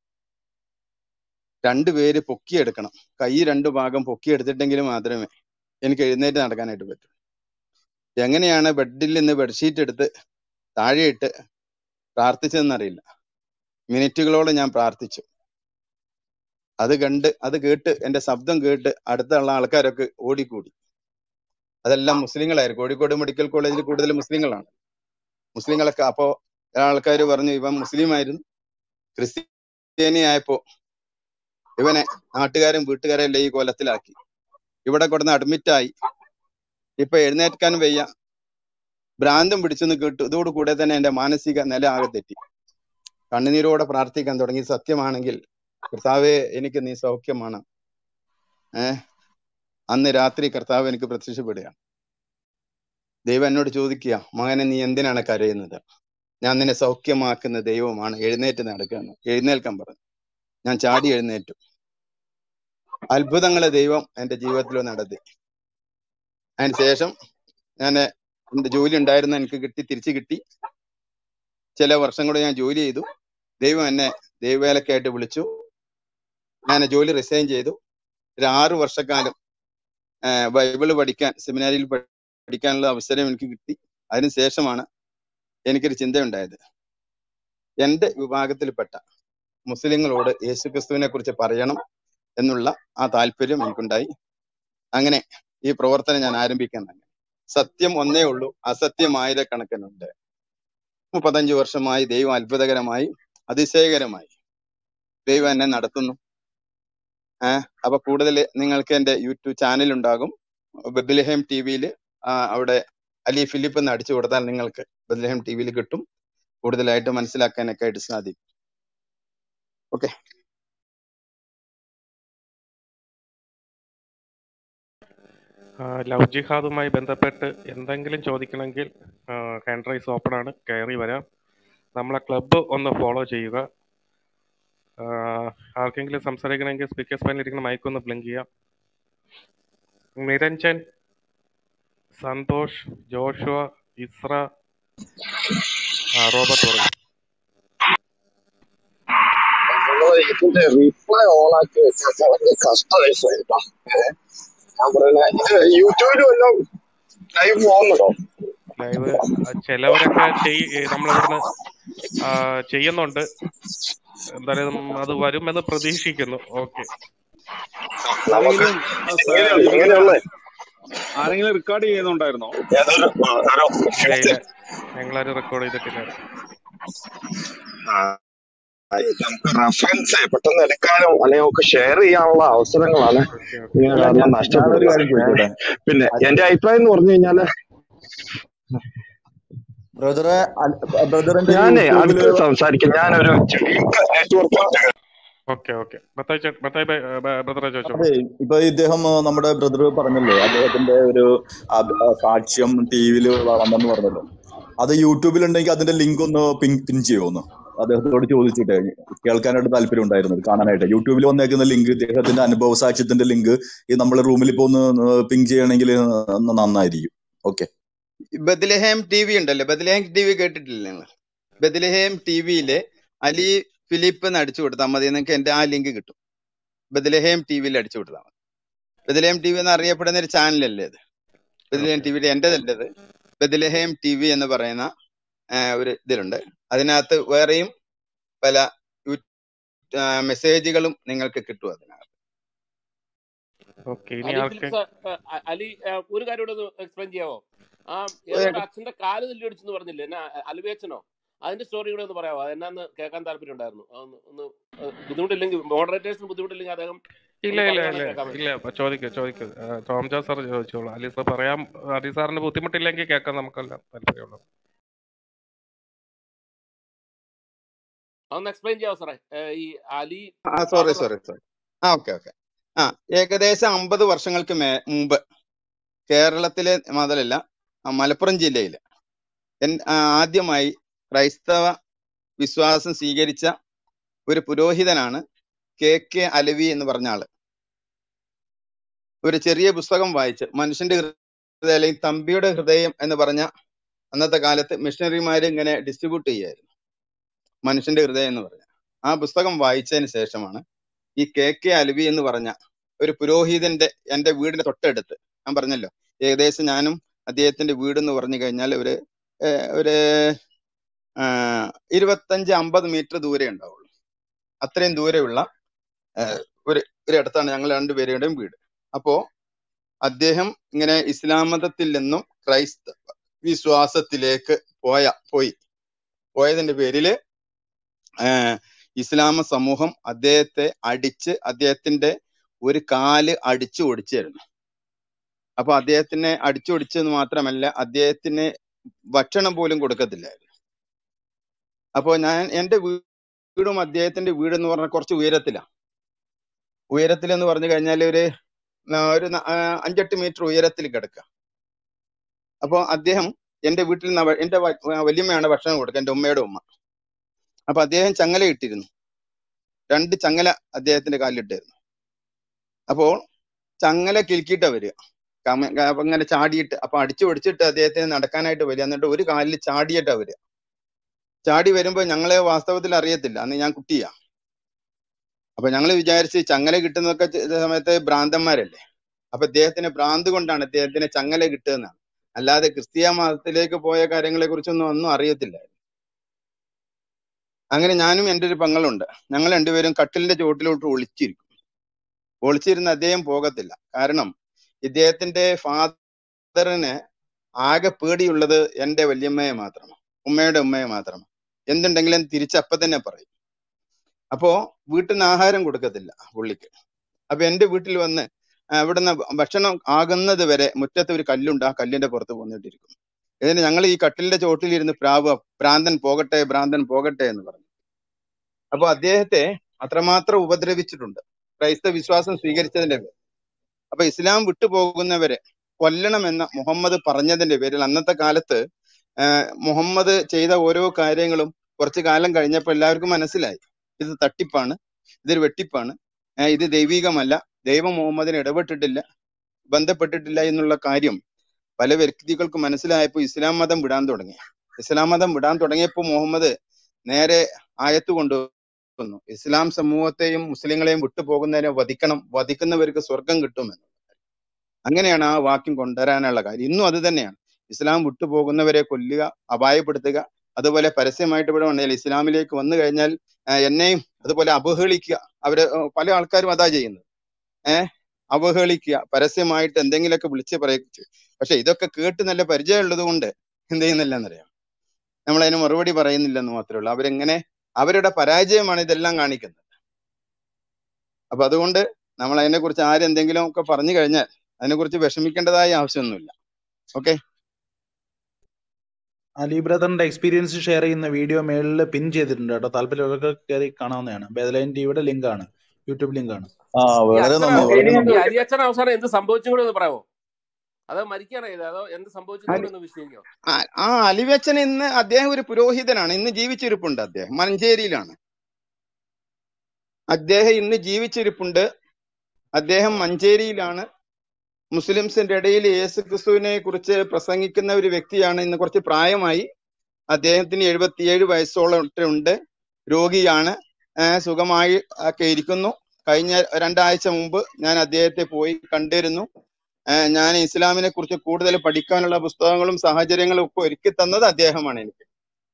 രണ്ടുപേര് പൊക്കിയെടുക്കണം കൈ രണ്ടു ഭാഗം പൊക്കിയെടുത്തിട്ടെങ്കിൽ മാത്രമേ എനിക്ക് എഴുന്നേറ്റ് നടക്കാനായിട്ട് പറ്റൂ എങ്ങനെയാണ് ബെഡിൽ നിന്ന് ബെഡ്ഷീറ്റ് എടുത്ത് താഴെയിട്ട് പ്രാർത്ഥിച്ചതെന്നറിയില്ല മിനിറ്റുകളോളം ഞാൻ പ്രാർത്ഥിച്ചു അത് കണ്ട് അത് കേട്ട് എന്റെ ശബ്ദം കേട്ട് അടുത്തുള്ള ആൾക്കാരൊക്കെ ഓടിക്കൂടി അതെല്ലാം മുസ്ലിങ്ങളായിരുന്നു കോഴിക്കോട് മെഡിക്കൽ കോളേജിൽ കൂടുതൽ മുസ്ലിങ്ങളാണ് മുസ്ലിങ്ങളൊക്കെ അപ്പോ ആൾക്കാർ പറഞ്ഞു ഇവൻ മുസ്ലിം ആയിരുന്നു ക്രിസ്ത്യാനിയായപ്പോ ഇവനെ നാട്ടുകാരും വീട്ടുകാരും എല്ലാം ഈ കോലത്തിലാക്കി ഇവിടെ കൊടുന്ന് അഡ്മിറ്റായി ഇപ്പൊ എഴുന്നേൽക്കാൻ വയ്യ ഭ്രാന്തം പിടിച്ചെന്ന് കേട്ടു ഇതോട് കൂടെ തന്നെ എന്റെ മാനസിക നില ആകെ തെറ്റി കണ്ണുനീരോടെ പ്രാർത്ഥിക്കാൻ തുടങ്ങി സത്യമാണെങ്കിൽ കർത്താവെ എനിക്ക് നീ സൗഖ്യമാണ് ഏഹ് അന്ന് രാത്രി കർത്താവ് എനിക്ക് പ്രത്യക്ഷപ്പെടുകയാണ് ദൈവം എന്നോട് ചോദിക്കുക മകനെ നീ എന്തിനാണ് കരയുന്നത് ഞാൻ നിന്നെ സൗഖ്യമാക്കുന്ന ദൈവമാണ് എഴുന്നേറ്റ് നടക്കുകയാണ് എഴുന്നേൽക്കാൻ പറഞ്ഞു ഞാൻ ചാടി എഴുന്നേറ്റു അത്ഭുതങ്ങളെ ദൈവം എന്റെ ജീവിതത്തിൽ നടത്തി അതിന് ശേഷം ഞാൻ എന്റെ ജോലി ഉണ്ടായിരുന്ന എനിക്ക് കിട്ടി തിരിച്ചു കിട്ടി ചില വർഷം കൂടെ ഞാൻ ജോലി ചെയ്തു ദൈവം എന്നെ ദൈവവേലക്കായിട്ട് വിളിച്ചു ഞാൻ ജോലി റിസൈൻ ചെയ്തു ഒരു ആറു വർഷക്കാലം ആഹ് ബൈബിള് പഠിക്കാൻ സെമിനാരിയിൽ പഠിക്കാനുള്ള അവസരം എനിക്ക് കിട്ടി അതിനുശേഷമാണ് എനിക്കൊരു ചിന്തയുണ്ടായത് എന്റെ വിഭാഗത്തിൽപ്പെട്ട മുസ്ലിങ്ങളോട് യേശുക്രിസ്തുവിനെ കുറിച്ച് പറയണം എന്നുള്ള ആ താല്പര്യം എനിക്കുണ്ടായി അങ്ങനെ ഈ പ്രവർത്തനം ഞാൻ ആരംഭിക്കാൻ തന്നെ സത്യം ഒന്നേ ഉള്ളൂ അസത്യം ആയിരക്കണക്കിനുണ്ട് മുപ്പത്തഞ്ച് വർഷമായി ദൈവം അത്ഭുതകരമായി അതിശയകരമായി ദൈവം എന്നെ നടത്തുന്നു ഏഹ് അപ്പൊ കൂടുതൽ നിങ്ങൾക്ക് എന്റെ യൂട്യൂബ് ചാനൽ ഉണ്ടാകും ബദ്ലഹേം ടി വിയിൽ അവിടെ അലി ഫിലിപ്പ് എന്ന് അടിച്ചു കൊടുത്താൽ നിങ്ങൾക്ക് ബദ്ലഹേം ടി വിയിൽ കിട്ടും കൂടുതലായിട്ട് മനസ്സിലാക്കാനൊക്കെ ആയിട്ട് സാധിക്കും ഓക്കെ ആ, ലവ് ജിഹാദുമായി ബന്ധപ്പെട്ട് എന്തെങ്കിലും ചോദിക്കണമെങ്കിൽ ഹാൻഡ് റൈസ് ഓപ്പൺ ആണ് കയറി വരാം നമ്മളെ ക്ലബ്ബ് ഒന്ന് ഫോളോ ചെയ്യുക ആ, ആർക്കെങ്കിലും സംസാരിക്കണമെങ്കിൽ സ്പീക്കേഴ്സ് പാനലിൽ ഇരിക്കുന്ന മൈക്ക് ഒന്ന് ബ്ലിങ്ക് ചെയ്യാം നിരഞ്ജൻ സന്തോഷ് ജോഷുവ ഇസ്ര ആ, റോബർട്ട് തുടങ്ങി നമ്മള് ഇതിന്റെ റീപ്ലൈ ഓൺ ആക്കി വെച്ചാൽ വലിയ കഷ്ടമായി പോയിട്ടോ ഏഹ് ഞാൻ പറയുന്നത് ഇത് യൂട്യൂബിൽ വല്ലതും ലൈവ് പോകുന്നുണ്ടോ ലൈവ് ചിലവരൊക്കെ ചെയ് നമ്മളിവിടുന്ന് ആ, ചെയ്യുന്നുണ്ട് എന്തായാലും അത് വരുമെന്ന് പ്രതീക്ഷിക്കുന്നു ഓക്കെ നമുക്ക് ആരെങ്കിലും ആ, സ- ഇങ്ങനെ അലി ബ്രദറെ ഇങ്ങനെയുള്ള ആരെങ്കിലും റെക്കോർഡ് ചെയ്യുന്നുണ്ടായിരുന്നോ ഏതൊരു ഒരു ഇല്ല ഇല്ല ഞങ്ങളാരും റെക്കോർഡ് ചെയ്തിട്ടില്ല ആ, നമുക്ക് റെഫറൻസ് പെട്ടെന്ന് എടുക്കാനും അല്ലെങ്കിൽ നമുക്ക് ഷെയർ ചെയ്യാനുള്ള അവസരങ്ങളാണ് ഓക്കെ ഓക്കെ ഇങ്ങനെ അല്ല കാരണം ഞാൻ ഞാനൊരു നഷ്ടപ്പെടുന്നത് കാര്യം ചോദിച്ചോട്ടെ പിന്നെ അൽ- എന്റെ അഭിപ്രായം എന്ന് പറഞ്ഞു കഴിഞ്ഞാല് ബ്രദറെ അൽ- ബ്രദറിന്റെ ഞാനേ യൂട്യൂബില് അടുത്ത് സംസാരിക്കാം ഞാനൊരു week network okay okay Mathai ചേ- മത്തായി ബൈ- ബ- ബ്രദറെ ചോദിച്ചോളൂ അതെ ഇപ്പൊ ഇദ്ദേഹം ആ, നമ്മുടെ ബ്രദർ പറഞ്ഞല്ലോ അദ്ദേഹത്തിന്റെ ഒരു അഭി- ആ, സാക്ഷ്യം ടി വിയിൽ വന്നെന്ന് പറഞ്ഞല്ലോ അത് യൂട്യൂബിൽ ഉണ്ടെങ്കിൽ അതിന്റെ ലിങ്ക് ഒന്ന് പിൻ പിൻ ചെയ്യുമോ അദ്ദേഹത്തോട് ചോദിച്ചിട്ട് കേൾക്കാനായിട്ട് താല്പര്യം ഉണ്ടായിരുന്നത് കാണാനായിട്ട് യൂട്യൂബിൽ വന്നേക്കുന്ന ലിങ്ക് ഇദ്ദേഹത്തിന്റെ അനുഭവ സാക്ഷ്യത്തിന്റെ ലിങ്ക് ഈ നമ്മളെ റൂമിൽ ഇപ്പൊ ഒന്ന് പിങ് ചെയ്യണമെങ്കിൽ നന്നായിരിക്കും ഓക്കെ ബദ്ലഹേം ടി വി ഉണ്ടല്ലോ ബദ്ലഹേം ടി വി കേട്ടിട്ടില്ലേ നിങ്ങൾ ബദ്ലഹേം ടി വിയിലെ അലി ഫിലിപ്പ് എന്ന് അടിച്ചു കൊടുത്താൽ മതി നിങ്ങൾക്ക് എന്റെ ആ ലിങ്ക് കിട്ടും ബദ്ലഹേം ടി വിയിൽ അടിച്ചു കൊടുത്താൽ മതി ബദ്ലഹേം ടി വി എന്ന് അറിയപ്പെടുന്ന ഒരു ചാനലല്ലേ ഇത് ബദ്ലഹേം ഓക്കെ ടി വിയുടെ എന്റേതല്ലത് ബദ്ലഹേം ടി വി എന്ന് പറയുന്ന ആ, ഒരു ഇതിലുണ്ട് അതിനകത്ത് വേറെയും പല യു- ആ, മെസ്സേജുകളും നിങ്ങൾക്ക് കിട്ടും അതിനകത്ത് ഓക്കെ ഇനി അലി ആർക്ക് ഫിലിപ്സ് ആ, അ- അലി ആ, ഒരു കാര്യം കൂടെ ഒന്ന് എക്സ്പ്ലെയിൻ ചെയ്യാവോ ആ ഏതോ ഒരു അച്ഛന്റെ കാല് തല്ലി അടിച്ചെന്ന് പറഞ്ഞില്ലേ എന്നാ അലുവേച്ചനോ അതിന്റെ സ്റ്റോറി കൂടെ ഒന്ന് പറയാമോ എന്നാന്ന് കേൾക്കാൻ താല്പര്യം ഉണ്ടായിരുന്നു ഒന്ന് ഒന്ന് ആ, ബുദ്ധിമുട്ടില്ലെങ്കിൽ മോഡറേറ്റേഴ്സിന് ബുദ്ധിമുട്ടില്ലെങ്കിൽ അദ്ദേഹം ഇല്ല ഒന്ന് ഇല്ല ഇല്ല പറയുകയാണെങ്കിൽ കേൾക്കാൻ ഇല്ല പറ്റും ചോദിക്കൂ ചോദിക്കൂ ആ, ടോം ജോസ് സാർ ചോദിച്ചോളൂ അലി സാർ പറയാം അലി സാറിന് ബുദ്ധിമുട്ടില്ലെങ്കിൽ കേൾക്കാൻ നമുക്കെല്ലാം താല്പര്യമുള്ളൂ അതൊന്ന് എക്സ്പ്ലെയിൻ ചെയ്യാവോ സാറേ ഏ, ഈ അലി ആ സോറി ഫാദർ സോറി സോറി ആ ഓക്കെ ഓക്കെ ആ ഏകദേശം അമ്പത് വർഷങ്ങൾക്ക് മേ മുമ്പ് കേരളത്തിലെ മുതലല്ല ആ, മലപ്പുറം ജില്ലയിൽ ആദ്യമായി ക്രൈസ്തവ വിശ്വാസം സ്വീകരിച്ച ഒരു പുരോഹിതനാണ് കെ കെ അലവി എന്ന് പറഞ്ഞ ആള് ഒരു ചെറിയ പുസ്തകം വായിച്ച് മനുഷ്യന്റെ ഹൃദയം അല്ലെങ്കിൽ തമ്പിയുടെ ഹൃദയം എന്ന് പറഞ്ഞ അന്നത്തെ കാലത്ത് മിഷണറിമാർ ഇങ്ങനെ ഡിസ്ട്രിബ്യൂട്ട് ചെയ്യായിരുന്നു മനുഷ്യന്റെ ഹൃദയം എന്ന് പറഞ്ഞ ആ പുസ്തകം വായിച്ചതിന് ശേഷമാണ് ഈ കെ കെ അലവി എന്ന് പറഞ്ഞ ഒരു പുരോഹിതന്റെ എന്റെ വീടിന്റെ തൊട്ടടുത്ത് ഞാൻ പറഞ്ഞല്ലോ ഏകദേശം ഞാനും അദ്ദേഹത്തിന്റെ വീട് എന്ന് പറഞ്ഞു കഴിഞ്ഞാൽ ഒരു ഏഹ്, ഒരു ആഹ്, ഇരുപത്തഞ്ച് അമ്പത് മീറ്റർ ദൂരെ ഉണ്ടാവുള്ളൂ അത്രയും ദൂരെയുള്ള ഏഹ്, ഒരു ഒരു അടുത്താണ് ഞങ്ങൾ രണ്ടുപേരുടെയും വീട് അപ്പോ അദ്ദേഹം ഇങ്ങനെ ഇസ്ലാം മതത്തിൽ നിന്നും ക്രൈസ്തവ വിശ്വാസത്തിലേക്ക് പോയ പോയി പോയതിന്റെ പേരില് ഏഹ് ഇസ്ലാമ സമൂഹം അദ്ദേഹത്തെ അടിച്ച് അദ്ദേഹത്തിന്റെ ഒരു കാല് അടിച്ചു ഒടിച്ചായിരുന്നു അപ്പൊ അദ്ദേഹത്തിനെ അടിച്ചു ഒടിച്ചെന്ന് മാത്രമല്ല അദ്ദേഹത്തിന് ഭക്ഷണം പോലും കൊടുക്കത്തില്ലായിരുന്നു അപ്പൊ ഞാൻ എന്റെ വീടും അദ്ദേഹത്തിന്റെ വീട് എന്ന് പറഞ്ഞാൽ കുറച്ച് ഉയരത്തിലാണ് ഉയരത്തിൽ എന്ന് പറഞ്ഞു കഴിഞ്ഞാൽ ഒരു ആ, ഒരു ന- ആ, അഞ്ചെട്ട് മീറ്റർ ഉയരത്തിൽ കിടക്കുക അപ്പൊ അദ്ദേഹം എന്റെ വീട്ടിൽ നിന്ന് അവ- എന്റെ വ- വല്യമ്മയാണ് ഭക്ഷണം കൊടുക്കുക എന്റെ ഉമ്മയുടെ ഉമ്മ അപ്പൊ അദ്ദേഹം ചങ്ങല ഇട്ടിരുന്നു രണ്ട് ചങ്ങല അദ്ദേഹത്തിന്റെ കാലിലിട്ടായിരുന്നു അപ്പോൾ ചങ്ങല കിൽക്കിയിട്ടാ വരിക കമ- ക- അപ്പൊ ഇങ്ങനെ ചാടിയിട്ട് അപ്പൊ അടിച്ചു പിടിച്ചിട്ട് അദ്ദേഹത്തിന് നടക്കാനായിട്ട് വരിക എന്നിട്ട് ഒരു കാലിൽ ചാടിയിട്ടാ വരിക ചാടി വരുമ്പോ ഞങ്ങളെ വാസ്തവത്തിൽ അറിയത്തില്ല അന്ന് ഞാൻ കുട്ടിയാ അപ്പൊ ഞങ്ങൾ വിചാരിച്ച് ചങ്ങല കിട്ടുന്നതൊക്കെ ചെ- സമയത്ത് ഭ്രാന്തന്മാരല്ലേ അപ്പൊ അദ്ദേഹത്തിന് ഭ്രാന്ത് കൊണ്ടാണ് അദ്ദേഹത്തിന് ചങ്ങല കിട്ടുന്നതാണ് അല്ലാതെ ക്രിസ്തീയ മതത്തിലേക്ക് പോയ കാര്യങ്ങളെ കുറിച്ചൊന്നും ഒന്നും അറിയത്തില്ല അങ്ങനെ ഞാനും എൻ്റെ ഒരു പെങ്ങളുണ്ട് ഞങ്ങൾ രണ്ടുപേരും കട്ടിലിന്റെ ചുവട്ടിലോട്ട് ഒളിച്ചിരിക്കും ഒളിച്ചിരുന്ന് അദ്ദേഹം പോകത്തില്ല കാരണം ഇദ്ദേഹത്തിന്റെ ഫാദറിന് ആകെ പേടിയുള്ളത് എൻ്റെ വല്യമ്മയെ മാത്രമാണ് ഉമ്മയുടെ ഉമ്മയെ മാത്രമാണ് എന്തുണ്ടെങ്കിലും തിരിച്ചപ്പം തന്നെ പറയും അപ്പോ വീട്ടിൽ നിന്ന് ആഹാരം കൊടുക്കത്തില്ല പുള്ളിക്ക് അപ്പൊ എന്റെ വീട്ടിൽ വന്ന് ആ, അവിടുന്ന് ഭക്ഷണം ആകുന്നത് വരെ മുറ്റത്ത് ഒരു കല്ലുണ്ട് ആ കല്ലിന്റെ പുറത്ത് പോന്നിട്ടിരിക്കും ഇതിന് ഞങ്ങൾ ഈ കട്ടിലിന്റെ ചോട്ടിലിരുന്ന് പ്രാവ് ഭ്രാന്തൻ പോകട്ടെ ഭ്രാന്തൻ പോകട്ടെ എന്ന് പറഞ്ഞു അപ്പൊ അദ്ദേഹത്തെ അത്രമാത്രം ഉപദ്രവിച്ചിട്ടുണ്ട് ക്രൈസ്തവ വിശ്വാസം സ്വീകരിച്ചതിന്റെ പേരിൽ അപ്പൊ ഇസ്ലാം വിട്ടുപോകുന്നവരെ കൊല്ലണമെന്ന മുഹമ്മദ് പറഞ്ഞതിന്റെ പേരിൽ അന്നത്തെ കാലത്ത് ആ, മുഹമ്മദ് ചെയ്ത ഓരോ കാര്യങ്ങളും കുറച്ചു കാലം കഴിഞ്ഞപ്പോൾ എല്ലാവർക്കും മനസ്സിലായി ഇത് തട്ടിപ്പാണ് ഇതൊരു വെട്ടിപ്പാണ് ആ, ഇത് ദൈവികമല്ല ദൈവം മുഹമ്മദിന് ഇടപെട്ടിട്ടില്ല ബന്ധപ്പെട്ടിട്ടില്ല എന്നുള്ള കാര്യം പല വ്യക്തികൾക്ക് മനസ്സിലായപ്പോൾ ഇസ്ലാം മതം വിടാൻ തുടങ്ങി ഇസ്ലാം മതം വിടാൻ തുടങ്ങിയപ്പോൾ മുഹമ്മദ് നേരെ ആയത്ത് കൊണ്ടുവന്നു ഇസ്ലാം സമൂഹത്തെയും മുസ്ലിങ്ങളെയും വിട്ടുപോകുന്നതിനെ വധിക്കണം വധിക്കുന്നവർക്ക് സ്വർഗം കിട്ടുമെന്ന് അങ്ങനെയാണ് ആ വാക്യം കൊണ്ടുവരാനുള്ള കാര്യം ഇന്നും അത് തന്നെയാണ് ഇസ്ലാം വിട്ടുപോകുന്നവരെ കൊല്ലുക അപായപ്പെടുത്തുക അതുപോലെ പരസ്യമായിട്ട് ഇവിടെ വന്നാൽ ഇസ്ലാമിലേക്ക് വന്നു കഴിഞ്ഞാൽ ആ, എന്നെയും അതുപോലെ അപഹേളിക്കുക അവര് ആ, പല ആൾക്കാരും അതാ ചെയ്യുന്നത് ഏഹ് അവഹേളിക്കുക പരസ്യമായിട്ട് എന്തെങ്കിലുമൊക്കെ വിളിച്ച് പറയിച്ചു പക്ഷെ ഇതൊക്കെ കേട്ട് നല്ല പരിചയമുള്ളത് കൊണ്ട് എന്ത് ചെയ്യുന്നില്ല എന്നറിയാം നമ്മൾ അതിന് മറുപടി പറയുന്നില്ലെന്ന് മാത്രമേ ഉള്ളൂ അവരെങ്ങനെ അവരുടെ പരാജയമാണ് ഇതെല്ലാം കാണിക്കുന്നത് അപ്പൊ അതുകൊണ്ട് നമ്മൾ അതിനെ കുറിച്ച് ആരെന്തെങ്കിലും ഒക്കെ പറഞ്ഞു കഴിഞ്ഞാൽ അതിനെക്കുറിച്ച് വിഷമിക്കേണ്ടതായ ആവശ്യമൊന്നുമില്ല ഓക്കെ അലി ബ്രദറിന്റെ എക്സ്പീരിയൻസ് ഷെയർ ചെയ്യുന്ന വീഡിയോ മേളിൽ പിൻ ചെയ്തിട്ടുണ്ട് കേട്ടോ താല്പര്യമുള്ളവർക്ക് കയറി കാണാവുന്നതാണ് ബദലൈൻ ടിവിയുടെ ലിങ്ക് ആണ് യൂട്യൂബ് ലിങ്ക് ആണ് ആ ഈ വളരെ അച്ഛന നന്ദി വളരെ ഈ നന്ദി അലിയച്ഛൻ അവസാനം എന്ത് സംഭവിച്ചും കൂടെ ഒന്ന് പറയാമോ അതോ മരിക്കാണോ ചെയ്തത് അതോ എന്ത് സംഭവിച്ചു അലി കൂടെ ഒന്ന് വിശദീകരിക്കോ ആ ആ അലിവച്ചൻ ഇന്ന് അദ്ദേഹം ഒരു പുരോഹിതനാണ് ഇന്ന് ജീവിച്ചിരിപ്പുണ്ട് അദ്ദേഹം മഞ്ചേരിയിലാണ് അദ്ദേഹം ഇന്ന് ജീവിച്ചിരിപ്പുണ്ട് അദ്ദേഹം മഞ്ചേരിയിലാണ് മുസ്ലിംസിന്റെ ഇടയിൽ യേശു ക്രിസ്തുവിനെ കുറിച്ച് പ്രസംഗിക്കുന്ന ഒരു വ്യക്തിയാണ് ഇന്ന് കുറച്ച് പ്രായമായി അദ്ദേഹത്തിന് എഴുപത്തിയേഴ് വയസ്സോളം ഉണ്ട് രോഗിയാണ് ആ, സുഖമായി ഒക്കെ ഇരിക്കുന്നു കഴിഞ്ഞ രണ്ടാഴ്ച മുമ്പ് ഞാൻ അദ്ദേഹത്തെ പോയി കണ്ടിരുന്നു ആ, ഞാൻ ഇസ്ലാമിനെ കുറിച്ച് കൂടുതൽ പഠിക്കാനുള്ള പുസ്തകങ്ങളും സാഹചര്യങ്ങളും ഒക്കെ ഒരുക്കി തന്നത് അദ്ദേഹമാണ് എനിക്ക്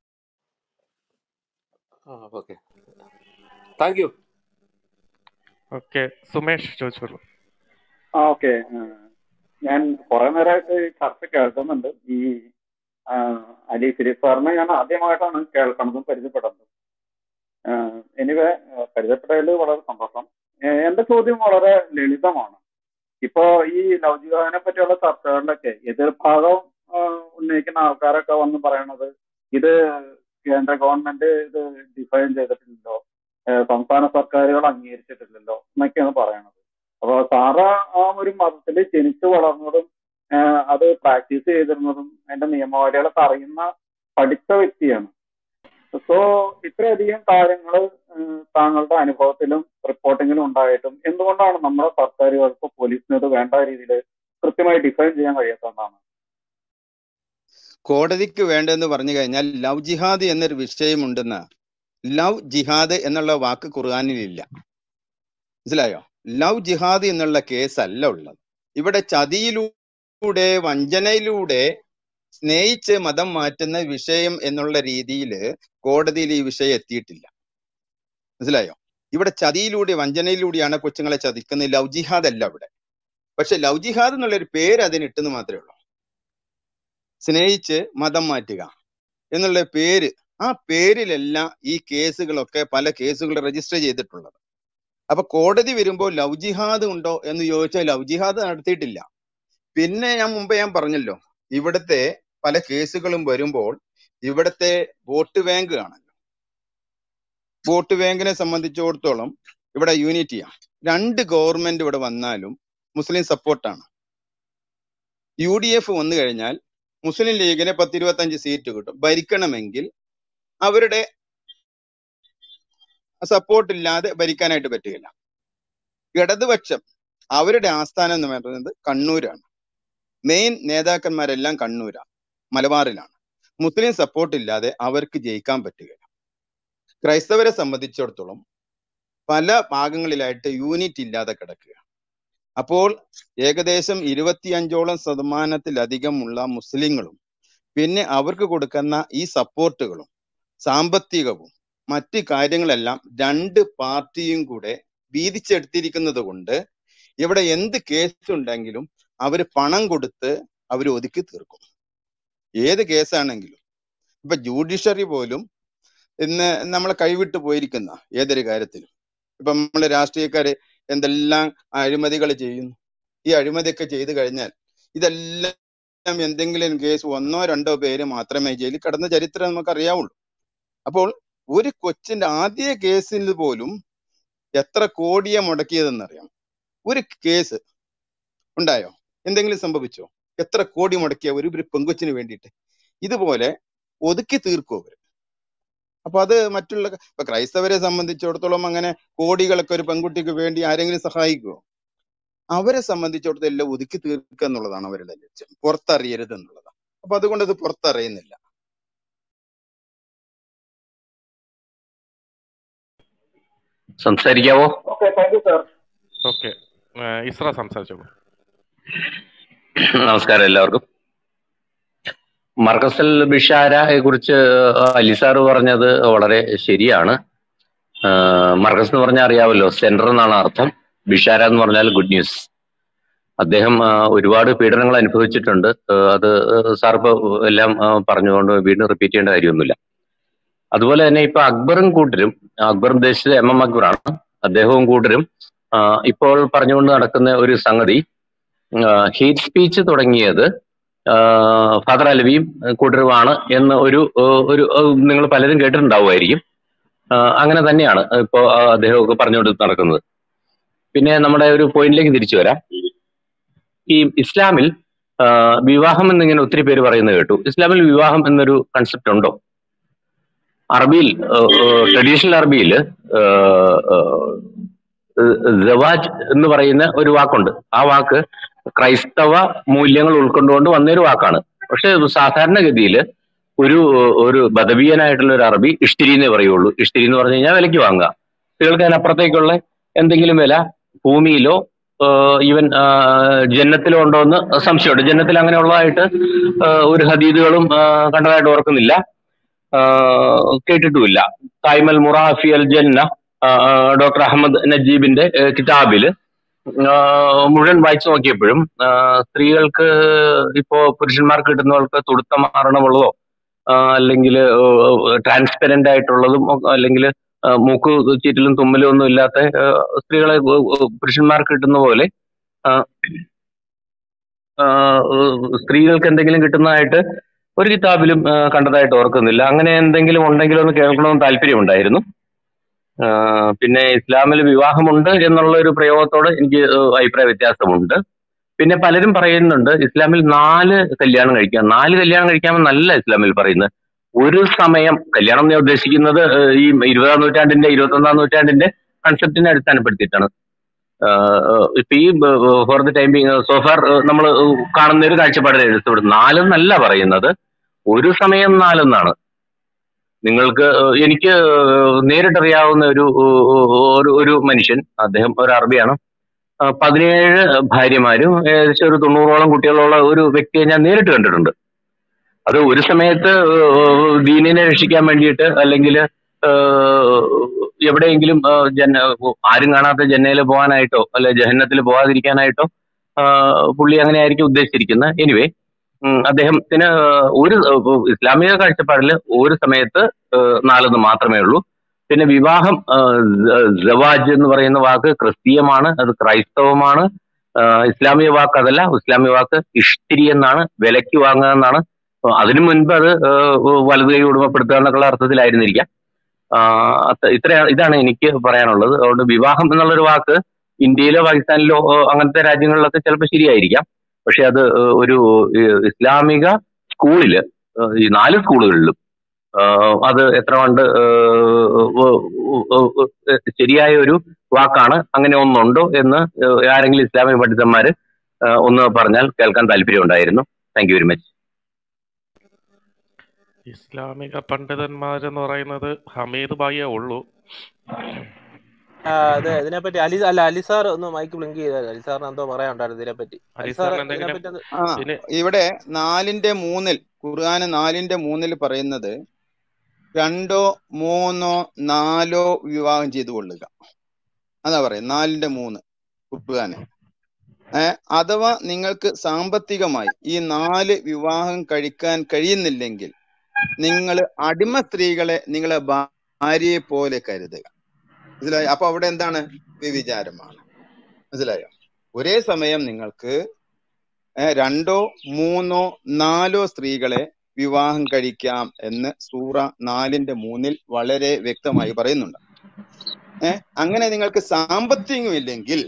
ആ okay thank you okay Sumesh ചോദിച്ചോളൂ ആ ഓക്കെ ഞാൻ കുറെ നേരമായിട്ട് ഈ ചർച്ച കേൾക്കുന്നുണ്ട് ഈ ആ, അലി ഫിലിപ്പ് സാറിനെ ഞാൻ ആദ്യമായിട്ടാണ് കേൾക്കുന്നതും പരിചയപ്പെടുന്നത് എനിവേ പരിചയപ്പെട്ടതിൽ വളരെ സന്തോഷം ഏഹ് എന്റെ ചോദ്യം വളരെ ലളിതമാണ് ഇപ്പോ ഈ ലൗകികനെ പറ്റിയുള്ള ചർച്ചകളിലൊക്കെ എതിർഭാഗം ആ, ഉന്നയിക്കുന്ന ആൾക്കാരൊക്കെ വന്ന് പറയണത് ഇത് കേന്ദ്ര ഗവൺമെന്റ് ഇത് ഡിഫൈൻ ചെയ്തിട്ടില്ലല്ലോ ഏഹ് സംസ്ഥാന സർക്കാരുകൾ അംഗീകരിച്ചിട്ടില്ലല്ലോ എന്നൊക്കെയാണ് പറയണത് അപ്പൊ സാറ് ആ ഒരു മതത്തിൽ ജനിച്ചു വളർന്നതും ഏഹ് അത് പ്രാക്ടീസ് ചെയ്തിരുന്നതും അതിന്റെ നിയമവാദികളൊക്കെ അറിയുന്ന പഠിച്ച വ്യക്തിയാണ് സോ ഇത്രയധികം കാര്യങ്ങൾ താങ്കളുടെ അനുഭവത്തിലും റിപ്പോർട്ടിങ്ങിലും ഉണ്ടായിട്ടും എന്തുകൊണ്ടാണ് നമ്മുടെ സർക്കാരുകൾക്ക് പോലീസിന് ഇത് വേണ്ട രീതിയിൽ കൃത്യമായി ഡിഫൈൻ ചെയ്യാൻ കഴിയാത്തതാണ് കോടതിക്ക് വേണ്ടതെന്ന് പറഞ്ഞു കഴിഞ്ഞാൽ ലവ് ജിഹാദ് എന്നൊരു വിഷയമുണ്ടെന്ന് ലവ് ജിഹാദ് എന്നുള്ള വാക്ക് ഖുർആാനിലില്ല മനസ്സിലായോ ലവ് ജിഹാദ് എന്നുള്ള കേസ് അല്ല ഉള്ളത് ഇവിടെ ചതിയിലൂടെ വഞ്ചനയിലൂടെ സ്നേഹിച്ച് മതം മാറ്റുന്ന വിഷയം എന്നുള്ള രീതിയിൽ കോടതിയിൽ ഈ വിഷയം എത്തിയിട്ടില്ല മനസ്സിലായോ ഇവിടെ ചതിയിലൂടെ വഞ്ചനയിലൂടെയാണ് കൊച്ചുങ്ങളെ ചതിക്കുന്നത് ലവ് ജിഹാദ് അല്ല ഇവിടെ പക്ഷെ ലവ് ജിഹാദ് എന്നുള്ള ഒരു പേര് അതിന് ഇട്ടെന്ന് മാത്രമേ ഉള്ളൂ സ്നേഹിച്ച് മതം മാറ്റുക എന്നുള്ള പേര് ആ പേരിലെല്ലാം ഈ കേസുകളൊക്കെ പല കേസുകൾ രജിസ്റ്റർ ചെയ്തിട്ടുള്ളത് അപ്പൊ കോടതി വരുമ്പോൾ ലവ് ജിഹാദ് ഉണ്ടോ എന്ന് ചോദിച്ചാൽ ലവ് ജിഹാദ് നടത്തിയിട്ടില്ല പിന്നെ ഞാൻ മുമ്പേ ഞാൻ പറഞ്ഞല്ലോ ഇവിടുത്തെ പല കേസുകളും വരുമ്പോൾ ഇവിടുത്തെ വോട്ട് ബാങ്ക് ആണ് വോട്ട് ബാങ്കിനെ സംബന്ധിച്ചിടത്തോളം ഇവിടെ യൂണിറ്റിയാണ് രണ്ട് ഗവൺമെന്റ് ഇവിടെ വന്നാലും മുസ്ലിം സപ്പോർട്ടാണ് യു ഡി എഫ് വന്നു കഴിഞ്ഞാൽ മുസ്ലിം ലീഗിന് പത്തിരുപത്തി അഞ്ച് സീറ്റ് കിട്ടും ഭരിക്കണമെങ്കിൽ അവരുടെ സപ്പോർട്ട് ഇല്ലാതെ ഭരിക്കാനായിട്ട് പറ്റുകയില്ല ഇടതുപക്ഷം അവരുടെ ആസ്ഥാനം എന്ന് പറയുന്നത് കണ്ണൂരാണ് മെയിൻ നേതാക്കന്മാരെല്ലാം കണ്ണൂരാണ് മലബാറിലാണ് മുസ്ലിം സപ്പോർട്ട് ഇല്ലാതെ അവർക്ക് ജയിക്കാൻ പറ്റുകയില്ല ക്രൈസ്തവരെ സംബന്ധിച്ചിടത്തോളം പല ഭാഗങ്ങളിലായിട്ട് യൂണിറ്റ് ഇല്ലാതെ കിടക്കുക അപ്പോൾ ഏകദേശം ഇരുപത്തിയഞ്ചോളം ശതമാനത്തിലധികമുള്ള മുസ്ലിങ്ങളും പിന്നെ അവർക്ക് കൊടുക്കുന്ന ഈ സപ്പോർട്ടുകളും സാമ്പത്തികവും മറ്റ് കാര്യങ്ങളെല്ലാം രണ്ട് പാർട്ടിയും കൂടെ വീതിച്ചെടുത്തിരിക്കുന്നത് കൊണ്ട് ഇവിടെ എന്ത് കേസ് ഉണ്ടെങ്കിലും അവർ പണം കൊടുത്ത് അവർ ഒതുക്കി തീർക്കും ഏത് കേസാണെങ്കിലും ഇപ്പൊ ജുഡീഷ്യറി പോലും ഇന്ന് നമ്മളെ കൈവിട്ട് പോയിരിക്കുന്ന ഏതൊരു കാര്യത്തിലും ഇപ്പൊ നമ്മള് രാഷ്ട്രീയക്കാര് എന്തെല്ലാം അഴിമതികൾ ചെയ്യുന്നു ഈ അഴിമതിയൊക്കെ ചെയ്തു കഴിഞ്ഞാൽ ഇതെല്ലാം എന്തെങ്കിലും കേസ് ഒന്നോ രണ്ടോ പേര് മാത്രമേ ജയിലിൽ കിടന്ന ചരിത്രം നമുക്ക് അറിയാവുള്ളൂ അപ്പോൾ ഒരു കൊച്ചിന്റെ ആദ്യ കേസിൽ പോലും എത്ര കോടിയെ മുടക്കിയതെന്നറിയാം ഒരു കേസ് ഉണ്ടായോ എന്തെങ്കിലും സംഭവിച്ചോ എത്ര കോടി മുടക്കിയ ഒരു ഒരു പെങ്കൊച്ചിന് വേണ്ടിയിട്ട് ഇതുപോലെ ഒതുക്കി തീർക്കും അവര് അപ്പൊ അത് മറ്റുള്ള ഇപ്പൊ ക്രൈസ്തവരെ സംബന്ധിച്ചിടത്തോളം അങ്ങനെ കോടികളൊക്കെ ഒരു പെൺകുട്ടിക്ക് വേണ്ടി ആരെങ്കിലും സഹായിക്കുമോ അവരെ സംബന്ധിച്ചിടത്തോളം എല്ലാം ഒതുക്കി തീർക്കുക എന്നുള്ളതാണ് അവരുടെ ലക്ഷ്യം പുറത്തറിയരുത് എന്നുള്ളതാണ് അപ്പൊ അതുകൊണ്ട് അത് പുറത്തറിയുന്നില്ല സംസാരിക്കാവോ okay thank you sir okay Isra സംസാരിച്ചോളൂ നമസ്കാരം എല്ലാവർക്കും മർക്കസൽ ബിഷാരയെ കുറിച്ച് അലി സാറ് പറഞ്ഞത് വളരെ ശരിയാണ് ആഹ് മർക്കസ് എന്ന് പറഞ്ഞാൽ അറിയാമല്ലോ സെന്റർ എന്നാണ് അർത്ഥം ബിഷാര എന്ന് പറഞ്ഞാൽ ഗുഡ് ന്യൂസ് അദ്ദേഹം ആഹ് ഒരുപാട് പീഡനങ്ങൾ അനുഭവിച്ചിട്ടുണ്ട് ആഹ് അത് സാർ ഇപ്പൊ എല്ലാം ആഹ് പറഞ്ഞുകൊണ്ട് വീണ്ടും റിപ്പീറ്റ് ചെയ്യേണ്ട കാര്യമൊന്നുമില്ല അതുപോലെ തന്നെ ഇപ്പൊ അക്ബറും കൂട്ടരും അക്ബർ ഉദ്ദേശിച്ചത് എം എം അക്ബറാണ് അദ്ദേഹവും കൂട്ടരും ആഹ് ഇപ്പോൾ പറഞ്ഞുകൊണ്ട് നടക്കുന്ന ഒരു സംഗതി ഹീറ്റ് സ്പീച്ച് തുടങ്ങിയത് ആഹ് ഫാദർ അലവിയും കൂട്ടരുമാണ് എന്ന് ഒരു ഏഹ് ഒരു നിങ്ങൾ പലരും കേട്ടിട്ടുണ്ടാവുമായിരിക്കും ആഹ് അങ്ങനെ തന്നെയാണ് ഇപ്പോ അദ്ദേഹമൊക്കെ പറഞ്ഞുകൊണ്ട് നടക്കുന്നത് പിന്നെ നമ്മുടെ ഒരു പോയിന്റിലേക്ക് തിരിച്ചു വരാം ഈ ഇസ്ലാമിൽ ആഹ് വിവാഹം എന്നിങ്ങനെ ഒത്തിരി പേര് പറയുന്നത് കേട്ടു ഇസ്ലാമിൽ വിവാഹം എന്നൊരു കൺസെപ്റ്റ് ഉണ്ടോ അറബിയിൽ ട്രഡീഷണൽ അറബിയിൽ ജവാജ് എന്ന് പറയുന്ന ഒരു വാക്കുണ്ട് ആ വാക്ക് ക്രൈസ്തവ മൂല്യങ്ങൾ ഉൾക്കൊണ്ടുകൊണ്ട് വന്നൊരു വാക്കാണ് പക്ഷെ സാധാരണഗതിയിൽ ഒരു ഒരു ബദവീയനായിട്ടുള്ള ഒരു അറബി ഇഷ്ടിരി എന്നേ പറയുള്ളൂ ഇഷ്ടിരി എന്ന് പറഞ്ഞു കഴിഞ്ഞാൽ വിലയ്ക്ക് വാങ്ങുക സ്ത്രീകൾക്ക് അതിനപ്പുറത്തേക്കുള്ള എന്തെങ്കിലും വില ഭൂമിയിലോ ഈവൻ ജന്നത്തിലോ ഉണ്ടോ എന്ന് സംശയമുണ്ട് ജന്നത്തിൽ അങ്ങനെ ഉള്ളതായിട്ട് ആഹ് ഒരു ഹദീദുകളും ആഹ് കണ്ടതായിട്ട് ഓർക്കുന്നില്ല ആഹ് കേട്ടിട്ടുമില്ല തായ്മൽ മുറാഫി അൽ ജന്ന ആഹ് ഡോക്ടർ അഹമ്മദ് നജീബിന്റെ ആഹ് കിതാബില് ആഹ് മുഴുവൻ വായിച്ചു നോക്കിയപ്പോഴും ആഹ് സ്ത്രീകൾക്ക് ഇപ്പോ പുരുഷന്മാർക്ക് കിട്ടുന്നവർക്ക് തുടുത്ത മാരണമുള്ളതോ അല്ലെങ്കിൽ ട്രാൻസ്പെരന്റ് ആയിട്ടുള്ളതും അല്ലെങ്കിൽ മൂക്ക് ചീറ്റലും തുമ്മലും ഒന്നും ഇല്ലാത്ത ആഹ് സ്ത്രീകളെ ഉ- ഉ- പുരുഷന്മാർക്ക് കിട്ടുന്ന പോലെ ആഹ് ആഹ് സ്ത്രീകൾക്ക് എന്തെങ്കിലും കിട്ടുന്നതായിട്ട് ഒരു കിതാബിലും ആഹ് കണ്ടതായിട്ട് ഓർക്കുന്നില്ല അങ്ങനെ എന്തെങ്കിലും ഉണ്ടെങ്കിലോ എന്ന് കേൾക്കണമെന്ന് താല്പര്യമുണ്ടായിരുന്നു ആഹ് പിന്നെ ഇസ്ലാമിൽ വിവാഹമുണ്ട് എന്നുള്ള ഒരു പ്രയോഗത്തോട് എനിക്ക് ഏഹ് അഭിപ്രായ വ്യത്യാസമുണ്ട് പിന്നെ പലരും പറയുന്നുണ്ട് ഇസ്ലാമിൽ നാല് കല്യാണം കഴിക്കാം നാല് കല്യാണം കഴിക്കാമെന്നല്ല ഇസ്ലാമിൽ പറയുന്നത് ഒരു സമയം കല്യാണം ഞാൻ ഉദ്ദേശിക്കുന്നത് ഏഹ് ഈ ഇരുപതാം നൂറ്റാണ്ടിന്റെ ഇരുപത്തൊന്നാം നൂറ്റാണ്ടിന്റെ കൺസെപ്റ്റിനെ അടിസ്ഥാനപ്പെടുത്തിയിട്ടാണ് ആഹ് ഇപ്പൊ ഈ ഫോർ ദ ടൈം സോഫാർ നമ്മൾ കാണുന്ന ഒരു കാഴ്ചപ്പാടിനെ എടുത്തുവിടും നാലെന്നല്ല പറയുന്നത് ഒരു സമയം നാലെന്നാണ് നിങ്ങൾക്ക് ഏഹ് എനിക്ക് ഏഹ് നേരിട്ടറിയാവുന്ന ഒരു ഏഹ് ഒരു ഒരു മനുഷ്യൻ അദ്ദേഹം ഒരു അറബിയാണ് ആ, പതിനേഴ് ഭാര്യമാരും ഏകദേശം ഒരു തൊണ്ണൂറോളം കുട്ടികളുള്ള ഒരു വ്യക്തിയെ ഞാൻ നേരിട്ട് കണ്ടിട്ടുണ്ട് അത് ഒരു സമയത്ത് ഏഹ് ദീനിനെ രക്ഷിക്കാൻ വേണ്ടിയിട്ട് അല്ലെങ്കിൽ എവിടെയെങ്കിലും ഏഹ് ജന്ന ആരും കാണാത്ത ജന്നയിൽ പോകാനായിട്ടോ അല്ലെ ജഹന്നത്തിൽ പോകാതിരിക്കാനായിട്ടോ ആഹ് പുള്ളി അങ്ങനെ ആയിരിക്കും ഉദ്ദേശിച്ചിരിക്കുന്നത് എനിവേ ഉം, അദ്ദേഹത്തിന് ഒരു ഏഹ്, ഇസ്ലാമിക കാഴ്ചപ്പാടിൽ ഒരു സമയത്ത് ഏഹ്, നാലെന്ന് മാത്രമേ ഉള്ളൂ പിന്നെ വിവാഹം ഏഹ്, സ- സവാജ് എന്ന് പറയുന്ന വാക്ക് ക്രിസ്തീയമാണ് അത് ക്രൈസ്തവമാണ് ഏഹ്, ഇസ്ലാമിക വാക്ക് അതല്ല ഇസ്ലാമിക വാക്ക് ഇഷ്തിരി എന്നാണ് വിലയ്ക്ക് വാങ്ങുക എന്നാണ് അപ്പൊ അതിനു മുൻപ് അത് ഏഹ്, വലതു കൈ ഉടമപ്പെടുത്തുക എന്നൊക്കെയുള്ള അർത്ഥത്തിലായിരുന്നിരിക്കാം ആഹ് അത് ഇത്ര ഇതാണ് എനിക്ക് പറയാനുള്ളത് അതുകൊണ്ട് വിവാഹം എന്നുള്ളൊരു വാക്ക് ഇന്ത്യയിലോ പാകിസ്ഥാനിലോ ഏഹ്, അങ്ങനത്തെ രാജ്യങ്ങളിലൊക്കെ ചിലപ്പോൾ ശരിയായിരിക്കാം പക്ഷെ അത് ഏഹ്, ഒരു ഏഹ്, ഇസ്ലാമിക സ്കൂളില് ഏഹ്, ഈ നാല് സ്കൂളുകളിലും ആഹ്, അത് എത്ര കണ്ട് ഏഹ്, ഏഹ്, ഏഹ്, ഏഹ്, ശരിയായ ഒരു വാക്കാണ് അങ്ങനെ ഒന്നുണ്ടോ എന്ന് ഏഹ്, ആരെങ്കിലും ഇസ്ലാമിക പണ്ഡിതന്മാര് ഏഹ്, ഒന്ന് പറഞ്ഞാൽ കേൾക്കാൻ താല്പര്യം ഉണ്ടായിരുന്നു താങ്ക് യു വെരി മച്ച് ഇസ്ലാമിക പണ്ഡിതന്മാരെന്ന് പറയുന്നത് ഹമീദ് ബായിയേ ഉള്ളൂ ആ, അതെ ഇതിനെപ്പറ്റി അലി അല്ല അലി സാർ ഒന്ന് മൈക്ക് ബ്ലിങ്ക് ചെയ്താൽ അലി സാറിന് എന്തോ പറയാനുണ്ടായിരുന്നു ഇതിനെപ്പറ്റി അലി അലി സാർ സാറിന് എന്തെങ്കിലും ഇതിനെപ്പറ്റി ഒന്ന് ആ ഇതിന് ഇവിടെ നാലിന്റെ മൂന്നിൽ ഖുർആന് നാലിന്റെ മൂന്നിൽ പറയുന്നത് രണ്ടോ മൂന്നോ നാലോ വിവാഹം ചെയ്തു കൊള്ളുക അതാ പറയുന്നത് നാലിന്റെ മൂന്ന് ഖുർആന് ഏഹ് അഥവാ നിങ്ങൾക്ക് സാമ്പത്തികമായി ഈ നാല് വിവാഹം കഴിക്കാൻ കഴിയുന്നില്ലെങ്കിൽ നിങ്ങൾ അടിമ സ്ത്രീകളെ നിങ്ങളെ ഭാര്യയെ പോലെ കരുതുക മനസ്സിലായോ അപ്പൊ അവിടെ എന്താണ് വ്യഭിചാരമാണ് മനസ്സിലായോ ഒരേ സമയം നിങ്ങൾക്ക് ഏഹ് രണ്ടോ മൂന്നോ നാലോ സ്ത്രീകളെ വിവാഹം കഴിക്കാം എന്ന് സൂറ നാലിന്റെ മൂന്നിൽ വളരെ വ്യക്തമായി പറയുന്നുണ്ട് ഏഹ് അങ്ങനെ നിങ്ങൾക്ക് സാമ്പത്തികമില്ലെങ്കിൽ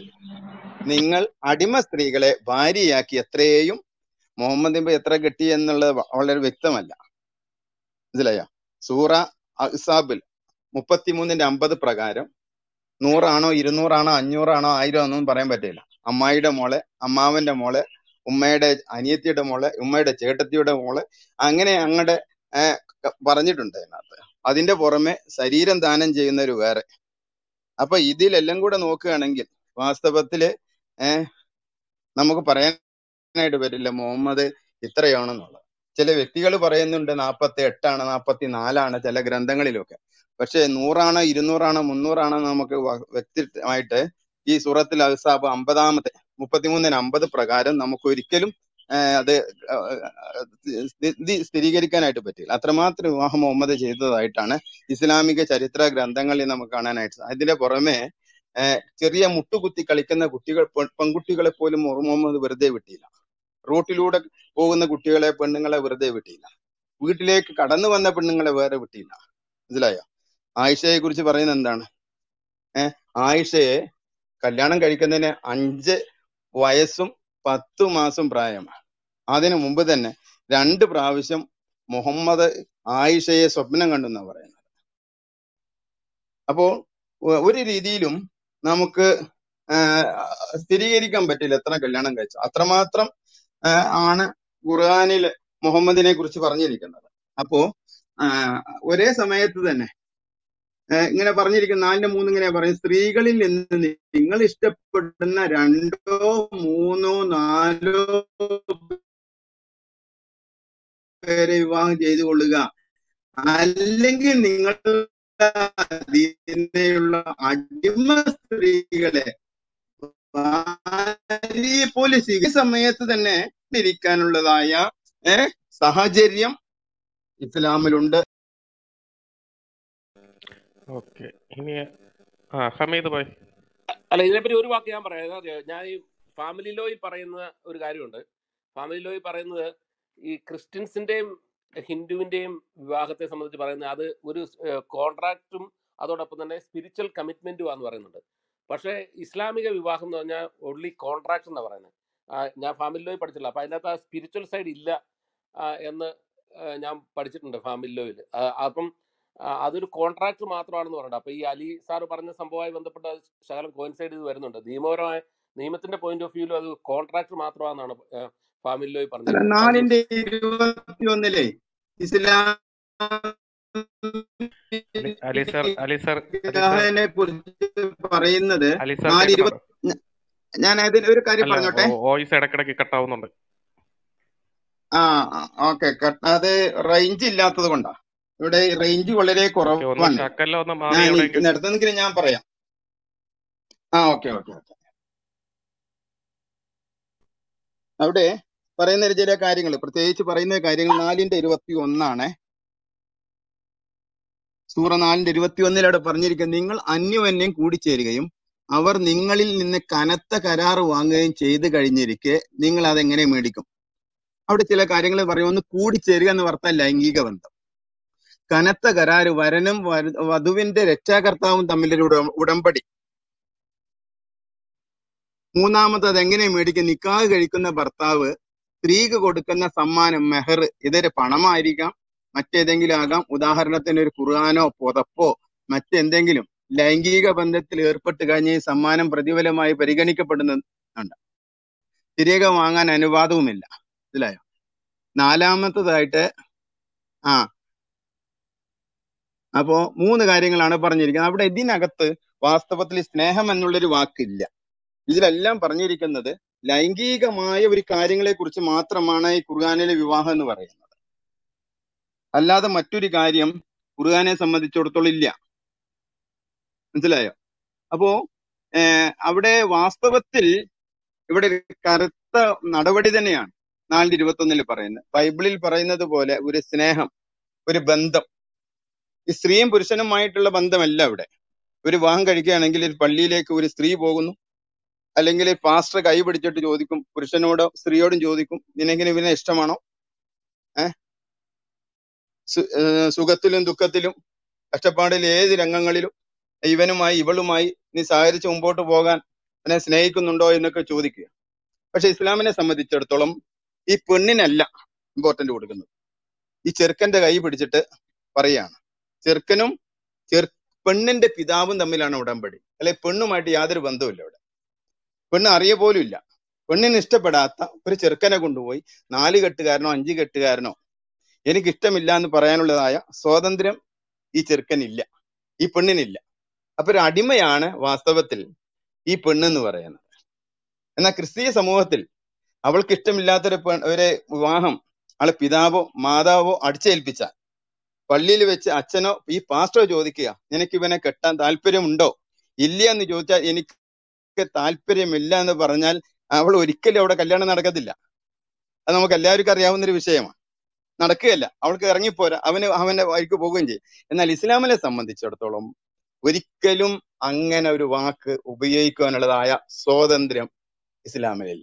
നിങ്ങൾ അടിമ സ്ത്രീകളെ ഭാര്യയാക്കി എത്രയും മുഹമ്മദ് നബി എത്ര കിട്ടി എന്നുള്ളത് വ- വളരെ വ്യക്തമല്ല മനസ്സിലായോ സൂറ അഹ്സാബിൽ മുപ്പത്തിമൂന്നിന്റെ അമ്പത് പ്രകാരം നൂറാണോ ഇരുന്നൂറാണോ അഞ്ഞൂറാണോ ആയിരം ഒന്നും പറയാൻ പറ്റില്ല അമ്മായിയുടെ മോളെ അമ്മാവന്റെ മോളെ ഉമ്മയുടെ അനിയത്തിയുടെ മോളെ ഉമ്മയുടെ ചേട്ടത്തിയുടെ മോളെ അങ്ങനെ അങ്ങടെ ഏർ ക- പറഞ്ഞിട്ടുണ്ട് അതിനകത്ത് അതിന്റെ പുറമെ ശരീരം ദാനം ചെയ്യുന്നവര് വേറെ അപ്പൊ ഇതിലെല്ലാം കൂടെ നോക്കുകയാണെങ്കിൽ വാസ്തവത്തില് ഏഹ് നമുക്ക് പറയാനായിട്ട് പറ്റില്ല മുഹമ്മദ് ഇത്രയാണെന്നുള്ളത് ചില വ്യക്തികൾ പറയുന്നുണ്ട് നാൽപ്പത്തി എട്ടാണ് നാൽപ്പത്തി നാലാണ് ചില ഗ്രന്ഥങ്ങളിലൊക്കെ പക്ഷെ നൂറാണോ ഇരുന്നൂറാണോ മുന്നൂറാണോ നമുക്ക് വ- വ്യക്തിമായിട്ട് ഈ സൂറത്തിൽ അഹ്സാബ് അമ്പതാമത്തെ മുപ്പത്തിമൂന്നിന് അമ്പത് പ്രകാരം നമുക്ക് ഒരിക്കലും ആഹ് അത് ആഹ് സ്ഥി- സ്ഥി- സ്ഥിരീകരിക്കാനായിട്ട് പറ്റില്ല അത്രമാത്രം വിവാഹം മുഹമ്മദ് ചെയ്തതായിട്ടാണ് ഇസ്ലാമിക ചരിത്ര ഗ്രന്ഥങ്ങളിൽ നമുക്ക് കാണാനായിട്ട് സാ- അതിന്റെ പുറമെ ആഹ് ചെറിയ മുട്ടുകുത്തി കളിക്കുന്ന കുട്ടികൾ പെ- പെൺകുട്ടികളെ പോലും മുഹമ്മദ് വെറുതെ വിട്ടില്ല റോട്ടിലൂടെ പോകുന്ന കുട്ടികളെ പെണ്ണുങ്ങളെ വെറുതെ വിട്ടില്ല വീട്ടിലേക്ക് കടന്നു വന്ന പെണ്ണുങ്ങളെ വേറെ വിട്ടില്ല മനസ്സിലായോ ആയിഷയെ കുറിച്ച് പറയുന്നത് എന്താണ് ഏഹ് ആയിഷയെ കല്യാണം കഴിക്കുന്നതിന് അഞ്ച് വയസ്സും പത്തു മാസം പ്രായമാണ് അതിനു മുമ്പ് തന്നെ രണ്ട് പ്രാവശ്യം മുഹമ്മദ് ആയിഷയെ സ്വപ്നം കണ്ടു എന്നാ പറയുന്നത് അപ്പോ ഒ- ഒരു രീതിയിലും നമുക്ക് ആഹ് സ്ഥിരീകരിക്കാൻ പറ്റില്ല എത്ര കല്യാണം കഴിച്ചു അത്രമാത്രം ആഹ് ആണ് ഖുർആനിൽ മുഹമ്മദിനെ കുറിച്ച് പറഞ്ഞിരിക്കുന്നത് അപ്പോ ആഹ് ഒരേ സമയത്ത് തന്നെ ഏഹ് ഇങ്ങനെ പറഞ്ഞിരിക്കുന്ന നാലിന്റെ മൂന്ന് ഇങ്ങനെ പറയും സ്ത്രീകളിൽ നിന്ന് നിങ്ങൾ ഇഷ്ടപ്പെടുന്ന രണ്ടോ മൂന്നോ നാലോ പേരെ വിവാഹം ചെയ്തു കൊള്ളുക അല്ലെങ്കിൽ നിങ്ങൾ അതിനെയുള്ള അടിമ സ്ത്രീകളെ ഭാര്യയെ പോലെ സ്വീക- ഈ സമയത്ത് തന്നെ ഇരിക്കാനുള്ളതായ ഏഹ് സാഹചര്യം ഇസ്ലാമിലുണ്ട് ഓക്കെ ഇനി ആ ഹമീദ് ഭായ് അല്ല ഇതിനെപ്പറ്റി ഒരു വാക്ക് ഞാൻ പറയാം എന്താ അറിയോ? ഞാൻ ഈ ഫാമിലി ലോയിൽ പറയുന്ന ഒരു കാര്യമുണ്ട് ഫാമിലി ലോയിൽ പറയുന്നത് ഈ ക്രിസ്ത്യൻസിന്റെയും ഹിന്ദുവിന്റെയും വിവാഹത്തെ സംബന്ധിച്ച് പറയുന്നത് അത് ഒരു കോൺട്രാക്റ്റും അതോടൊപ്പം തന്നെ സ്പിരിച്വൽ കമ്മിറ്റ്മെന്റും പറയുന്നുണ്ട് പക്ഷേ ഇസ്ലാമിക വിവാഹം എന്ന് പറഞ്ഞാൽ ഓൺലി കോൺട്രാക്ട് എന്നാണ് പറയുന്നത് ആ, ഞാൻ ഫാമിലി ലോയിൽ പഠിച്ചില്ല അപ്പൊ അതിനകത്ത് ആ സ്പിരിച്വൽ സൈഡ് ഇല്ല ആ, എന്ന് ആ, ഞാൻ പഠിച്ചിട്ടുണ്ട് ഫാമിലി ലോയിൽ അപ്പം ആ, അതൊരു കോൺട്രാക്ട് മാത്രമാണെന്ന് പറയുന്നത് അപ്പൊ ഈ അലി സാർ പറഞ്ഞ സംഭവമായി ബന്ധപ്പെട്ട ശകലം കോയിൻസൈഡ് ചെയ്ത് വരുന്നുണ്ട് നിയമപരമായ നിയമത്തിന്റെ പോയിന്റ് ഓഫ് വ്യൂവിൽ അത് കോൺട്രാക്ട് മാത്രമാണെന്നാണ് ഫാമിലി ലോയിൽ അല്ല പറഞ്ഞിരിക്കുന്നത് താങ്ക് യു നാലിന്റെ ഇരുപത്തി ഒന്നിലെ ഇസ്ലാം Ali Ali sir Ali sir Ali sir നിക്കാഹിനെ കുറിച്ച് പറയുന്നത് അലി സാർ നാല് കേൾക്കുന്നുണ്ടോ ഇരുപത്തി ഞാൻ അതിന് ഒരു കാര്യം അല്ല പറഞ്ഞോട്ടെ വോയിസ് ഇടയ്ക്കിടയ്ക്ക് കട്ടാവുന്നുണ്ട് ആ ഓക്കെ അത് റേഞ്ച് ഇല്ലാത്തത് കൊണ്ടാ ഇവിടെ റേഞ്ച് വളരെ ഓക്കെ ഒന്ന് കുറവാണ് ശക്കല്ല ഒന്ന് മാറി ഞാൻ എവിടെയെങ്കിലും നിൽക്കുന്നിടത്ത് ഞാൻ പറയാം ആ ഓക്കെ ഓക്കെ ഓക്കെ അവിടെ പറയുന്ന ഒരു ചില കാര്യങ്ങൾ പ്രത്യേകിച്ച് പറയുന്ന കാര്യങ്ങൾ നാലിന്റെ ഇരുപത്തി ഒന്നാണ് സൂറ നാലിന്റെ ഇരുപത്തി ഒന്നിലവിടെ പറഞ്ഞിരിക്കുന്നത് നിങ്ങൾ അന്യോന്യം കൂടിച്ചേരുകയും അവർ നിങ്ങളിൽ നിന്ന് കനത്ത കരാർ വാങ്ങുകയും ചെയ്തു കഴിഞ്ഞിരിക്കെ നിങ്ങൾ അതെങ്ങനെ മേടിക്കും അവിടെ ചില കാര്യങ്ങൾ പറയും ഒന്ന് കൂടിച്ചേരുക എന്ന് പറഞ്ഞാൽ ലൈംഗിക ബന്ധം കനത്ത കരാറ് വരനും വര- വധുവിന്റെ രക്ഷാകർത്താവും തമ്മിലൊരു ഉട- ഉടമ്പടി മൂന്നാമത് അതെങ്ങനെ മേടിക്കും നിക്കാഹ് കഴിക്കുന്ന ഭർത്താവ് സ്ത്രീക്ക് കൊടുക്കുന്ന സമ്മാനം മെഹർ ഇതൊരു പണമായിരിക്കാം മറ്റേതെങ്കിലും ആകാം ഉദാഹരണത്തിന് ഒരു ഖുർആാനോ പുതപ്പോ മറ്റെന്തെങ്കിലും ലൈംഗിക ബന്ധത്തിൽ ഏർപ്പെട്ട് കഴിഞ്ഞ ഈ സമ്മാനം പ്രതിഫലമായി പരിഗണിക്കപ്പെടുന്നുണ്ട് തിരികെ വാങ്ങാൻ അനുവാദവുമില്ല മനസ്സിലായോ നാലാമത്തതായിട്ട് ആ അപ്പോ മൂന്ന് കാര്യങ്ങളാണ് പറഞ്ഞിരിക്കുന്നത് അവിടെ ഇതിനകത്ത് വാസ്തവത്തിൽ സ്നേഹം എന്നുള്ളൊരു വാക്കില്ല ഇതിലെല്ലാം പറഞ്ഞിരിക്കുന്നത് ലൈംഗികമായ ഒരു കാര്യങ്ങളെ കുറിച്ച് മാത്രമാണ് ഈ ഖുർആാനിലെ വിവാഹം എന്ന് പറയുന്നത് അല്ലാതെ മറ്റൊരു കാര്യം ഖുർആനെ സംബന്ധിച്ചിടത്തോളം ഇല്ല മനസ്സിലായോ അപ്പോ ഏർ അവിടെ വാസ്തവത്തിൽ ഇവിടെ ഒരു കറുത്ത നടപടി തന്നെയാണ് നാലിന്റെ ഇരുപത്തി ഒന്നിൽ പറയുന്നത് ബൈബിളിൽ പറയുന്നത് പോലെ ഒരു സ്നേഹം ഒരു ബന്ധം ഈ സ്ത്രീയും പുരുഷനുമായിട്ടുള്ള ബന്ധമല്ല ഇവിടെ ഒരു വിവാഹം കഴിക്കുകയാണെങ്കിൽ ഒരു പള്ളിയിലേക്ക് ഒരു സ്ത്രീ പോകുന്നു അല്ലെങ്കിൽ പാസ്റ്റർ കൈ പിടിച്ചിട്ട് ചോദിക്കും പുരുഷനോടോ സ്ത്രീയോടും ചോദിക്കും നിനക്കിന് ഇവനെ ഇഷ്ടമാണോ ഏഹ് സു- ഏർ സുഖത്തിലും ദുഃഖത്തിലും കഷ്ടപ്പാടിലും ഏത് രംഗങ്ങളിലും ഇവനുമായി ഇവളുമായി നീ സഹകരിച്ച് മുമ്പോട്ട് പോകാൻ എന്നെ സ്നേഹിക്കുന്നുണ്ടോ എന്നൊക്കെ ചോദിക്കുക പക്ഷെ ഇസ്ലാമിനെ സംബന്ധിച്ചിടത്തോളം ഈ പെണ്ണിനല്ല ഇമ്പോർട്ടന്റ് കൊടുക്കുന്നത് ഈ ചെറുക്കന്റെ കൈ പിടിച്ചിട്ട് പറയാണ് ചെറുക്കനും ചെറു പെണ്ണിന്റെ പിതാവും തമ്മിലാണ് ഉടമ്പടി അല്ലെ പെണ്ണുമായിട്ട് യാതൊരു ബന്ധവുമില്ല ഇവിടെ പെണ്ണ് അറിയ പോലും ഇല്ല പെണ്ണിന് ഇഷ്ടപ്പെടാത്ത ഒരു ചെറുക്കനെ കൊണ്ടുപോയി നാല് കെട്ടുകാരനോ അഞ്ച് കെട്ടുകാരനോ എനിക്ക് ഇഷ്ടമില്ല എന്ന് പറയാനുള്ളതായ സ്വാതന്ത്ര്യം ഈ ചെറുക്കനില്ല ഈ പെണ്ണിനില്ല അപ്പൊ ഒരു അടിമയാണ് വാസ്തവത്തിൽ ഈ പെണ്ണെന്ന് പറയുന്നത് എന്നാൽ ക്രിസ്തീയ സമൂഹത്തിൽ അവൾക്ക് ഇഷ്ടമില്ലാത്തൊരു പെ- ഒരു വിവാഹം ആളെ പിതാവോ മാതാവോ അടിച്ചേൽപ്പിച്ചാൽ പള്ളിയിൽ വെച്ച് അച്ഛനോ ഈ പാസ്റ്ററോ ചോദിക്കുക നിനക്ക് ഇവനെ കെട്ടാൻ താല്പര്യമുണ്ടോ ഇല്ല എന്ന് ചോദിച്ചാൽ എനിക്ക് താല്പര്യമില്ല എന്ന് പറഞ്ഞാൽ അവൾ ഒരിക്കലും അവിടെ കല്യാണം നടക്കത്തില്ല അത് നമുക്ക് എല്ലാവർക്കും അറിയാവുന്ന ഒരു വിഷയമാണ് നടക്കുകയല്ല അവൾക്ക് ഇറങ്ങിപ്പോരാ അവന് അവന്റെ വഴിക്ക് പോവുകയും ചെയ്യും എന്നാൽ ഇസ്ലാമിനെ സംബന്ധിച്ചിടത്തോളം ഒരിക്കലും അങ്ങനെ ഒരു വാക്ക് ഉപയോഗിക്കാനുള്ളതായ സ്വാതന്ത്ര്യം ഇസ്ലാമിലില്ല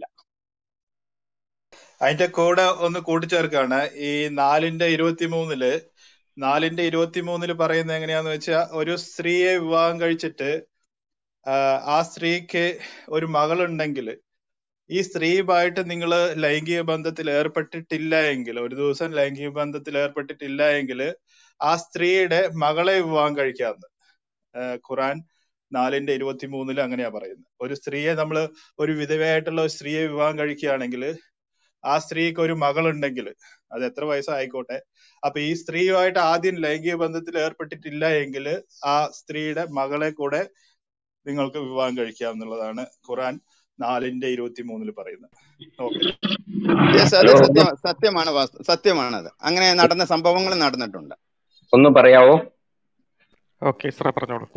അതിന്റെ കൂടെ ഒന്ന് കൂട്ടിച്ചേർക്കാണ് ഈ നാലിന്റെ ഇരുപത്തിമൂന്നില് നാലിന്റെ ഇരുപത്തിമൂന്നില് പറയുന്നത് എങ്ങനെയാന്ന് വെച്ചാൽ ഒരു സ്ത്രീയെ വിവാഹം കഴിച്ചിട്ട് ആഹ് ആ സ്ത്രീക്ക് ഒരു മകളുണ്ടെങ്കിൽ ഈ സ്ത്രീയുമായിട്ട് നിങ്ങൾ ലൈംഗിക ബന്ധത്തിൽ ഏർപ്പെട്ടിട്ടില്ല എങ്കിൽ ഒരു ദിവസം ലൈംഗിക ബന്ധത്തിൽ ഏർപ്പെട്ടിട്ടില്ല എങ്കിൽ ആ സ്ത്രീയുടെ മകളെ വിവാഹം കഴിക്കാമെന്ന് ആഹ് ഖുറാൻ നാലിന്റെ ഇരുപത്തിമൂന്നില് അങ്ങനെയാ പറയുന്നത് ഒരു സ്ത്രീയെ നമ്മൾ ഒരു വിധവയായിട്ടുള്ള ഒരു സ്ത്രീയെ വിവാഹം കഴിക്കുകയാണെങ്കിൽ ആ സ്ത്രീക്ക് ഒരു മകളുണ്ടെങ്കിൽ അത് എത്ര വയസ്സായിക്കോട്ടെ അപ്പൊ ഈ സ്ത്രീയുമായിട്ട് ആദ്യം ലൈംഗിക ബന്ധത്തിൽ ഏർപ്പെട്ടിട്ടില്ല എങ്കിൽ ആ സ്ത്രീയുടെ മകളെ കൂടെ നിങ്ങൾക്ക് വിവാഹം കഴിക്കാം എന്നുള്ളതാണ് ഖുറാൻ നാലിന്റെ ഇരുപത്തി മൂന്നില് പറയുന്നത് ഓക്കെ യെസ് അത് ഹലോ സത്യ സത്യമാണ് വാസ്തു സത്യമാണത് അങ്ങനെ നടന്ന സംഭവങ്ങൾ നടന്നിട്ടുണ്ട് ഒന്ന് പറയാവോ ഓക്കെ ഇസ്ര പറഞ്ഞോളൂ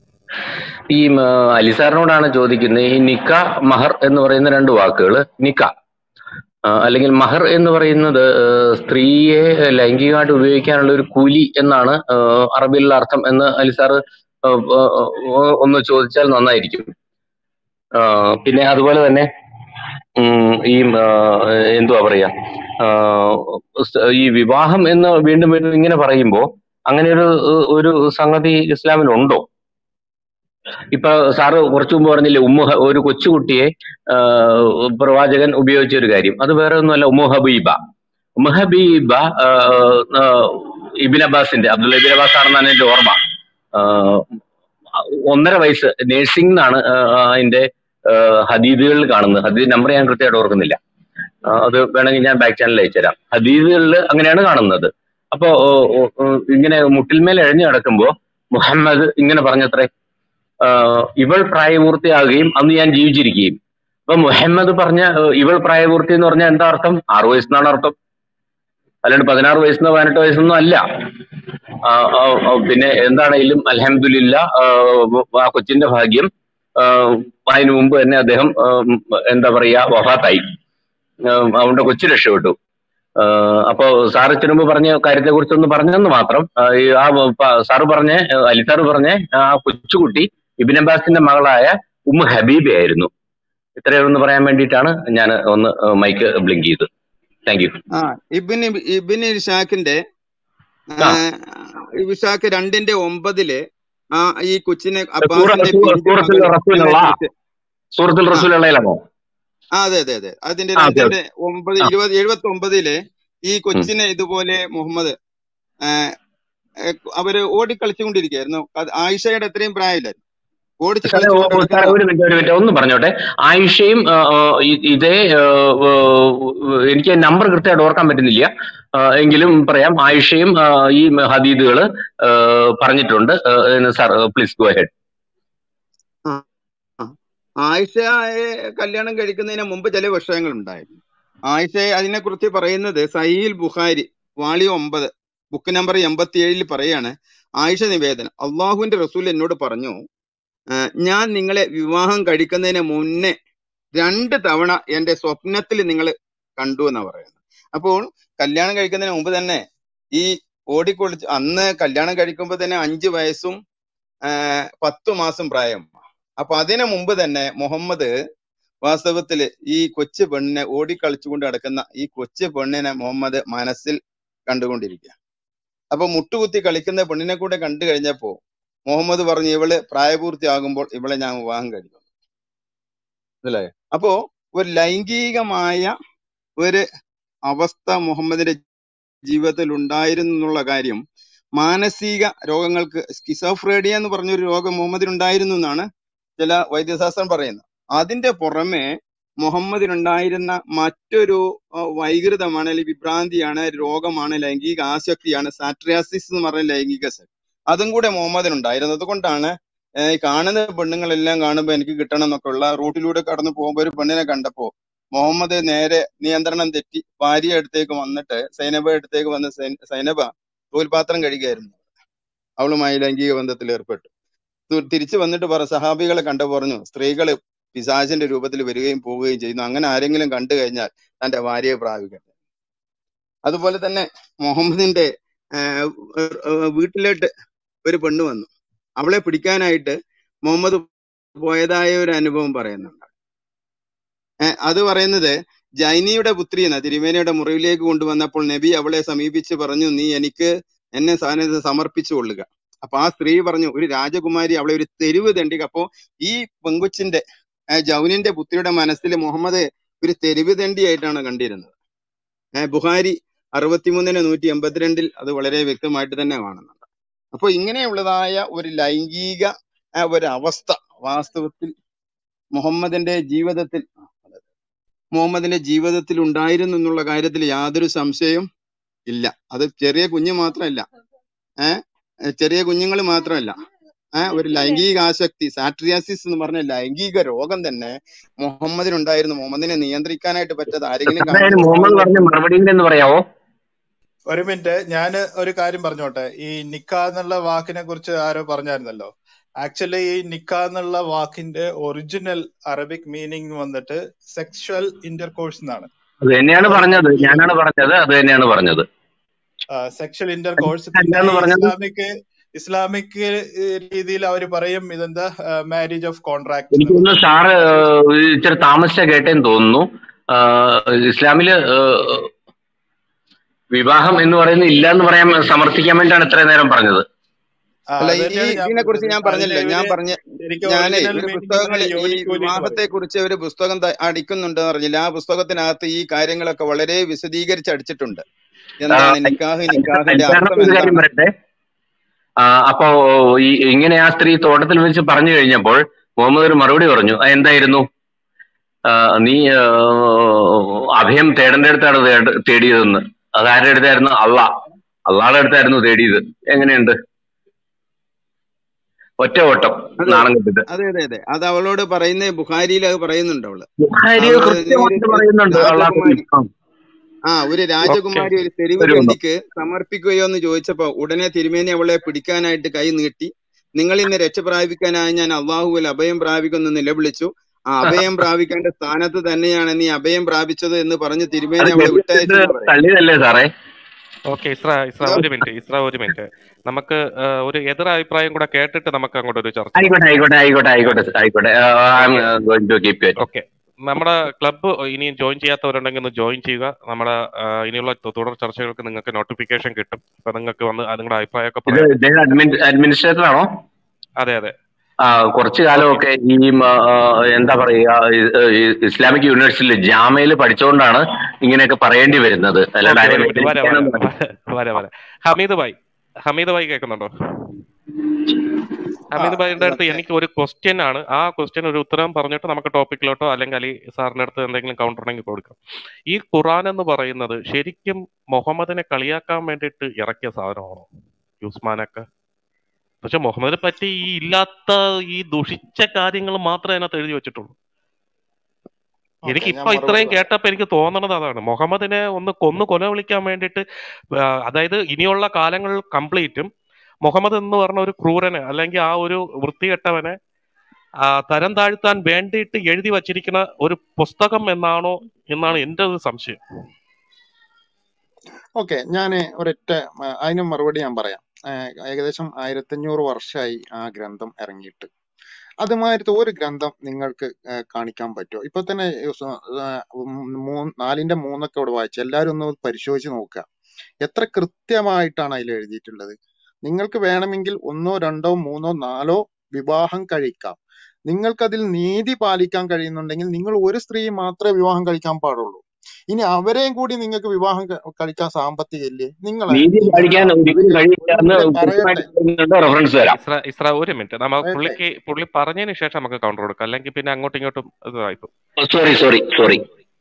ഈ ഉം, അലിസാറിനോടാണ് ചോദിക്കുന്നത് ഈ നിക്ക മഹർ എന്ന് പറയുന്ന രണ്ട് വാക്കുകൾ നിക്ക ആ, അല്ലെങ്കിൽ മഹർ എന്ന് പറയുന്നത് ഏഹ്, സ്ത്രീയെ ലൈംഗികമായിട്ട് ഉപയോഗിക്കാനുള്ള ഒരു കൂലി എന്നാണ് ഏഹ്, അറബിയിലുള്ള അർത്ഥം എന്ന് അലിസാർ ഏഹ്, ഏഹ്, ഒന്ന് ചോദിച്ചാൽ നന്നായിരിക്കും ആ, പിന്നെ അതുപോലെ തന്നെ ഉം, ഈ ആ, എന്തുവാ പറയാ ആ, സ് ഈ വിവാഹം എന്ന് വീണ്ടും വീണ്ടും ഇങ്ങനെ പറയുമ്പോ അങ്ങനെ ഒരു ഒരു സംഗതി ഇസ്ലാമിലുണ്ടോ ഇപ്പൊ സാറ് കുറച്ചു മുമ്പ് പറഞ്ഞില്ലേ ഉമ്മു ഹ- ഒരു കൊച്ചുകുട്ടിയെ ആ, പ്രവാചകൻ ഉപയോഗിച്ച ഒരു കാര്യം അത് വേറെ ഒന്നുമല്ല ഉമ്മു ഹബീബ ഉമ്മു ഹബീബ ആ, ആ, ഇബിൻ അബ്ബാസിന്റെ അബ്ദുള്ള ഇബിൻ അബ്ബാസ് ആണെന്നാണ് എന്റെ ഓർമ്മ ആ, ഒന്നര വയസ്സ് നേഴ്സിംഗ് എന്നാണ് ആ, അതിന്റെ ഹദീദുകളിൽ കാണുന്നത് ഹദീദ് നമ്പർ ഞാൻ കൃത്യമായിട്ട് ഓർക്കുന്നില്ല ആ, അത് വേണമെങ്കിൽ ഞാൻ ബാക്ക് ചാനലിൽ അയച്ചുതരാം ഹദീദുകളിൽ അങ്ങനെയാണ് കാണുന്നത് അപ്പോ ഓ, ഓ, ഓ, ഇങ്ങനെ മുട്ടിൽമേൽ എഴഞ്ഞു കിടക്കുമ്പോ മുഹമ്മദ് ഇങ്ങനെ പറഞ്ഞത്രേ ആഹ് ഇവൾ പ്രായപൂർത്തിയാകുകയും അന്ന് ഞാൻ ജീവിച്ചിരിക്കുകയും അപ്പൊ മുഹമ്മദ് പറഞ്ഞ ഏഹ് ഇവൾ പ്രായപൂർത്തി എന്ന് പറഞ്ഞാൽ എന്താ അർത്ഥം ആറു വയസ്സെന്നാണ് അർത്ഥം അല്ലാണ്ട് പതിനാറ് വയസ്സെന്നോ പതിനെട്ട് വയസ്സൊന്നും അല്ല ആ, ആ, ആ, പിന്നെ എന്താണെങ്കിലും അലഹമില്ല ആ കൊച്ചിന്റെ ഭാഗ്യം ആഹ് അതിനു മുമ്പ് തന്നെ അദ്ദേഹം ആഹ് എന്താ പറയാ വഫാത്തായി ഏഹ് അവന്റെ കൊച്ചു രക്ഷപ്പെട്ടു ഏഹ് അപ്പോ സാർ ഇച്ചിരി മുമ്പ് പറഞ്ഞ കാര്യത്തെ കുറിച്ചൊന്ന് പറഞ്ഞെന്ന് മാത്രം ആഹ് ഈ ആ പ- സാറ് പറഞ്ഞ ഏഹ് അലി സാറ് പറഞ്ഞ ആ കൊച്ചുകുട്ടി ഇബിൻ അബ്ബാസിന്റെ മകളായ ഉമ്മ ഹബീബ ആയിരുന്നു ഇത്രയൊന്ന് പറയാൻ വേണ്ടിയിട്ടാണ് ഞാൻ ഒന്ന് മൈക്ക് ബ്ലിങ്ക് ചെയ്തത് താങ്ക് യു ആ ഇബിൻ ഇബിൻ ഇഷാക്കിന്റെ ആ ഇഷാക്ക് രണ്ടിന്റെ ഒമ്പതില് ആ ഈ കൊച്ചിനെ സൂറ അബ്ബാസിന്റെ സൂ- പിഞ്ചു സൂറത്തുൽ മകളെ റസൂലുള്ള കുറിച്ച് സൂറത്തുൽ ആ റസൂലുള്ളയിലാണോ ആ അതെ അതെ അതെ അതിന്റെ ആ ഓക്കെ രണ്ടിന്റെ ഒമ്പത് ആ ഇരുപത് എഴുപത്തി ഒമ്പതില് ഈ ഉം. കൊച്ചിനെ ഇതുപോലെ മുഹമ്മദ് ആ, ഏ, അവര് ഓടിക്കളിച്ചുകൊണ്ടിരിക്കുകയായിരുന്നു അത് ആയിഷയുടെ അത്രയും പ്രായമില്ലായിരുന്നു ഓടിച്ച് സാറേ ഓ- കളിച്ചുകൊണ്ട് ഓ, സാറേ നടക്കുന്ന ഒരു മിനിറ്റ് ഒരു മിനിറ്റ് ഒന്ന് പറഞ്ഞോട്ടെ ആയിഷയും ആ, ആ, ഇ- ഇതേ ആ, ആ, എനിക്ക് നമ്പർ കൃത്യമായിട്ട് ഓർക്കാൻ പറ്റുന്നില്ല ആ, എങ്കിലും പറയാം ആയിഷയും ആ, ഈ ഹദീദുകൾ പറഞ്ഞിട്ടുണ്ട് സാർ പ്ലീസ് ഗോ ഹെഡ് ആ, ആ. ആയിഷയെ കല്യാണം കഴിക്കുന്നതിന് മുമ്പ് ചില വിഷയങ്ങൾ ഉണ്ടായിരുന്നു ആയിഷയെ അതിനെക്കുറിച്ച് പറയുന്നത് സഹീൽ ബുഖാരി വാളി ഒമ്പത് ബുക്ക് നമ്പർ എൺപത്തി ഏഴിൽ പറയാണ് ആയിഷ നിവേദനം അള്ളാഹുവിന്റെ റസൂൽ എന്നോട് പറഞ്ഞു ആ, ഞാൻ നിങ്ങളെ വിവാഹം കഴിക്കുന്നതിന് മുന്നേ രണ്ട് തവണ എന്റെ സ്വപ്നത്തിൽ നിങ്ങൾ കണ്ടു എന്നാ പറയുന്നത് അപ്പോൾ കല്യാണം കഴിക്കുന്നതിന് മുമ്പ് തന്നെ ഈ ഓടിക്കൊളിച്ച് അന്ന് കല്യാണം കഴിക്കുമ്പോൾ തന്നെ അഞ്ചു വയസ്സും ആ, പത്തു മാസം പ്രായം അപ്പൊ അതിനു മുമ്പ് തന്നെ മുഹമ്മദ് വാസ്തവത്തില് ഈ കൊച്ചു പെണ്ണിനെ ഓടിക്കളിച്ചുകൊണ്ട് നടക്കുന്ന ഈ കൊച്ചു പെണ്ണിനെ മുഹമ്മദ് മനസ്സിൽ കണ്ടുകൊണ്ടിരിക്കുക അപ്പൊ മുട്ടുകുത്തി കളിക്കുന്ന പെണ്ണിനെ കൂടെ കണ്ടു കഴിഞ്ഞപ്പോ മുഹമ്മദ് പറഞ്ഞു ഇവള് പ്രായപൂർത്തിയാകുമ്പോൾ ഇവളെ ഞാൻ വിവാഹം കഴിക്കും മനസ്സിലായോ അപ്പോ ഒരു ലൈംഗികമായ ഒരു അവസ്ഥ മുഹമ്മദിന്റെ ജീവിതത്തിൽ ഉണ്ടായിരുന്നു എന്നുള്ള കാര്യം മാനസിക രോഗങ്ങൾക്ക് സ്കിസോഫ്രേഡിയ എന്ന് പറഞ്ഞൊരു രോഗം മുഹമ്മദിന് ഉണ്ടായിരുന്നു എന്നാണ് ചില വൈദ്യശാസ്ത്രം പറയുന്നത് അതിന്റെ പുറമെ മുഹമ്മദിനുണ്ടായിരുന്ന മറ്റൊരു അഹ് വൈകൃതമാണ് അല്ലെങ്കിൽ വിഭ്രാന്തിയാണ് രോഗമാണ് ലൈംഗിക ആസക്തിയാണ് സാട്രിയാസിസ് എന്ന് പറഞ്ഞ ലൈംഗിക ശക്തി അതും കൂടെ മുഹമ്മദിനുണ്ടായിരുന്നത് കൊണ്ടാണ് ഏഹ് ഈ കാണുന്ന പെണ്ണുങ്ങളെല്ലാം കാണുമ്പോൾ എനിക്ക് കിട്ടണം എന്നൊക്കെ ഉള്ള റൂട്ടിലൂടെ കടന്നു പോകുമ്പോൾ ഒരു പെണ്ണിനെ കണ്ടപ്പോ മുഹമ്മദ് നേരെ നിയന്ത്രണം തെറ്റി ഭാര്യ അടുത്തേക്ക് വന്നിട്ട് സൈനബ അടുത്തേക്ക് വന്ന് സൈൻ- സൈനബ തോൽപാത്രം കഴുകുകയായിരുന്നു അവളുമായി ലൈംഗിക ബന്ധത്തിൽ ഏർപ്പെട്ടു തു- തിരിച്ചു വന്നിട്ട് പറ സഹാബികളെ കണ്ടു പറഞ്ഞു സ്ത്രീകള് പിശാചിന്റെ രൂപത്തിൽ വരികയും പോവുകയും ചെയ്യുന്നു അങ്ങനെ ആരെങ്കിലും കണ്ടു കഴിഞ്ഞാൽ തന്റെ ഭാര്യയെ പ്രാപിക്കട്ടെ അതുപോലെ തന്നെ മുഹമ്മദിന്റെ ആഹ് ഏർ വീട്ടിലോട്ട് ഒരു പെണ്ണ് വന്നു അവളെ പിടിക്കാനായിട്ട് മുഹമ്മദ് പോയതായ ഒരു അനുഭവം പറയുന്നുണ്ട് ഏഹ് അത് പറയുന്നത് ജൈനിയുടെ പുത്രി എന്ന തിരുമേനയുടെ മുറിവിലേക്ക് കൊണ്ടുവന്നപ്പോൾ നബി അവളെ സമീപിച്ച് പറഞ്ഞു നീ എനിക്ക് എന്നെ സാധനത്തെ സമർപ്പിച്ചു കൊള്ളുക അപ്പൊ ആ സ്ത്രീ പറഞ്ഞു ഒരു രാജകുമാരി അവളെ ഒരു തെരുവ് തെണ്ടിക അപ്പോ ഈ പെങ്കുച്ചിന്റെ ഏഹ് ജൗനിന്റെ പുത്രിയുടെ മനസ്സിൽ മുഹമ്മദ് ഒരു തെരുവ് തെണ്ടിയായിട്ടാണ് കണ്ടിരുന്നത് ഏഹ് ബുഹാരി അറുപത്തിമൂന്നിന് നൂറ്റി എൺപത്തിരണ്ടിൽ അത് വളരെ വ്യക്തമായിട്ട് തന്നെ കാണുന്നുണ്ട് അപ്പൊ ഇങ്ങനെയുള്ളതായ ഒരു ലൈംഗിക ആ, ഒരു അവസ്ഥ വാസ്തവത്തിൽ മുഹമ്മദിന്റെ ജീവിതത്തിൽ മുഹമ്മദിന്റെ ജീവിതത്തിൽ ഉണ്ടായിരുന്നു എന്നുള്ള കാര്യത്തിൽ യാതൊരു സംശയവും ഇല്ല അത് ചെറിയ കുഞ്ഞ് മാത്രമല്ല ഏഹ് ചെറിയ കുഞ്ഞുങ്ങൾ മാത്രമല്ല ഏഹ് ഒരു ലൈംഗിക ആസക്തി സാട്രിയാസിസ് എന്ന് പറഞ്ഞ ലൈംഗിക രോഗം തന്നെ മുഹമ്മദിനുണ്ടായിരുന്നു മുഹമ്മദിനെ നിയന്ത്രിക്കാനായിട്ട് പറ്റാതെ ആരെങ്കിലും സാറേ അതിന് കാണുമ്പോൾ മുഹമ്മദ് പറഞ്ഞ മറുപടി എന്ന് പറയാവോ ഒരു മിനിറ്റ് ഞാൻ ഒരു കാര്യം പറഞ്ഞോട്ടെ ഈ നിക്ക എന്നുള്ള വാക്കിനെ കുറിച്ച് ആരോ പറഞ്ഞായിരുന്നല്ലോ ആക്ച്വലി ഈ നിക്ക എന്നുള്ള വാക്കിന്റെ ഒറിജിനൽ അറബിക് മീനിങ് വന്നിട്ട് സെക്ഷൽ ഇന്റർകോഴ്സ് എന്നാണ് അത് തന്നെയാണ് അതായത് പറഞ്ഞത് ഞാനാണ് പറഞ്ഞത് അത് തന്നെയാണ് പറഞ്ഞത് സെക്ഷൽ ഇന്റർകോഴ്സ് അല്ല പിന്നെ എന്ന് ഈ പറഞ്ഞത് ഇസ്ലാമിക് ഇസ്ലാമിക് രീതിയിൽ അവർ പറയും ഇതെന്താ മാരേജ് ഓഫ് കോൺട്രാക്ട് എനിക്ക് എന്ന് തോന്നുന്നു പറയും സാറ് ഏഹ്, ഇച്ചിരി താമസിച്ച കേട്ടേന്ന് തോന്നുന്നു ആഹ്, ഇസ്ലാമില് ഏഹ്, വിവാഹം എന്ന് പറയുന്നത് ഇല്ല എന്ന് പറയാൻ സമർത്ഥിക്കാൻ വേണ്ടിയാണ് ഇത്രയും നേരം പറഞ്ഞത് ആ അല്ല അത് ഈ ഈ തന്നെയാണ് ഞാൻ ഇതിനെ കുറിച്ച് പറഞ്ഞത് ഞാൻ അതിന്റെ പറഞ്ഞല്ലോ ഞാൻ ഇവര് പറഞ്ഞ ശരിക്കും ഞാനേ ഒറിജിനൽ ഒരു മീനിങ് പുസ്തകങ്ങൾ എന്നാണ് ഈ യോനിക്കൂലി എന്ന് വിവാഹത്തെ പറയും കുറിച്ച് ഒരു പുസ്തകം ത- അടിക്കുന്നുണ്ടെന്ന് പറഞ്ഞില്ല ആ പുസ്തകത്തിനകത്ത് ഈ കാര്യങ്ങളൊക്കെ വളരെ വിശദീകരിച്ച് അടിച്ചിട്ടുണ്ട് എന്താണ് നിക്കാഹ് നിക്കാഹിന്റെ അലിസാറിനോട് അർത്ഥം ഒരു കാര്യം എന്താണ് പറയട്ടെ ആ, അപ്പോ ഈ ഇങ്ങനെ ആ സ്ത്രീ തോട്ടത്തിൽ വെച്ച് പറഞ്ഞു കഴിഞ്ഞപ്പോൾ മുഹമ്മദ് ഒരു മറുപടി പറഞ്ഞു "ആ, എന്തായിരുന്നു ആ, നീ ആ, അഭയം തേടേണ്ട അടുത്താണ് തേട- തേടിയതെന്ന് അത് ആരുടെ അടുത്തായിരുന്നു അള്ളാ അള്ളാടെ അടുത്തായിരുന്നു തേടിയത് എങ്ങനെയുണ്ട് ഒറ്റ ഓട്ടം അതെ നാണം കെട്ടിട്ട് അതെ അതെ അതെ അത് അവളോട് പറയുന്ന ബുഖാരിയിൽ അത് പറയുന്നുണ്ട് അവള് ബുഖാരി അവള് നീ ഒരു കൃത്യമായിട്ട് പറയുന്നുണ്ട് അള്ളാഹ് രാജകുമാരി ആ, ആ ഒരു ഓക്കെ രാജകുമാരി ഒരു തെരുവ് ഒരു ഒന്ന് തെണ്ടിക്ക് സമർപ്പിക്കുകയോ എന്ന് ചോദിച്ചപ്പോ ഉടനെ തിരുമേനി അവളെ പിടിക്കാനായിട്ട് കൈ നീട്ടി നിങ്ങൾ ഇന്ന് രക്ഷ പ്രാപിക്കാനായി ഞാൻ അള്ളാഹുവിൽ അഭയം പ്രാപിക്കുന്നു നിലവിളിച്ചു ആ അഭയം പ്രാപിക്കേണ്ട സ്ഥാനത്ത് തന്നെയാണ് നീ അഭയം പ്രാപിച്ചത് എന്ന് പറഞ്ഞ് അത് തിരുമേനി അവളെ ജനിച്ചിട്ട് വിട്ടയച്ചെന്നാ പറയുന്നത് തള്ളിയതല്ലേ സാറേ ഓക്കെ ഇസ്ര ഇസ്ര ഒരു മിനിറ്റ് ഇസ്ര ഒരു മിനിറ്റ് നമുക്ക് ആ, ഒരു എതിർ അഭിപ്രായം കൂടെ കേട്ടിട്ട് നമുക്ക് അങ്ങോട്ട് ഒരു ചർച്ച ആയിക്കോട്ടെ ആയിക്കോട്ടെ ആയിക്കോട്ടെ ആയിക്കോട്ടെ ആയിക്കോട്ടെ going to keep it okay നമ്മുടെ ക്ലബ്ബ് ഇനിയും ജോയിൻ ചെയ്യാത്തവരുണ്ടെങ്കിൽ ഒന്ന് ജോയിൻ ചെയ്യുക നമ്മുടെ ആ, ഇനിയുള്ള തു- തുടർ ചർച്ചകൾക്ക് നിങ്ങൾക്ക് നോട്ടിഫിക്കേഷൻ കിട്ടും അപ്പൊ നിങ്ങൾക്ക് വന്ന് അത് നിങ്ങളുടെ അഭിപ്രായമൊക്കെ ഇത് പറയാം ഇദ്ദേഹം അഡ്മിൻ അഡ്മിനിസ്ട്രേറ്റർ ആണോ അതെ അതെ ആ കുറച്ചു കാലമൊക്കെ ഈ മ, ആ, എന്താ പറയുക ഈ- ഈ ഇസ്ലാമിക് യൂണിവേഴ്സിറ്റിയിൽ ജാമയിൽ പഠിച്ചുകൊണ്ടാണ് ഇങ്ങനെയൊക്കെ പറയേണ്ടി വരുന്നത് അല്ലാണ്ട് ഓക്കെ ആരെയും ഒരു മിനിറ്റ് വരാം വെല്ലുവിളിക്കാനൊന്നും വരാം വരാം വരാം ഹമീദ് ഭായ് ഹമീദ് ഭായ് കേൾക്കുന്നുണ്ടോ ആ ഹമീദ് ഭായിയുടെ അടുത്ത് ഇതൊക്കെ എനിക്ക് ഒരു ക്വസ്റ്റ്യൻ ആണ് ആ ക്വസ്റ്റ്യൻ ഒരു ഉത്തരം പറഞ്ഞിട്ട് നമുക്ക് ടോപ്പിക്കിലോട്ടോ അല്ലെങ്കിൽ അലി സാറിന്റെ അടുത്ത് എന്തെങ്കിലും കൗണ്ടർ ഉണ്ടെങ്കിൽ കൊടുക്കാം ഈ ഖുറാൻ എന്ന് പറയുന്നത് ശരിക്കും മുഹമ്മദിനെ കളിയാക്കാൻ വേണ്ടിയിട്ട് ഇറക്കിയ സാധനമാണോ യുസ്മാനൊക്കെ പക്ഷെ മുഹമ്മദിനെ പറ്റി ഈ ഇല്ലാത്ത ഈ ദുഷിച്ച കാര്യങ്ങൾ മാത്രമേ അതിനകത്ത് എഴുതി വെച്ചിട്ടുള്ളൂ ഓക്കെ എനിക്ക് ഞാൻ ഇപ്പൊ മറുപടി ഇത്രയും പറയാം കേട്ടപ്പോ എനിക്ക് തോന്നണത് അതാണ് മുഹമ്മദിനെ ഒന്ന് കൊന്നു കൊല വിളിക്കാൻ വേണ്ടിയിട്ട് ആ, അതായത് ഇനിയുള്ള കാലങ്ങൾ കംപ്ലീറ്റും മുഹമ്മദ് എന്ന് പറഞ്ഞ ഒരു ക്രൂരനെ അല്ലെങ്കിൽ ആ ഒരു വൃത്തികെട്ടവനെ ആ, തരം താഴ്ത്താൻ വേണ്ടിയിട്ട് എഴുതി വച്ചിരിക്കുന്ന ഒരു പുസ്തകം എന്നാണോ എന്നാണ് എന്റെ ഒരു സംശയം ഓക്കെ ഞാൻ ഒരൊറ്റ ആ, അതിന് മറുപടി ഞാൻ പറയാം ആ, ഏകദേശം ആയിരത്തഞ്ഞൂറ് വർഷമായി ആ ഗ്രന്ഥം ഇറങ്ങിയിട്ട് അതുമാതിരത്തെ ഒരു ഗ്രന്ഥം നിങ്ങൾക്ക് ആ, കാണിക്കാൻ പറ്റുമോ ഇപ്പൊ തന്നെ ഈ സ- ആ, മൂന്ന് നാലിന്റെ മൂന്നൊക്കെ ഇവിടെ വായിച്ചു എല്ലാവരും ഒന്ന് പരിശോധിച്ച് നോക്കുക എത്ര കൃത്യമായിട്ടാണ് അതിൽ എഴുതിയിട്ടുള്ളത് നിങ്ങൾക്ക് വേണമെങ്കിൽ ഒന്നോ രണ്ടോ മൂന്നോ നാലോ വിവാഹം കഴിക്കാം നിങ്ങൾക്കതിൽ നീതി പാലിക്കാൻ കഴിയുന്നുണ്ടെങ്കിൽ നിങ്ങൾ ഒരു സ്ത്രീ മാത്രമേ വിവാഹം കഴിക്കാൻ പാടുള്ളൂ ഇനി അവരെയും കൂടി നിങ്ങൾക്ക് വിവാഹം ക- കഴിക്കാൻ സാമ്പത്തികം ഇല്ലേ നിങ്ങളെ നീതി നിങ്ങൾ പാലിക്കാൻ ഒരിക്കലും കഴിയില്ല എന്ന് മിനിറ്റ് പറയട്ടെ കൃത്യമായിട്ട് റെഫറൻസ് തരാം ഇസ്ര ഇസ്ര ഒരു മിനിറ്റ് നമ്മ പറയട്ടെ പുള്ളിക്ക് പുള്ളി പറഞ്ഞതിന് ശേഷം നമുക്ക് കൗണ്ടർ കൊടുക്കാം അല്ലെങ്കിൽ പിന്നെ അങ്ങോട്ടും ഇങ്ങോട്ടും ഇതായിപ്പോ സോറി സോറി സോറി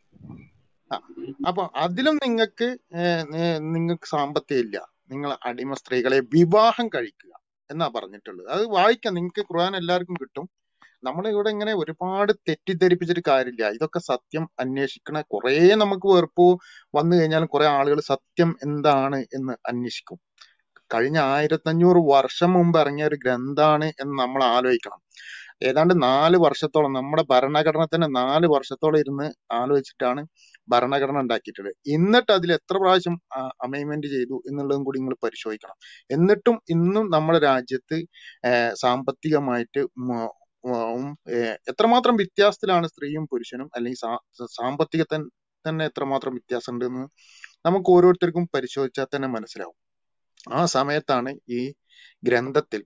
ആ, അപ്പൊ അതിലും നിങ്ങൾക്ക് നിങ്ങൾക്ക് സാമ്പത്തികം ഇല്ല നിങ്ങൾ അടിമ സ്ത്രീകളെ വിവാഹം കഴിക്കുക എന്നാ പറഞ്ഞിട്ടുള്ളത് അത് വായിക്കാം നിങ്ങൾക്ക് ഖുർആൻ എല്ലാവർക്കും കിട്ടും നമ്മളെ ഇവിടെ ഇങ്ങനെ ഒരുപാട് തെറ്റിദ്ധരിപ്പിച്ചിട്ട് കാര്യമില്ല ഇതൊക്കെ സത്യം അന്വേഷിക്കണ കുറെ നമുക്ക് വെറുപ്പ് വന്നു കഴിഞ്ഞാലും കുറെ ആളുകൾ സത്യം എന്താണ് എന്ന് അന്വേഷിക്കും കഴിഞ്ഞ ആയിരത്തഞ്ഞൂറ് വർഷം മുമ്പ് ഇറങ്ങിയ ഒരു ഗ്രന്ഥാണ് എന്ന് നമ്മൾ ആലോചിക്കണം ഏതാണ്ട് നാല് വർഷത്തോളം നമ്മുടെ ഭരണഘടന തന്നെ നാല് വർഷത്തോളം ഇരുന്ന് ആലോചിച്ചിട്ടാണ് ഭരണഘടന ഉണ്ടാക്കിയിട്ടുള്ളത് എന്നിട്ട് അതിൽ എത്ര പ്രാവശ്യം അമൈൻമെന്റ് ചെയ്തു എന്നുള്ളതും കൂടി നിങ്ങൾ പരിശോധിക്കണം എന്നിട്ടും ഇന്നും നമ്മുടെ രാജ്യത്ത് ഏഹ് സാമ്പത്തികമായിട്ട് മ- ഉം, ഏഹ് എത്രമാത്രം വ്യത്യാസത്തിലാണ് സ്ത്രീയും പുരുഷനും അല്ലെങ്കിൽ സാ- സാമ്പത്തിക തൻ- തന്നെ എത്രമാത്രം വ്യത്യാസം ഉണ്ടെന്ന് നമുക്ക് ഓരോരുത്തർക്കും പരിശോധിച്ചാൽ തന്നെ മനസ്സിലാവും ആ സമയത്താണ് ഈ ഗ്രന്ഥത്തിൽ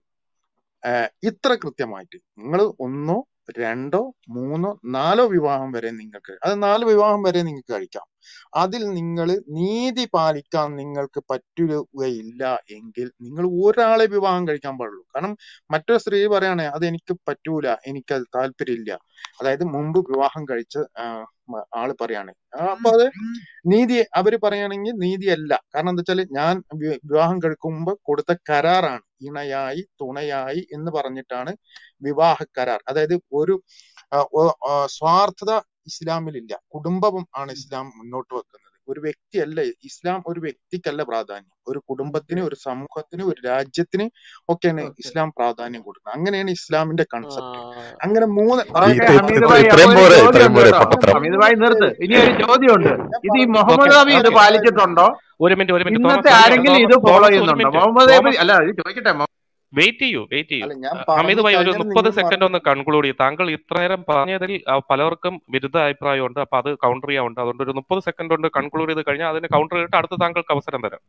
ആഹ് ഇത്ര കൃത്യമായിട്ട് നിങ്ങൾ ഒന്നോ രണ്ടോ മൂന്നോ നാലോ വിവാഹം വരെ നിങ്ങൾക്ക് അത് നാല് വിവാഹം വരെ നിങ്ങൾക്ക് കഴിക്കാം അതിൽ നിങ്ങൾ നീതി പാലിക്കാൻ നിങ്ങൾക്ക് പറ്റുകയില്ല എങ്കിൽ നിങ്ങൾ ഒരാളെ വിവാഹം കഴിക്കാൻ പാടുള്ളൂ കാരണം മറ്റൊരു സ്ത്രീ പറയാണ് അത് എനിക്ക് പറ്റൂല എനിക്കത് താല്പര്യമില്ല അതായത് മുമ്പ് വിവാഹം കഴിച്ച ആഹ് മ- ആള് പറയാണ് ആ, അപ്പൊ അത് നീതി അവര് പറയുകയാണെങ്കിൽ നീതിയല്ല കാരണം എന്താ വെച്ചാല് ഞാൻ വി- വിവാഹം കഴിക്കുമ്പോ കൊടുത്ത കരാറാണ് ഇണയായി തുണയായി എന്ന് പറഞ്ഞിട്ടാണ് വിവാഹ കരാർ അതായത് ഒരു ആ, ഒ- ആ, സ്വാർത്ഥത ഇസ്ലാമിലില്ല കുടുംബം ആണ് ഇസ്ലാം മുന്നോട്ട് വെക്കുന്നത് ഒരു വ്യക്തിയല്ല ഇസ്ലാം ഒരു വ്യക്തിക്കല്ല പ്രാധാന്യം ഒരു കുടുംബത്തിന് ഒരു സമൂഹത്തിന് ഒരു രാജ്യത്തിന് ഒക്കെയാണ് ഇസ്ലാം പ്രാധാന്യം കൊടുക്കുന്നത് അങ്ങനെയാണ് ഇസ്ലാമിന്റെ കൺസെപ്റ്റ് അങ്ങനെ മൂന്ന് ഓക്കെ ഇത്ര- ഹമീദ് ഇത്ര- ഭായി ഇത്രയും അപ്പൊ ഒരു പോരെ ഇത്രയും ചോദ്യമുണ്ട് പോരെ കേട്ടോ പൊട്ടത്തരം ഹമീദ് ഭായി നിർത്ത് ഇനി ഒരു ചോദ്യമുണ്ട് ഞാൻ ഇത് ഈ പറഞ്ഞു മുഹമ്മദ് ഓക്കെ നബി ഇത് ഓക്കെ പാലിച്ചിട്ടുണ്ടോ ഒരു മിനിറ്റ് ഒരു മിനിറ്റ് തോമസ് ഇന്നത്തെ ഒരു മിനിറ്റ് ആരെങ്കിലും ഇത് തോമസ് ഫോളോ തോമസ് ഒരു ചെയ്യുന്നുണ്ടോ മിനിറ്റ് മുഹമ്മദ് നബി തോമസ് അല്ല ഇത് ചോദിക്കട്ടെ മൊ- വെയിറ്റ് ചെയ്യൂ വെയിറ്റ് ചെയ്യൂ അല്ല ഞാൻ അഹ് പറഞ്ഞു ഹമീദ് ഭായി ഒരു കഴിഞ്ഞാൽ മുപ്പത് നിങ്ങൾ സെക്കൻഡ് ഒന്ന് മറുപടി കൺക്ലൂഡ് ചെയ്യും താങ്കൾ ഇത്ര നേരം പറഞ്ഞതിൽ അഹ് പലർക്കും വിരുദ്ധ അഭിപ്രായമുണ്ട് അപ്പൊ അത് കൗണ്ടർ ചെയ്യാറുണ്ട് അതുകൊണ്ട് ഒരു മുപ്പത് സെക്കൻഡ് കൊണ്ട് കൺക്ലൂഡ് ചെയ്ത് കഴിഞ്ഞാൽ അതിന് കൗണ്ടർ ചെയ്തിട്ട് അടുത്ത താങ്കൾക്ക് അവസരം തരാം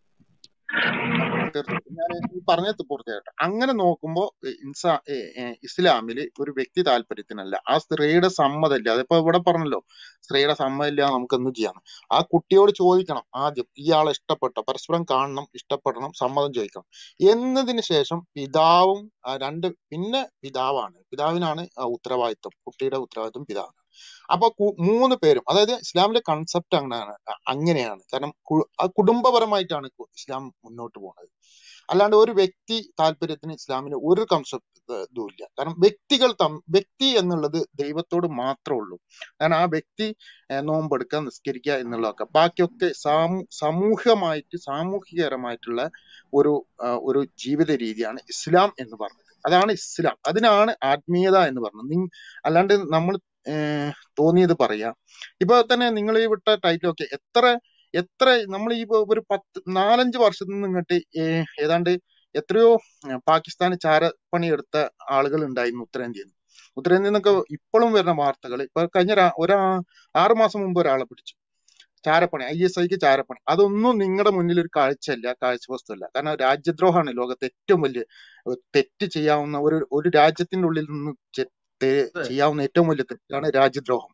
തീർച്ചയായിട്ടും ഞാൻ ഈ പറഞ്ഞത് പൂർത്തിയാകട്ടെ അങ്ങനെ നോക്കുമ്പോ ഈ ഇൻസാ ഏ, ഏ, ഇസ്ലാമില് ഒരു വ്യക്തി താല്പര്യത്തിനല്ല ആ സ്ത്രീയുടെ സമ്മതമില്ല അതിപ്പോ ഇവിടെ പറഞ്ഞല്ലോ സ്ത്രീയുടെ സമ്മതമില്ല നമുക്ക് എന്ത് ചെയ്യാം ആ കുട്ടിയോട് ചോദിക്കണം ആദ്യം ഇയാളെ ഇഷ്ടപ്പെട്ടോ പരസ്പരം കാണണം ഇഷ്ടപ്പെടണം സമ്മതം ചോദിക്കണം എന്നതിന് ശേഷം പിതാവും ആ, രണ്ട് പിന്നെ പിതാവാണ് പിതാവിനാണ് ആ ഉത്തരവാദിത്വം കുട്ടിയുടെ ഉത്തരവാദിത്വം പിതാവിനാണ് അപ്പൊ കു- മൂന്ന് പേരും അതായത് ഇസ്ലാമിന്റെ കൺസെപ്റ്റ് അങ്ങനെയാണ് അ- അങ്ങനെയാണ് കാരണം കു- ആ കുടുംബപരമായിട്ടാണ് കു- ഇസ്ലാം മുന്നോട്ട് പോകുന്നത് അല്ലാണ്ട് ഒരു വ്യക്തി താല്പര്യത്തിന് ഇസ്ലാമിന് ഒരു കൺസെപ്റ്റ് ഇതും ഇല്ല കാരണം വ്യക്തികൾ തം വ്യക്തി എന്നുള്ളത് ദൈവത്തോട് മാത്രമേ ഉള്ളൂ കാരണം ആ വ്യക്തി ഏഹ്, നോമ്പെടുക്കുക നിസ്കരിക്കുക എന്നുള്ളതൊക്കെ ബാക്കിയൊക്കെ സാമൂ സമൂഹമായിട്ട് സാമൂഹികപരമായിട്ടുള്ള ഒരു ആ, ഒരു ജീവിത രീതിയാണ് ഇസ്ലാം എന്ന് പറഞ്ഞത് അതാണ് ഇസ്ലാം അതിനാണ് ആത്മീയത എന്ന് പറഞ്ഞത് നിങ് അല്ലാണ്ട് നമ്മൾ ഏഹ് തോന്നിയത് പറയാം ഇപ്പൊ തന്നെ നിങ്ങൾ ഈ വിട്ട ടൈറ്റിൽ ഒക്കെ എത്ര എത്ര നമ്മൾ ഈ ഇപ്പൊ ഒരു പത്ത് നാലഞ്ച് വർഷത്തിൽ നിന്ന് ഇങ്ങോട്ട് ഏഹ് ഏതാണ്ട് എത്രയോ ഏഹ് പാകിസ്ഥാന് ചാരപ്പണി എടുത്ത ആളുകൾ ഉണ്ടായിരുന്നു ഉത്തരേന്ത്യയിൽ നിന്ന് ഉത്തരേന്ത്യയിൽ നിന്നൊക്കെ ഇപ്പോഴും വരുന്ന വാർത്തകൾ ഇപ്പൊ കഴിഞ്ഞ രാ- ഒരാ ആറു മാസം മുമ്പ് ഒരാളെ പിടിച്ചു ചാരപ്പണി ഐ എസ് ഐക്ക് ചാരപ്പണി അതൊന്നും നിങ്ങളുടെ മുന്നിൽ ഒരു കാഴ്ചയല്ല കാഴ്ച വസ്തുവല്ല കാരണം രാജ്യദ്രോഹമാണ് ലോകത്തെ ഏറ്റവും വലിയ ഏഹ് തെറ്റ് ചെയ്യാവുന്ന ഒരു ഒരു രാജ്യത്തിന്റെ ഉള്ളിൽ നിന്ന് ചെ- തെ- ചെയ്യാവുന്ന ഏറ്റവും വലിയ തെറ്റാണ് രാജ്യദ്രോഹം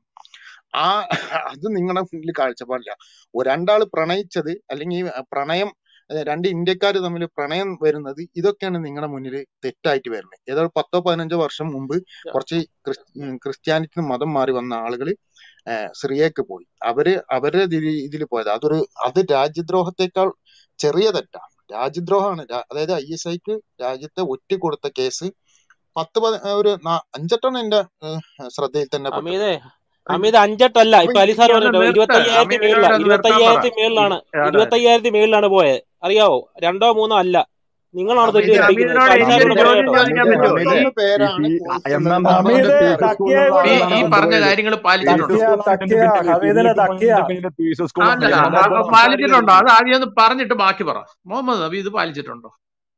ആ അത് നിങ്ങളുടെ മുന്നിൽ കാഴ്ചപ്പാടില്ല ഒ- രണ്ടാള് പ്രണയിച്ചത് അല്ലെങ്കിൽ പ്രണയം ഏഹ് രണ്ട് ഇന്ത്യക്കാർ തമ്മിൽ പ്രണയം വരുന്നത് ഇതൊക്കെയാണ് നിങ്ങളുടെ മുന്നിൽ തെറ്റായിട്ട് വരുന്നത് ഏതോ പത്തോ പതിനഞ്ചോ വർഷം മുമ്പ് കുറച്ച് ക്രിസ് ഉം ക്രിസ്ത്യാനിറ്റി മതം മാറി വന്ന ആളുകൾ സിറിയക്ക് പോയി അവര് അവരുടെ ഇതിൽ പോയത് അതൊരു അത് രാജ്യദ്രോഹത്തെക്കാൾ ചെറിയ തെറ്റാണ് രാജ്യദ്രോഹമാണ് രാ- അതായത് ഐ എസ് ഐക്ക് രാജ്യത്തെ ഒറ്റ കൊടുത്ത കേസ് പത്ത് പതി- ഒരു നാ- അഞ്ചെട്ടെണ്ണം എന്റെ ഏഹ്, ശ്രദ്ധയിൽ തന്നെ പെട്ടത് അമീതെ അപ്പൊ അമീത് അഞ്ചെട്ടല്ല അപ്പൊ ഇപ്പൊ അലി സാർ ഈ ഒന്ന് പറഞ്ഞിട്ടോ നിർത്ത ഇരുപത്തയ്യായിരത്തി മേളിലാണ് അമീദിനോട് നിർത്താൻ പറ ഇരുപത്തയ്യായിരത്തി മേളിലാണ് അതെ അതെ ഇരുപത്തയ്യായിരത്തി മേളിലാണ് പോയത് അറിയാവോ രണ്ടോ മൂന്നോ അല്ല നിങ്ങളാണ് അമീദ് തെറ്റിദ്ധരിപ്പിക്കുന്നത് അമീദിനോട് ഇപ്പൊ അലി എനിക്കൊരു സാറിനോട് ചോദ്യം പറയാം കേട്ടോ ചോദിക്കാൻ ഹമീദെ പറ്റുമോ പതിനൊന്ന് ഈ പേരാണ് ഈ പോയിട്ടുള്ളത് എം എം നമ്മൾ ഹമീദ് ഹമീദ് പീസ് സ്കൂളിൽ തക്കിയ നിന്നുള്ള ഈ ആളാണ് ഈ കൊണ്ടുപോയി പറഞ്ഞ കൊണ്ടുപോയത് കാര്യങ്ങൾ ഈ പാലിച്ചിട്ടുണ്ടോ പീസ് തക്കിയ സ്കൂൾ തക്കിയ പോയിന്റ് പിന്നെ ഹമീദിനെ പിന്നീട് തക്കിയ പോയിന്റ് പിന്നെ പീസ് സ്കൂൾ അല്ല ഉണ്ടല്ലോ പ- അതിനകത്ത് പ- പാലിച്ചിട്ടുണ്ടോ സംസാരിക്കരുത് അത് ആദ്യം ഒന്ന് പറഞ്ഞിട്ട് ബാക്കി പറ മുഹമ്മദ് നബി ഇത് പാലിച്ചിട്ടുണ്ടോ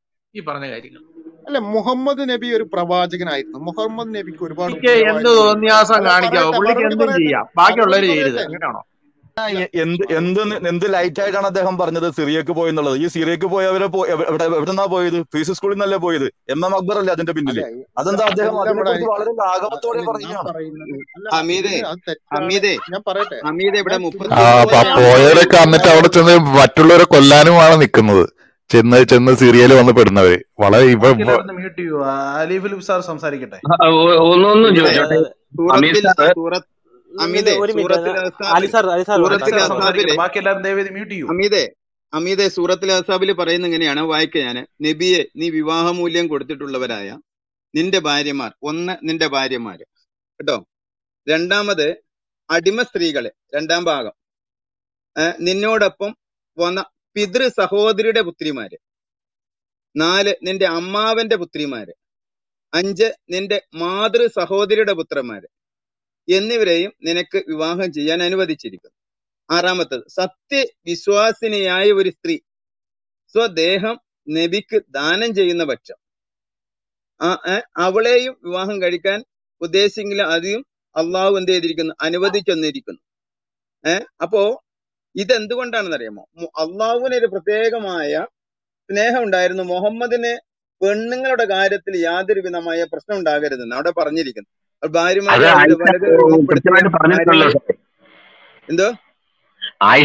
ഈ പറഞ്ഞ കാര്യങ്ങൾ അല്ല മുഹമ്മദ് നബി ഒരു പ്രവാചകനായിരുന്നു മുഹമ്മദ് നബിക്ക് ഒരുപാട് പുള്ളിക്ക് എന്ത് ഉത്തരവാദിത്തങ്ങളുണ്ട് തോന്നിയാസം അല്ല കാണിക്കാവോ പറയട്ടെ പുള്ളിക്ക് മറുപടി എന്തും പറയട്ടെ ചെയ്യാം മറുപടി ബാക്കിയുള്ളവർ ചെയ്യരുത് പറയട്ടെ അങ്ങനെയാണോ അല്ല എന്ത് മ- എന്ത് എന്ത് ലൈറ്റ് ആയിട്ടാണ് അദ്ദേഹം പറഞ്ഞത് സിറിയക്ക് പോയി എന്നുള്ളത് ഈ സിറിയക്ക് പോയവരെ പോ- എവ- എവിടെ എവിടെന്നാ പോയത് പീസ് സ്കൂളിൽ നിന്നല്ലേ പോയത് എം എം അക്ബർ അല്ലേ അതിന്റെ അല്ല പിന്നില് ഈ- അതെന്താ അദ്ദേഹം അതെല്ലാം ഇവിടെ അതിനെക്കുറിച്ച് വളരെ അ- ലാഘവത്തോടെ അല്ല ഞാൻ പറയുകയാണ് പറയുന്നത് അല്ല ഹമീദെ ഇത് അത് തെറ്റാണ് ഹമീദെ ഞാൻ പറയട്ടെ ഹമീദെ ഇവിടെ ഞാൻ മുപ്പത്തി ആ തിരുത്തി പ- പറയാണ് പോയവരൊക്കെ എന്നിട്ട് അവിടെ ചെന്ന് മറ്റുള്ളവരെ കൊല്ലാനുമാണ് നിൽക്കുന്നത് ചെന്ന് ചെന്ന് സിറിയയിൽ വന്ന് പെടുന്നവര് വളരെ ഇവ ബാക്കി ഇവ- എല്ലാവരും മ്യൂട്ട് ചെയ്യുക അലി ഫിലിപ്പ് സാർ സംസാരിക്കട്ടെ ഒന്നൊന്നും ഇവിടെ ചോദിച്ചോട്ടെ അമീർ സൂറത്തിൽ സാർ സൂറത്ത് ഇല്ല, ഇല്ല, അമീദെ ഒരു മിനിറ്റ് സൂറത്തിൽ അലി അസാബിൽ സാർ അലി സാർ അലി പറയട്ടെ സൂറത്തിൽ സാർ അലി സാർ പറയട്ടെ അസാബില് സംസാരിക്കട്ടെ ബാക്കി എല്ലാവരും ദയവേദി മ്യൂട്ട് ചെയ്യൂ അമീദെ അമീദെ സൂറത്തിൽ അസാബിൽ പറയുന്ന ഇങ്ങനെയാണ് വായിക്ക ഞാന് നബിയെ നീ വിവാഹമൂല്യം കൊടുത്തിട്ടുള്ളവരായ നിന്റെ ഭാര്യമാർ ഒന്ന് നിന്റെ ഭാര്യമാര് കേട്ടോ രണ്ടാമത് അടിമ സ്ത്രീകളെ രണ്ടാം ഭാഗം ഏഹ് നിന്നോടൊപ്പം വന്ന പിതൃ സഹോദരിയുടെ പുത്രിമാര് നാല് നിന്റെ അമ്മാവന്റെ പുത്രിമാര് അഞ്ച് നിന്റെ മാതൃ സഹോദരിയുടെ പുത്രന്മാര് എന്നിവരെയും നിനക്ക് വിവാഹം ചെയ്യാൻ അനുവദിച്ചിരിക്കുന്നു ആറാമത്തത് സത്യവിശ്വാസിനിയായ ഒരു സ്ത്രീ സ്വദേഹം നബിക്ക് ദാനം ചെയ്യുന്ന പക്ഷം ആ ഏ, അവളെയും വിവാഹം കഴിക്കാൻ ഉദ്ദേശിക്കുന്ന അധികം അള്ളാഹു എന്ത് ചെയ്തിരിക്കുന്നു അനുവദിച്ചെന്നിരിക്കുന്നു ഏഹ് അപ്പോ ഇതെന്തുകൊണ്ടാണെന്ന് അറിയാമോ മു- അള്ളാഹുവിന് ഒരു പ്രത്യേകമായ സ്നേഹം ഉണ്ടായിരുന്നു മുഹമ്മദിന് പെണ്ണുങ്ങളുടെ കാര്യത്തിൽ യാതൊരു വിധമായ പ്രശ്നം ഉണ്ടാകരുതെന്ന് അവിടെ പറഞ്ഞിരിക്കുന്നു അപ്പോൾ അത് ഭാര്യമാരെ അവരുടെ ആയിഷ വലത് ഓ, രൂപപ്പെടുത്തുകയും കൃത്യമായിട്ട് പറഞ്ഞിട്ടുള്ളൂ ഭാര്യമാരെ സാർ എന്തോ ആയിഷ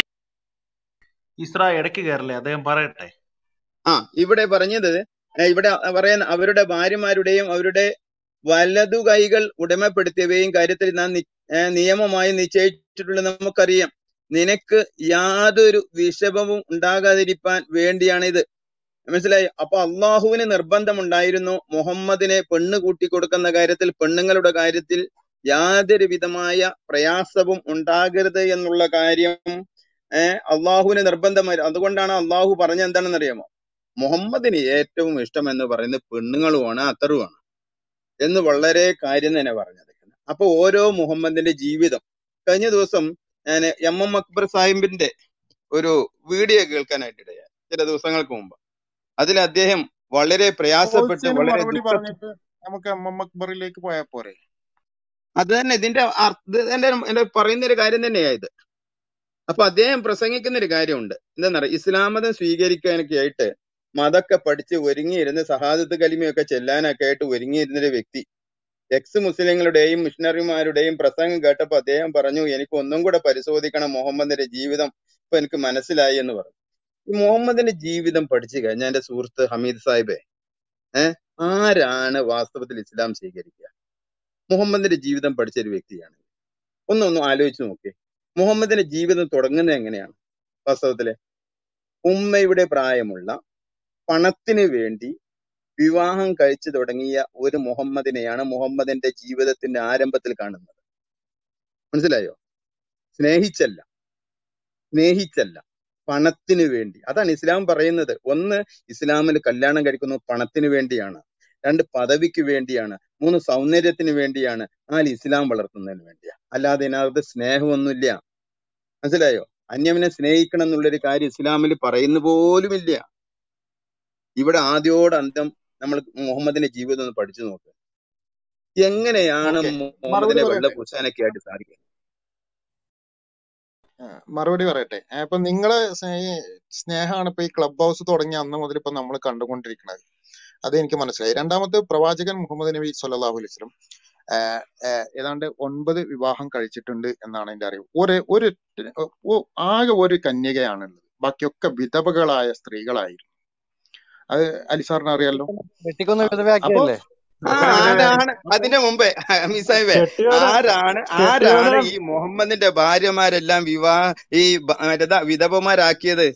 ഇസ്ര ഇടയ്ക്ക് കയറില്ലേ അദ്ദേഹം പറയട്ടെ ആ ഇവിടെ പറഞ്ഞത് ഏ, ഇവിടെ പറയാൻ അവരുടെ ഭാര്യമാരുടെയും അവരുടെ വലതു കൈകൾ ഉടമപ്പെടുത്തിയവയും കാര്യത്തിൽ നാം നി- ഏ, നിയമമായി നിശ്ചയിച്ചിട്ടുള്ളത് നമുക്കറിയാം നിനക്ക് യാതൊരു വിഷമവും ഉണ്ടാകാതിരിക്കാൻ വേണ്ടിയാണ് ഇത് മനസ്സിലായി അപ്പൊ അള്ളാഹുവിന് നിർബന്ധമുണ്ടായിരുന്നു മുഹമ്മദിനെ പെണ്ണ് കൂട്ടിക്കൊടുക്കുന്ന കാര്യത്തിൽ പെണ്ണുങ്ങളുടെ കാര്യത്തിൽ യാതൊരു വിധമായ പ്രയാസവും ഉണ്ടാകരുത് എന്നുള്ള കാര്യം ഏഹ് അള്ളാഹുവിന് നിർബന്ധമായിരുന്നു അതുകൊണ്ടാണ് അള്ളാഹു പറഞ്ഞ എന്താണെന്ന് അറിയാമോ മുഹമ്മദിന് ഏറ്റവും ഇഷ്ടം എന്ന് പറയുന്നത് പെണ്ണുങ്ങളുമാണ് അത്തറുമാണ് എന്ന് വളരെ കാര്യം തന്നെ പറഞ്ഞത് അപ്പൊ ഓരോ മുഹമ്മദിന്റെ ജീവിതം കഴിഞ്ഞ ദിവസം ഞാൻ എം എം അക്ബർ സാഹിബിന്റെ ഒരു വീഡിയോ കേൾക്കാനായിട്ട് ഇടയായി ചില ദിവസങ്ങൾക്ക് മുമ്പ് അതിൽ അദ്ദേഹം വളരെ പ്രയാസപ്പെട്ട് ചോദിച്ചതിന് വളരെ മറുപടി ദുഃഖ പറഞ്ഞിട്ട് നമുക്ക് എം എം അക്ബറിലേക്ക് പോയാൽ പോരെ അത് തന്നെ ഇതിന്റെ അർത്ഥ- ഇത് എന്റെ എന്റെ പറയുന്ന ഒരു കാര്യം തന്നെയായത് അപ്പൊ അദ്ദേഹം പ്രസംഗിക്കുന്ന ഒരു കാര്യമുണ്ട് എന്താണെന്നറിയാം ഇസ്ലാം മതം സ്വീകരിക്കാനൊക്കെ ആയിട്ട് മതൊക്കെ പഠിച്ച് ഒരുങ്ങിയിരുന്ന് സഹാദത്ത് കലിമയൊക്കെ ചെല്ലാനൊക്കെ ആയിട്ട് ഒരുങ്ങിയിരുന്ന ഒരു വ്യക്തി എക്സ് മുസ്ലിങ്ങളുടെയും മിഷണറിമാരുടെയും പ്രസംഗം കേട്ടപ്പോൾ അദ്ദേഹം പറഞ്ഞു എനിക്ക് ഒന്നും കൂടെ പരിശോധിക്കണം മുഹമ്മദിന്റെ ജീവിതം ഇപ്പൊ എനിക്ക് മനസ്സിലായി എന്ന് പറഞ്ഞു ഈ മുഹമ്മദിന്റെ ജീവിതം പഠിച്ചു കഴിഞ്ഞാൽ എന്റെ സുഹൃത്ത് ഹമീദ് സാഹിബെ ഏഹ് ആരാണ് വാസ്തവത്തിൽ ഇസ്ലാം സ്വീകരിക്കുക മുഹമ്മദിന്റെ ജീവിതം പഠിച്ച ഒരു വ്യക്തിയാണ് ഒന്നൊന്ന് ആലോചിച്ച് നോക്കി മുഹമ്മദിന്റെ ജീവിതം തുടങ്ങുന്നത് എങ്ങനെയാണ് വാസ്തവത്തില് ഉമ്മയുടെ പ്രായമുള്ള പണത്തിന് വേണ്ടി വിവാഹം കഴിച്ചു തുടങ്ങിയ ഒരു മുഹമ്മദിനെയാണ് മുഹമ്മദിന്റെ ജീവിതത്തിന്റെ ആരംഭത്തിൽ കാണുന്നത് മനസ്സിലായോ സ്നേഹിച്ചല്ല സ്നേഹിച്ചല്ല പണത്തിന് വേണ്ടി അതാണ് ഇസ്ലാം പറയുന്നത് ഒന്ന് ഇസ്ലാമിൽ കല്യാണം കഴിക്കുന്നത് പണത്തിന് വേണ്ടിയാണ് രണ്ട് പദവിക്ക് വേണ്ടിയാണ് മൂന്ന് സൗന്ദര്യത്തിന് വേണ്ടിയാണ് നാല് ഇസ്ലാം വളർത്തുന്നതിന് വേണ്ടിയാ അല്ലാതെ ഇതിനകത്ത് സ്നേഹമൊന്നുമില്ല മനസ്സിലായോ അന്യവനെ സ്നേഹിക്കണം എന്നുള്ളൊരു കാര്യം ഇസ്ലാമിൽ പറയുന്ന പോലുമില്ല ഇവിടെ ആദ്യോട് അന്തം നമ്മൾ മുഹമ്മദിന്റെ ജീവിതം ഒന്ന് പഠിച്ചു നോക്ക് എങ്ങനെയാണ് ഓക്കെ മറുപടി മുഹമ്മദിനെ വെള്ള പറയട്ടെ കുർശാനൊക്കെ ആയിട്ട് സാധിക്കുന്നത് ആ, മറുപടി പറയട്ടെ ആ, ഇപ്പൊ നിങ്ങള് സ്നേ- സ്നേഹമാണ് ഇപ്പൊ ഈ ക്ലബ് ഹൗസ് തുടങ്ങിയ അന്ന് മുതൽ ഇപ്പൊ നമ്മൾ കണ്ടുകൊണ്ടിരിക്കുന്നത് അത് എനിക്ക് മനസ്സിലായി രണ്ടാമത്തെ പ്രവാചകൻ മുഹമ്മദ് നബി സല്ലല്ലാഹു അലൈഹി വസല്ലം ആ, ആ, ഏതാണ്ട് ഒൻപത് വിവാഹം കഴിച്ചിട്ടുണ്ട് എന്നാണ് എന്റെ അറിവ് ഒരു ഒരു ഒ- ആകെ ഒരു കന്യകയാണുള്ളത് ബാക്കിയൊക്കെ വിധവകളായ സ്ത്രീകളായിരുന്നു അത് അലിസാറിന് അറിയാലോ വെട്ടിക്കൊന്ന് അപ്പൊ വിധവയാക്കിയല്ലേ ആ ആരാണ് അതിന്റെ മുമ്പേ മിസായിബേ കെട്ടിയോനെ ആരാണ് കെട്ടിയോനെ ആരാണ് ഈ മുഹമ്മദിന്റെ ഭാര്യമാരെല്ലാം വിവാഹ ഈ ബ- മറ്റേതാ വിധവമാരാക്കിയത്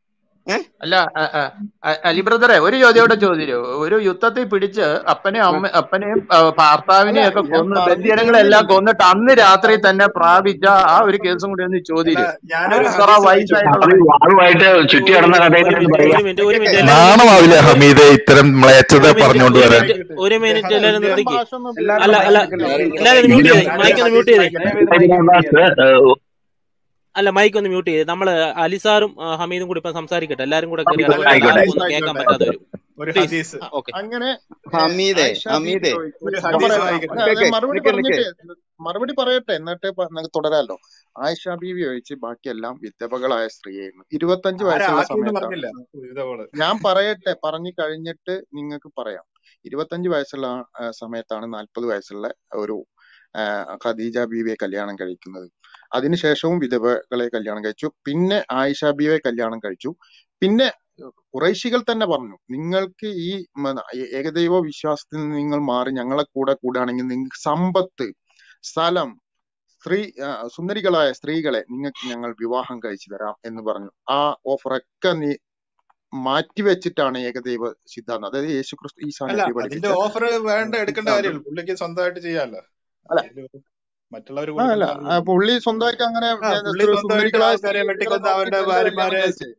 ഏഹ് അല്ല അ- അ- അ- അലി ബ്രദറെ ഒരു ചോദ്യോടെ ചോദ്യം ഒരു യുദ്ധത്തിൽ പിടിച്ച് അപ്പനെയും അമ്മ അപ്പനെയും ആ, അല്ല ഭർത്താവിനെയും ഒക്കെ ഞാൻ കൊന്ന് പറഞ്ഞു ബന്ധിജനങ്ങളെല്ലാം തീർന്നില്ല കൊന്നിട്ട് അന്ന് രാത്രി തന്നെ പ്രാപിച്ച ആ ഒരു കേസും കൂടി ഒന്ന് അല്ല ചോദ്യം ഞാനൊരു ഇത്ര ഹദീസ് വായിച്ചോട്ടെ വയസ്സായിട്ടുള്ള അത് വാളുമായിട്ട് ചുറ്റി ഒരു കിടന്ന മിനിറ്റ് ഒരു കഥയൊക്കെ മിനിറ്റ് പറയാ ഒരു മിനിറ്റ് ഒരു മിനിറ്റ് കേക്ക് എല്ലാവരും ഒന്ന് നാണമാവില്ലേ മ്യൂട്ട് ചെയ്തേ ഹമീദെ ഇത്തരം മ്ലേച്ഛത ഒരു മിനിറ്റ് പറഞ്ഞുകൊണ്ട് ഒരു വരാൻ മിനിറ്റ് ഒരു മിനിറ്റ് എല്ലാവരും ഇത്തരം നിർത്തിക്ക് ഭാഷ ഒന്നും എല്ലാവരും അല്ല ഉപയോഗിക്കാൻ അല്ല പാടില്ല എല്ലാവരും എല്ലാവരും ഒന്ന് മ്യൂട്ട് മ്യൂട്ട് ചെയ്യ് ചെയ്തേ ഞാനൊരു മൈക്ക് ഒന്ന് മ്യൂട്ട് ഹദീസ് ചെയ്തേ വായിക്കട്ടെ ഇബ്നു അബ്ബാസ് അല്ല മൈക്ക് ഒന്ന് മ്യൂട്ട് ചെയ്തേ നമ്മള് അലിസാറും ആ, ഹമീദും കൂടി ഇപ്പൊ സംസാരിക്കട്ടെ എല്ലാരും കൂടെ കയറി അല്ല അതുകൊണ്ട് ഒരു ആയിക്കോട്ടെ ആർക്കും ഹദീസ് ഒന്നും കേൾക്കാൻ വായിച്ചോട്ടെ പറ്റാതെ വരും ഒരു പ്ലീസ് ഹദീസ് അ- ഓക്കെ അങ്ങനെ ഏ, ഹമീദെ ആയിഷ ബീവി ഹമീദെ ചോദിച്ചു ഒരു ഞാൻ ഹദീസ് പറയാം വായിക്കട്ടെ അല്ല, നിക്കേ ഞാൻ മറുപടി നിക്കേ നിക്കേ പറഞ്ഞിട്ട് മറുപടി പറയട്ടെ എന്നിട്ട് പ- നിങ്ങൾക്ക് തുടരാലോ ആയിഷ ബീവി ഒഴിച്ച് ബാക്കിയെല്ലാം വിധവകളായ സ്ത്രീയായിരുന്നു ഇരുപത്തഞ്ച് ആരാ വയസ്സുള്ള ആക്കിയെന്ന് സമയത്താണ് പറഞ്ഞില്ല വിധവകള് ഞാൻ പറയട്ടെ പറഞ്ഞു കഴിഞ്ഞിട്ട് നിങ്ങൾക്ക് പറയാം ഇരുപത്തഞ്ച് വയസ്സുള്ള ആ, ആ, സമയത്താണ് നാൽപ്പത് വയസ്സുള്ള ഒരു ആ, ഖദീജ ബീവിയെ കല്യാണം കഴിക്കുന്നത് അതിനുശേഷവും വിധവകളെ കല്യാണം കഴിച്ചു പിന്നെ ആയിഷ ബീവിയെ കല്യാണം കഴിച്ചു പിന്നെ കുറേശികൾ തന്നെ പറഞ്ഞു നിങ്ങൾക്ക് ഈ മ- ഏ- ഏകദൈവ വിശ്വാസത്തിൽ നിന്ന് നിങ്ങൾ മാറി ഞങ്ങളെ കൂടെ കൂടുകയാണെങ്കിൽ നിങ്ങൾക്ക് സമ്പത്ത് സ്ഥലം സ്ത്രീ ആ, സുന്ദരികളായ സ്ത്രീകളെ നിങ്ങൾക്ക് ഞങ്ങൾ വിവാഹം കഴിച്ചു തരാം എന്ന് പറഞ്ഞു ആ ഓഫറൊക്കെ നീ മാറ്റിവെച്ചിട്ടാണ് ഏകദൈവ സിദ്ധാന്തം അതായത് യേശു ക്രിസ്തു ഈസാ അല്ല നബി അതിന്റെ പഠിപ്പിച്ച ഓഫർ വേണ്ട എടുക്കേണ്ട സിദ്ധാന്തം കാര്യമുള്ളൂ പുള്ളിക്ക് സ്വന്തമായിട്ട് ചെയ്യാമല്ലോ അല്ല അതില് മറ്റുള്ളവർ ആ അല്ല കൊടുക്കുന്ന ആ, പുള്ളി സ്വന്തമായിട്ട് അങ്ങനെ ആ ഏ, പുള്ളി സ്ത്രീ- സ്വന്തമായിട്ട് സുന്ദരികളായ ആൾക്കാരെ സ്ത്രീകളെ വെട്ടിക്കൊന്ന് അവരുടെ നോക്കിയിട്ടല്ല കല്യാണം ഭാര്യമാരെ കഴിച്ചത്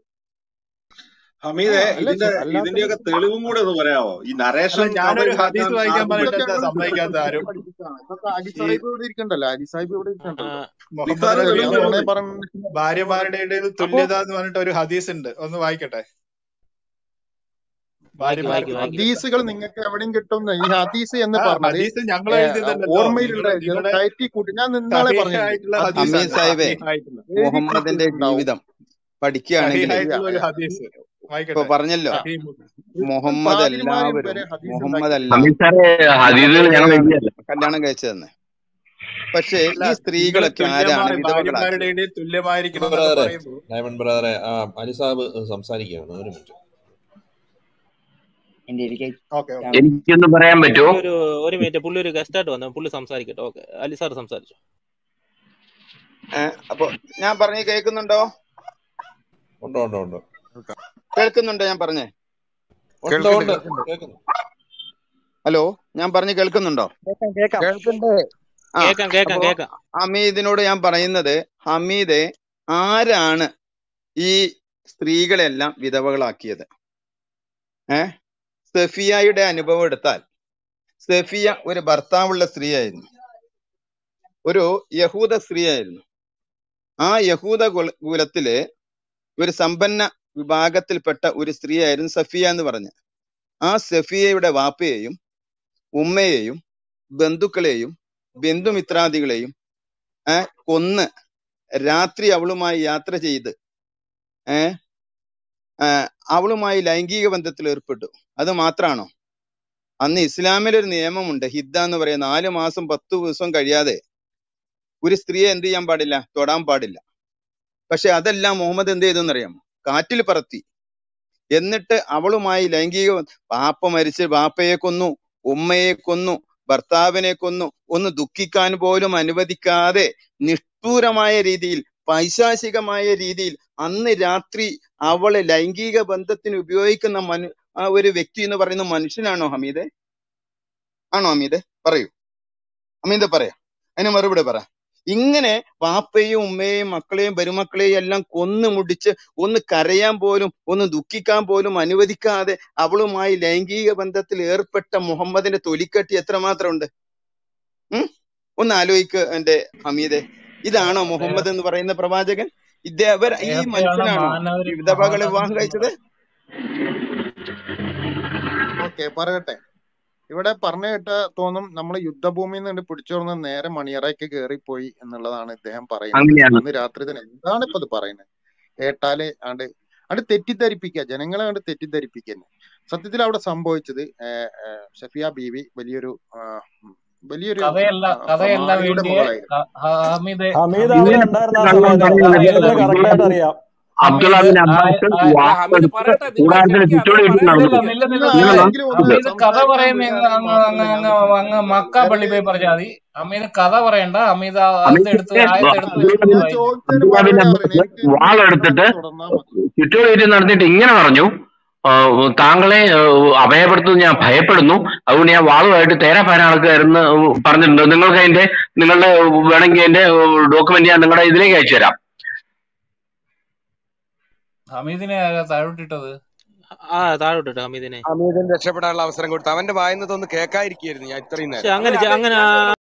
ആ ഹമീദെ അല്ല ഇതിന്റെ സ്വ- അല്ലാത്ത ഇതിന്റെയൊക്കെ തെളിവും കൂടെ ഒന്ന് പറയാമോ ഈ അല്ല നരേഷൻ കഥ ഞാനൊരു ഹദീസ് ഉണ്ടാക്കാൻ വായിക്കാൻ ആർക്കും പറഞ്ഞിട്ട് ഇതൊക്കെ പറ്റും എന്താ ഞങ്ങൾ സമ്മതിക്കാത്ത പഠിപ്പിച്ച് ആരും പഠിപ്പിച്ചതാണ് ഇതൊക്കെ അലി ഈ സാഹിബ് ഇവിടെ ഇരിക്കണ്ടല്ലോ അലി സാഹിബ് ഇവിടെ ആ, ഇരിക്കണ്ടല്ലോ നിസാറ് മുഹമ്മദ് തെളിവ് നബിയുടെ നുണയെ കൊടുക്ക് പറഞ്ഞ ഭാര്യമാരുടെ ഇടയിൽ അപ്പോ തുല്യത എന്ന് പറഞ്ഞിട്ട് ഒരു ഹദീസ് ഉണ്ട് ഒന്ന് വായിക്കട്ടെ വായിക്ക് വായിക്ക് ഭാര്യമാർക്ക് വായിക്ക് ഹദീസുകൾ നിങ്ങൾക്ക് എവിടെയും കിട്ടുന്ന ഈ ഹദീസ് എന്ന് ആ പറഞ്ഞത് ഹദീസ് ഞങ്ങൾ ഏ, എഴുതിയതല്ലോ ഓർമ്മയിലുള്ള നിങ്ങളുടെ എഴുതിയത് നിങ്ങളുടെ കയറ്റി കൂട്ടി ഞാൻ ഇന്നാളെ സഹീഹ് പറഞ്ഞിട്ടുണ്ട് ആയിട്ടുള്ള ഹദീസ് ഹമീദ് ഹദീസാണ് സാഹിബേ സഹീഹ് ആയിട്ടുള്ള എഴുതി മുഹമ്മദിന്റെ കൂട്ടിയിട്ടുണ്ടാവും ജീവിതം സഹീഹ് പഠിക്കുകയാണെങ്കിൽ ആയിട്ടുള്ള ഒരു യാ, യാ. ഹദീസ് ഇപ്പൊ വായിക്കട്ടെ പറഞ്ഞല്ലോ ആ സഹീഹ് മുസ്ലിം ക്രിസ്ത്യൻ മുഹമ്മദ് പാതിരിമാരും എല്ലാവരും വരെ ഹദീസ് മുഹമ്മദ് ഉണ്ടാക്കി എല്ലാം ഹമീദ് സാറെ ഹദീദുകൾ ഞങ്ങൾ വിധവകളെയാണ് എഴുതിയല്ല കല്യാണം കഴിച്ചതെന്ന് പക്ഷേ അല്ല ഈ നിങ്ങൾ സ്ത്രീകളൊക്കെ ആരാണ് തുല്യമായി ഭാര്യമാരുടെ വിധവകളാക്കിയത് ഇടയിൽ തുല്യമായിരിക്കണം എന്നൊക്കെ ബ്രദറെ പറയുമ്പോൾ ഡയമണ്ട് ബ്രദറെ ആ അലിസാബ് സംസാരിക്കുകയാണ് ഒരു മിനിറ്റ് എന്റെ എനിക്ക് ഓക്കെ ഓക്കെ എനിക്കൊന്ന് പറയാൻ പറ്റുമോ പുള്ളി ഒരു ഒരു മിനിറ്റ് പുള്ളി ഒരു ഗസ്റ്റ് ആയിട്ട് വന്നു പുള്ളി സംസാരിക്കട്ടെ ഓക്കെ അലി സാർ സംസാരിച്ചു ഏഹ് അപ്പൊ ഞാൻ പറഞ്ഞ് കേൾക്കുന്നുണ്ടോ ഉണ്ടോ ഉണ്ടോ ഉണ്ടോ കേൾക്കുന്നുണ്ടോ ഞാൻ പറഞ്ഞേ ഉണ്ട് കേൾക്കുന്നുണ്ട് ഉണ്ട് കേൾക്കുന്നുണ്ട് കേൾക്കുന്നു ഹലോ ഞാൻ പറഞ്ഞ് കേൾക്കുന്നുണ്ടോ കേക്കാം കേക്കാം കേൾക്കുന്നുണ്ട് ആ കേക്കാം കേക്കാം അപ്പോ കേക്കാം ഹമീദിനോട് ഞാൻ പറയുന്നത് ഹമീദെ ആരാണ് ഈ സ്ത്രീകളെല്ലാം വിധവകളാക്കിയത് ഏ സഫിയയുടെ അനുഭവം എടുത്താൽ സഫിയ ഒരു ഭർത്താവുള്ള സ്ത്രീയായിരുന്നു ഒരു യഹൂദ സ്ത്രീയായിരുന്നു ആ യഹൂദ കുല- കുലത്തിലെ ഒരു സമ്പന്ന വിഭാഗത്തിൽപ്പെട്ട ഒരു സ്ത്രീയായിരുന്നു സഫിയ എന്ന് പറഞ്ഞ ആ സഫിയയുടെ വാപ്പയെയും ഉമ്മയെയും ബന്ധുക്കളെയും ബന്ധുമിത്രാദികളെയും ഏ കൊന്ന് രാത്രി അവളുമായി യാത്ര ചെയ്ത് ഏ ആ, അവളുമായി ലൈംഗിക ബന്ധത്തിൽ ഏർപ്പെട്ടു അത് മാത്രാണോ അന്ന് ഇസ്ലാമിൽ ഒരു നിയമമുണ്ട് ഹിദ്ദ എന്ന് പറയുന്ന നാല് മാസം പത്ത് ദിവസം കഴിയാതെ ഒരു സ്ത്രീയെ എന്ത് ചെയ്യാൻ പാടില്ല തൊടാൻ പാടില്ല പക്ഷെ അതെല്ലാം മുഹമ്മദ് എന്ത് ചെയ്തു എന്നറിയാമോ കാറ്റിൽ പറത്തി എന്നിട്ട് അവളുമായി ലൈംഗിക ബാപ്പ മരിച്ച് ബാപ്പയെ കൊന്നു ഉമ്മയെ കൊന്നു ഭർത്താവിനെ കൊന്നു ഒന്ന് ദുഃഖിക്കാൻ പോലും അനുവദിക്കാതെ നിഷ്ഠൂരമായ രീതിയിൽ പൈശാചികമായ രീതിയിൽ അന്ന് രാത്രി അവളെ ലൈംഗിക ബന്ധത്തിന് ഉപയോഗിക്കുന്ന മനു ആ ഒരു വ്യക്തി എന്ന് പറയുന്ന മനുഷ്യനാണോ ഹമീദെ ആണോ ഹമീദെ പറയൂ ഹമീദെ പറയാ അതിന് മറുപടി പറ ഇങ്ങനെ വാപ്പയും ഉമ്മയെയും മക്കളെയും മരുമക്കളെയും എല്ലാം കൊന്നു മുടിച്ച് ഒന്ന് കരയാൻ പോലും ഒന്ന് ദുഃഖിക്കാൻ പോലും അനുവദിക്കാതെ അവളുമായി ലൈംഗിക ബന്ധത്തിൽ ഏർപ്പെട്ട മുഹമ്മദിന്റെ തൊലിക്കട്ടി എത്രമാത്രം ഉണ്ട് ഉം? ഒന്ന് ആലോചിക്ക് എന്റെ ഹമീദെ ഇതാണോ മുഹമ്മദ് എന്ന് പറയുന്ന പ്രവാചകൻ ഇദ്ദേഹം ഈ അദ്ദേഹത്തെയാണ് മനുഷ്യനാണോ മാനവരി ഈ വിധവകളെ വിവാഹം മഹാനവരി കഴിച്ചത് ഓക്കെ പറയട്ടെ ഇവിടെ പറഞ്ഞു കേട്ട തോന്നും നമ്മൾ യുദ്ധഭൂമിയിൽ നിന്ന് പിടിച്ചോർന്ന് നേരെ മണിയറയ്ക്ക് കയറിപ്പോയി എന്നുള്ളതാണ് ഇദ്ദേഹം പറയുന്നത് അങ്ങനെയാണ് അന്ന് രാത്രി തന്നെ എന്താണ് ഇപ്പൊ ഇത് പറയുന്നത് കേട്ടാല് ആണ്ട് ആണ്ട് തെറ്റിദ്ധരിപ്പിക്കുക ജനങ്ങളെ കണ്ട് തെറ്റിദ്ധരിപ്പിക്കുന്നു സത്യത്തിൽ അവിടെ സംഭവിച്ചത് ഏർ, ഏർ, ഷഫിയ ബീവി വലിയൊരു ആ, വലിയൊരു കഥയല്ല ആ, കഥയല്ല പ്രമാണിയുടെ വേണ്ടിയേ മകളായിരുന്നു ക- ഹമീദെ ഹമീദ് ഇതിന് അവിടെ ഉണ്ടായിരുന്ന ആ കള്ളം സമയത്ത് പറയുന്നത് ഹമീദിന് കറക്റ്റ് ആയിട്ട് അറിയാം അബ്ദുള്ള ഹമീദ് ബിൻ ആ അബ്ബാസ് ആ അല്ല വാക്ക് ഹമീദ് എടുത്ത് പറയട്ടെ നിങ്ങൾ കൂടാരത്തിന് ക്ഷമിക്കുക ചുറ്റോട് അദ്ദേഹം ചുറ്റും പറയട്ടെ നടന്നു നില്ല നില്ല നിങ്ങൾ നില്ല നിങ്ങൾ ആരെങ്കിലും ഒന്ന് ഹമീദ് കഥ സംസാരിക്കാൻ പറയുന്ന വിടാൻ അങ്ങ് അങ്ങ് മാത്രമേ അങ്ങ് ഞാൻ അങ്ങ് അങ്ങ് മക്ക പള്ളി വെറുതെ പോയി പറഞ്ഞാൽ മതി ഹമീദ് കഥ പറയണ്ട ഹമീദ് ആ അമീർ അത് എടുത്ത് ആയത്ത് എടുത്ത് അബ്ദുള്ള വെച്ചിട്ട് ബിൻ ഞാൻ വായിക്കും ചോദിച്ചതിന് അബ്ദുള്ള ബിൻ മറുപടി പറയുന്നത് അബ്ബാസ് എനിക്ക് വാളെടുത്തിട്ട് സംസാരം തുടർന്നാൽ മതി ചുറ്റോട് ചുറ്റും നടന്നിട്ട് ഇങ്ങനെ പറഞ്ഞു ആ, താങ്കളെ ആ, അഭയപ്പെടുത്തുന്നത് ഞാൻ ഭയപ്പെടുന്നു അതുകൊണ്ട് ഞാൻ വാളുമായിട്ട് തേരാ പാരാൾക്കാരെന്ന് പറഞ്ഞിട്ടുണ്ട് നിങ്ങൾക്ക് അതിന്റെ നിങ്ങളുടെ വേണമെങ്കിൽ അതിന്റെ ഡോക്യുമെന്റ് ഞാൻ നിങ്ങളുടെ ഇതിലേക്ക് അയച്ചു തരാം ഹമീദിനെ താഴോട്ടിട്ടത് ആ താഴോട്ടിട്ട് ഹമീദിനെ അമീതിന് രക്ഷപ്പെടാനുള്ള അവസരം കൊടുത്തു അവന്റെ വായനതൊന്ന് കേൾക്കാതിരിക്കായിരുന്നു ഞാൻ ഇത്രയും പക്ഷെ നേരം അങ്ങനെ അതെ ചെ- അതെ അങ്ങനെ ഞാൻ